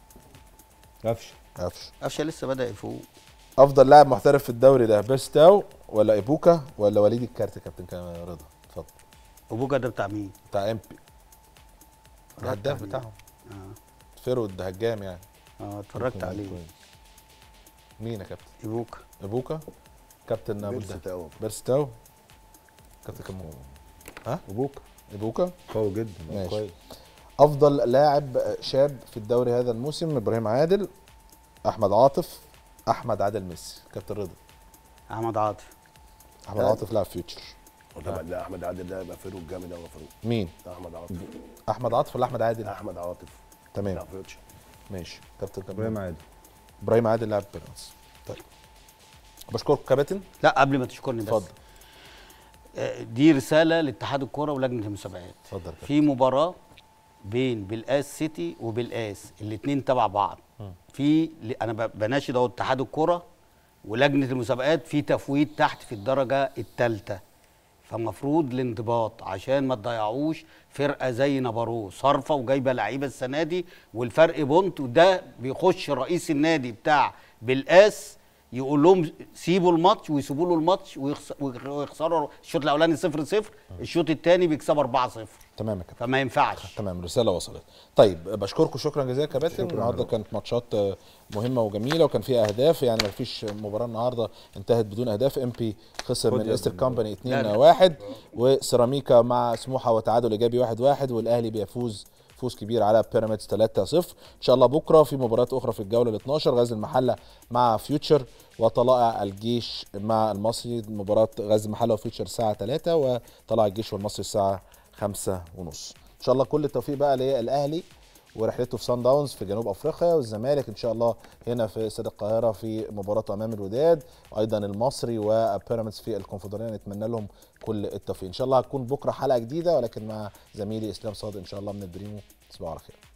قفشه قفشه قفشه لسه بدا يفوق افضل لاعب محترف في الدوري ده بيرستاو ولا ايبوكا ولا وليد الكارتي كابتن كا- رضا اتفضل ابوجا ده بتاع مين؟ بتاع ام بي الهداف عليه. بتاعهم اه فيرود هجام يعني اه اتفرجت عليه كويس. مين يا كابتن ابوكا ابوكا كابتن ابو بيرس الدهب. تاو بيرستاو كابتن كمون ها ابوكا ابوكا قوي جدا ماشي. كويس افضل لاعب شاب في الدوري هذا الموسم ابراهيم عادل احمد عاطف احمد عادل ميسي كابتن رضا احمد عاطف احمد عاطف لاعب فيوتشر طبعا لا احمد عادل ده يبقى فاروق جامد قوي فاروق مين ده احمد عاطف احمد عاطف ولا احمد عادل احمد عاطف تمام لا فيوتشر ماشي كابتن ابراهيم كمون عادل ابراهيم عادل لاعب بيراميدز طيب بشكرك كابتن لا قبل ما تشكرني بس اتفضل آه، دي رساله لاتحاد الكوره ولجنه المسابقات اتفضل يا كابتن. في مباراه بين بالقاس سيتي وبالقاس الاثنين تبع بعض في ل- انا ب- بناشد اهو اتحاد الكوره ولجنه المسابقات في تفويض تحت في الدرجه الثالثه فمفروض الانضباط عشان ما تضيعوش فرقه زي نابارو صارفه وجايبه لعيبه السنه دي والفرق بونت وده بيخش رئيس النادي بتاع بالقاس يقول لهم سيبوا الماتش ويسيبوا له الماتش ويخس- ويخسروا الشوط الاولاني 0 0 الشوط الثاني بيكسبوا 4 0 تمام يا كابتن فما ينفعش تمام الرساله وصلت طيب بشكركم شكرا جزيلا يا كباتن النهارده كانت ماتشات آه، مهمه وجميله وكان فيها اهداف يعني ما فيش مباراه النهارده انتهت بدون اهداف ام بي خسر خد من يا استر ابني. كامباني لا، 2 لا. 1 وسيراميكا مع سموحه وتعادل ايجابي 1 1 والاهلي بيفوز فوز كبير على بيراميدز 3 0 ان شاء الله بكره في مباريات اخرى في الجوله ال 12 غزل المحله مع فيوتشر وطلائع الجيش مع المصري مباراه غزل المحله وفيوتشر الساعه 3 وطلائع الجيش والمصري الساعه 5 ونص ان شاء الله كل التوفيق بقى للاهلي ورحلته في سان داونز في جنوب افريقيا والزمالك ان شاء الله هنا في استاد القاهره في مباراته امام الوداد وايضا المصري وبيراميدز في الكونفدراليه نتمنى لهم كل التوفيق ان شاء الله هتكون بكره حلقه جديده ولكن مع زميلي اسلام صادق ان شاء الله من البريمو تصبحوا على خير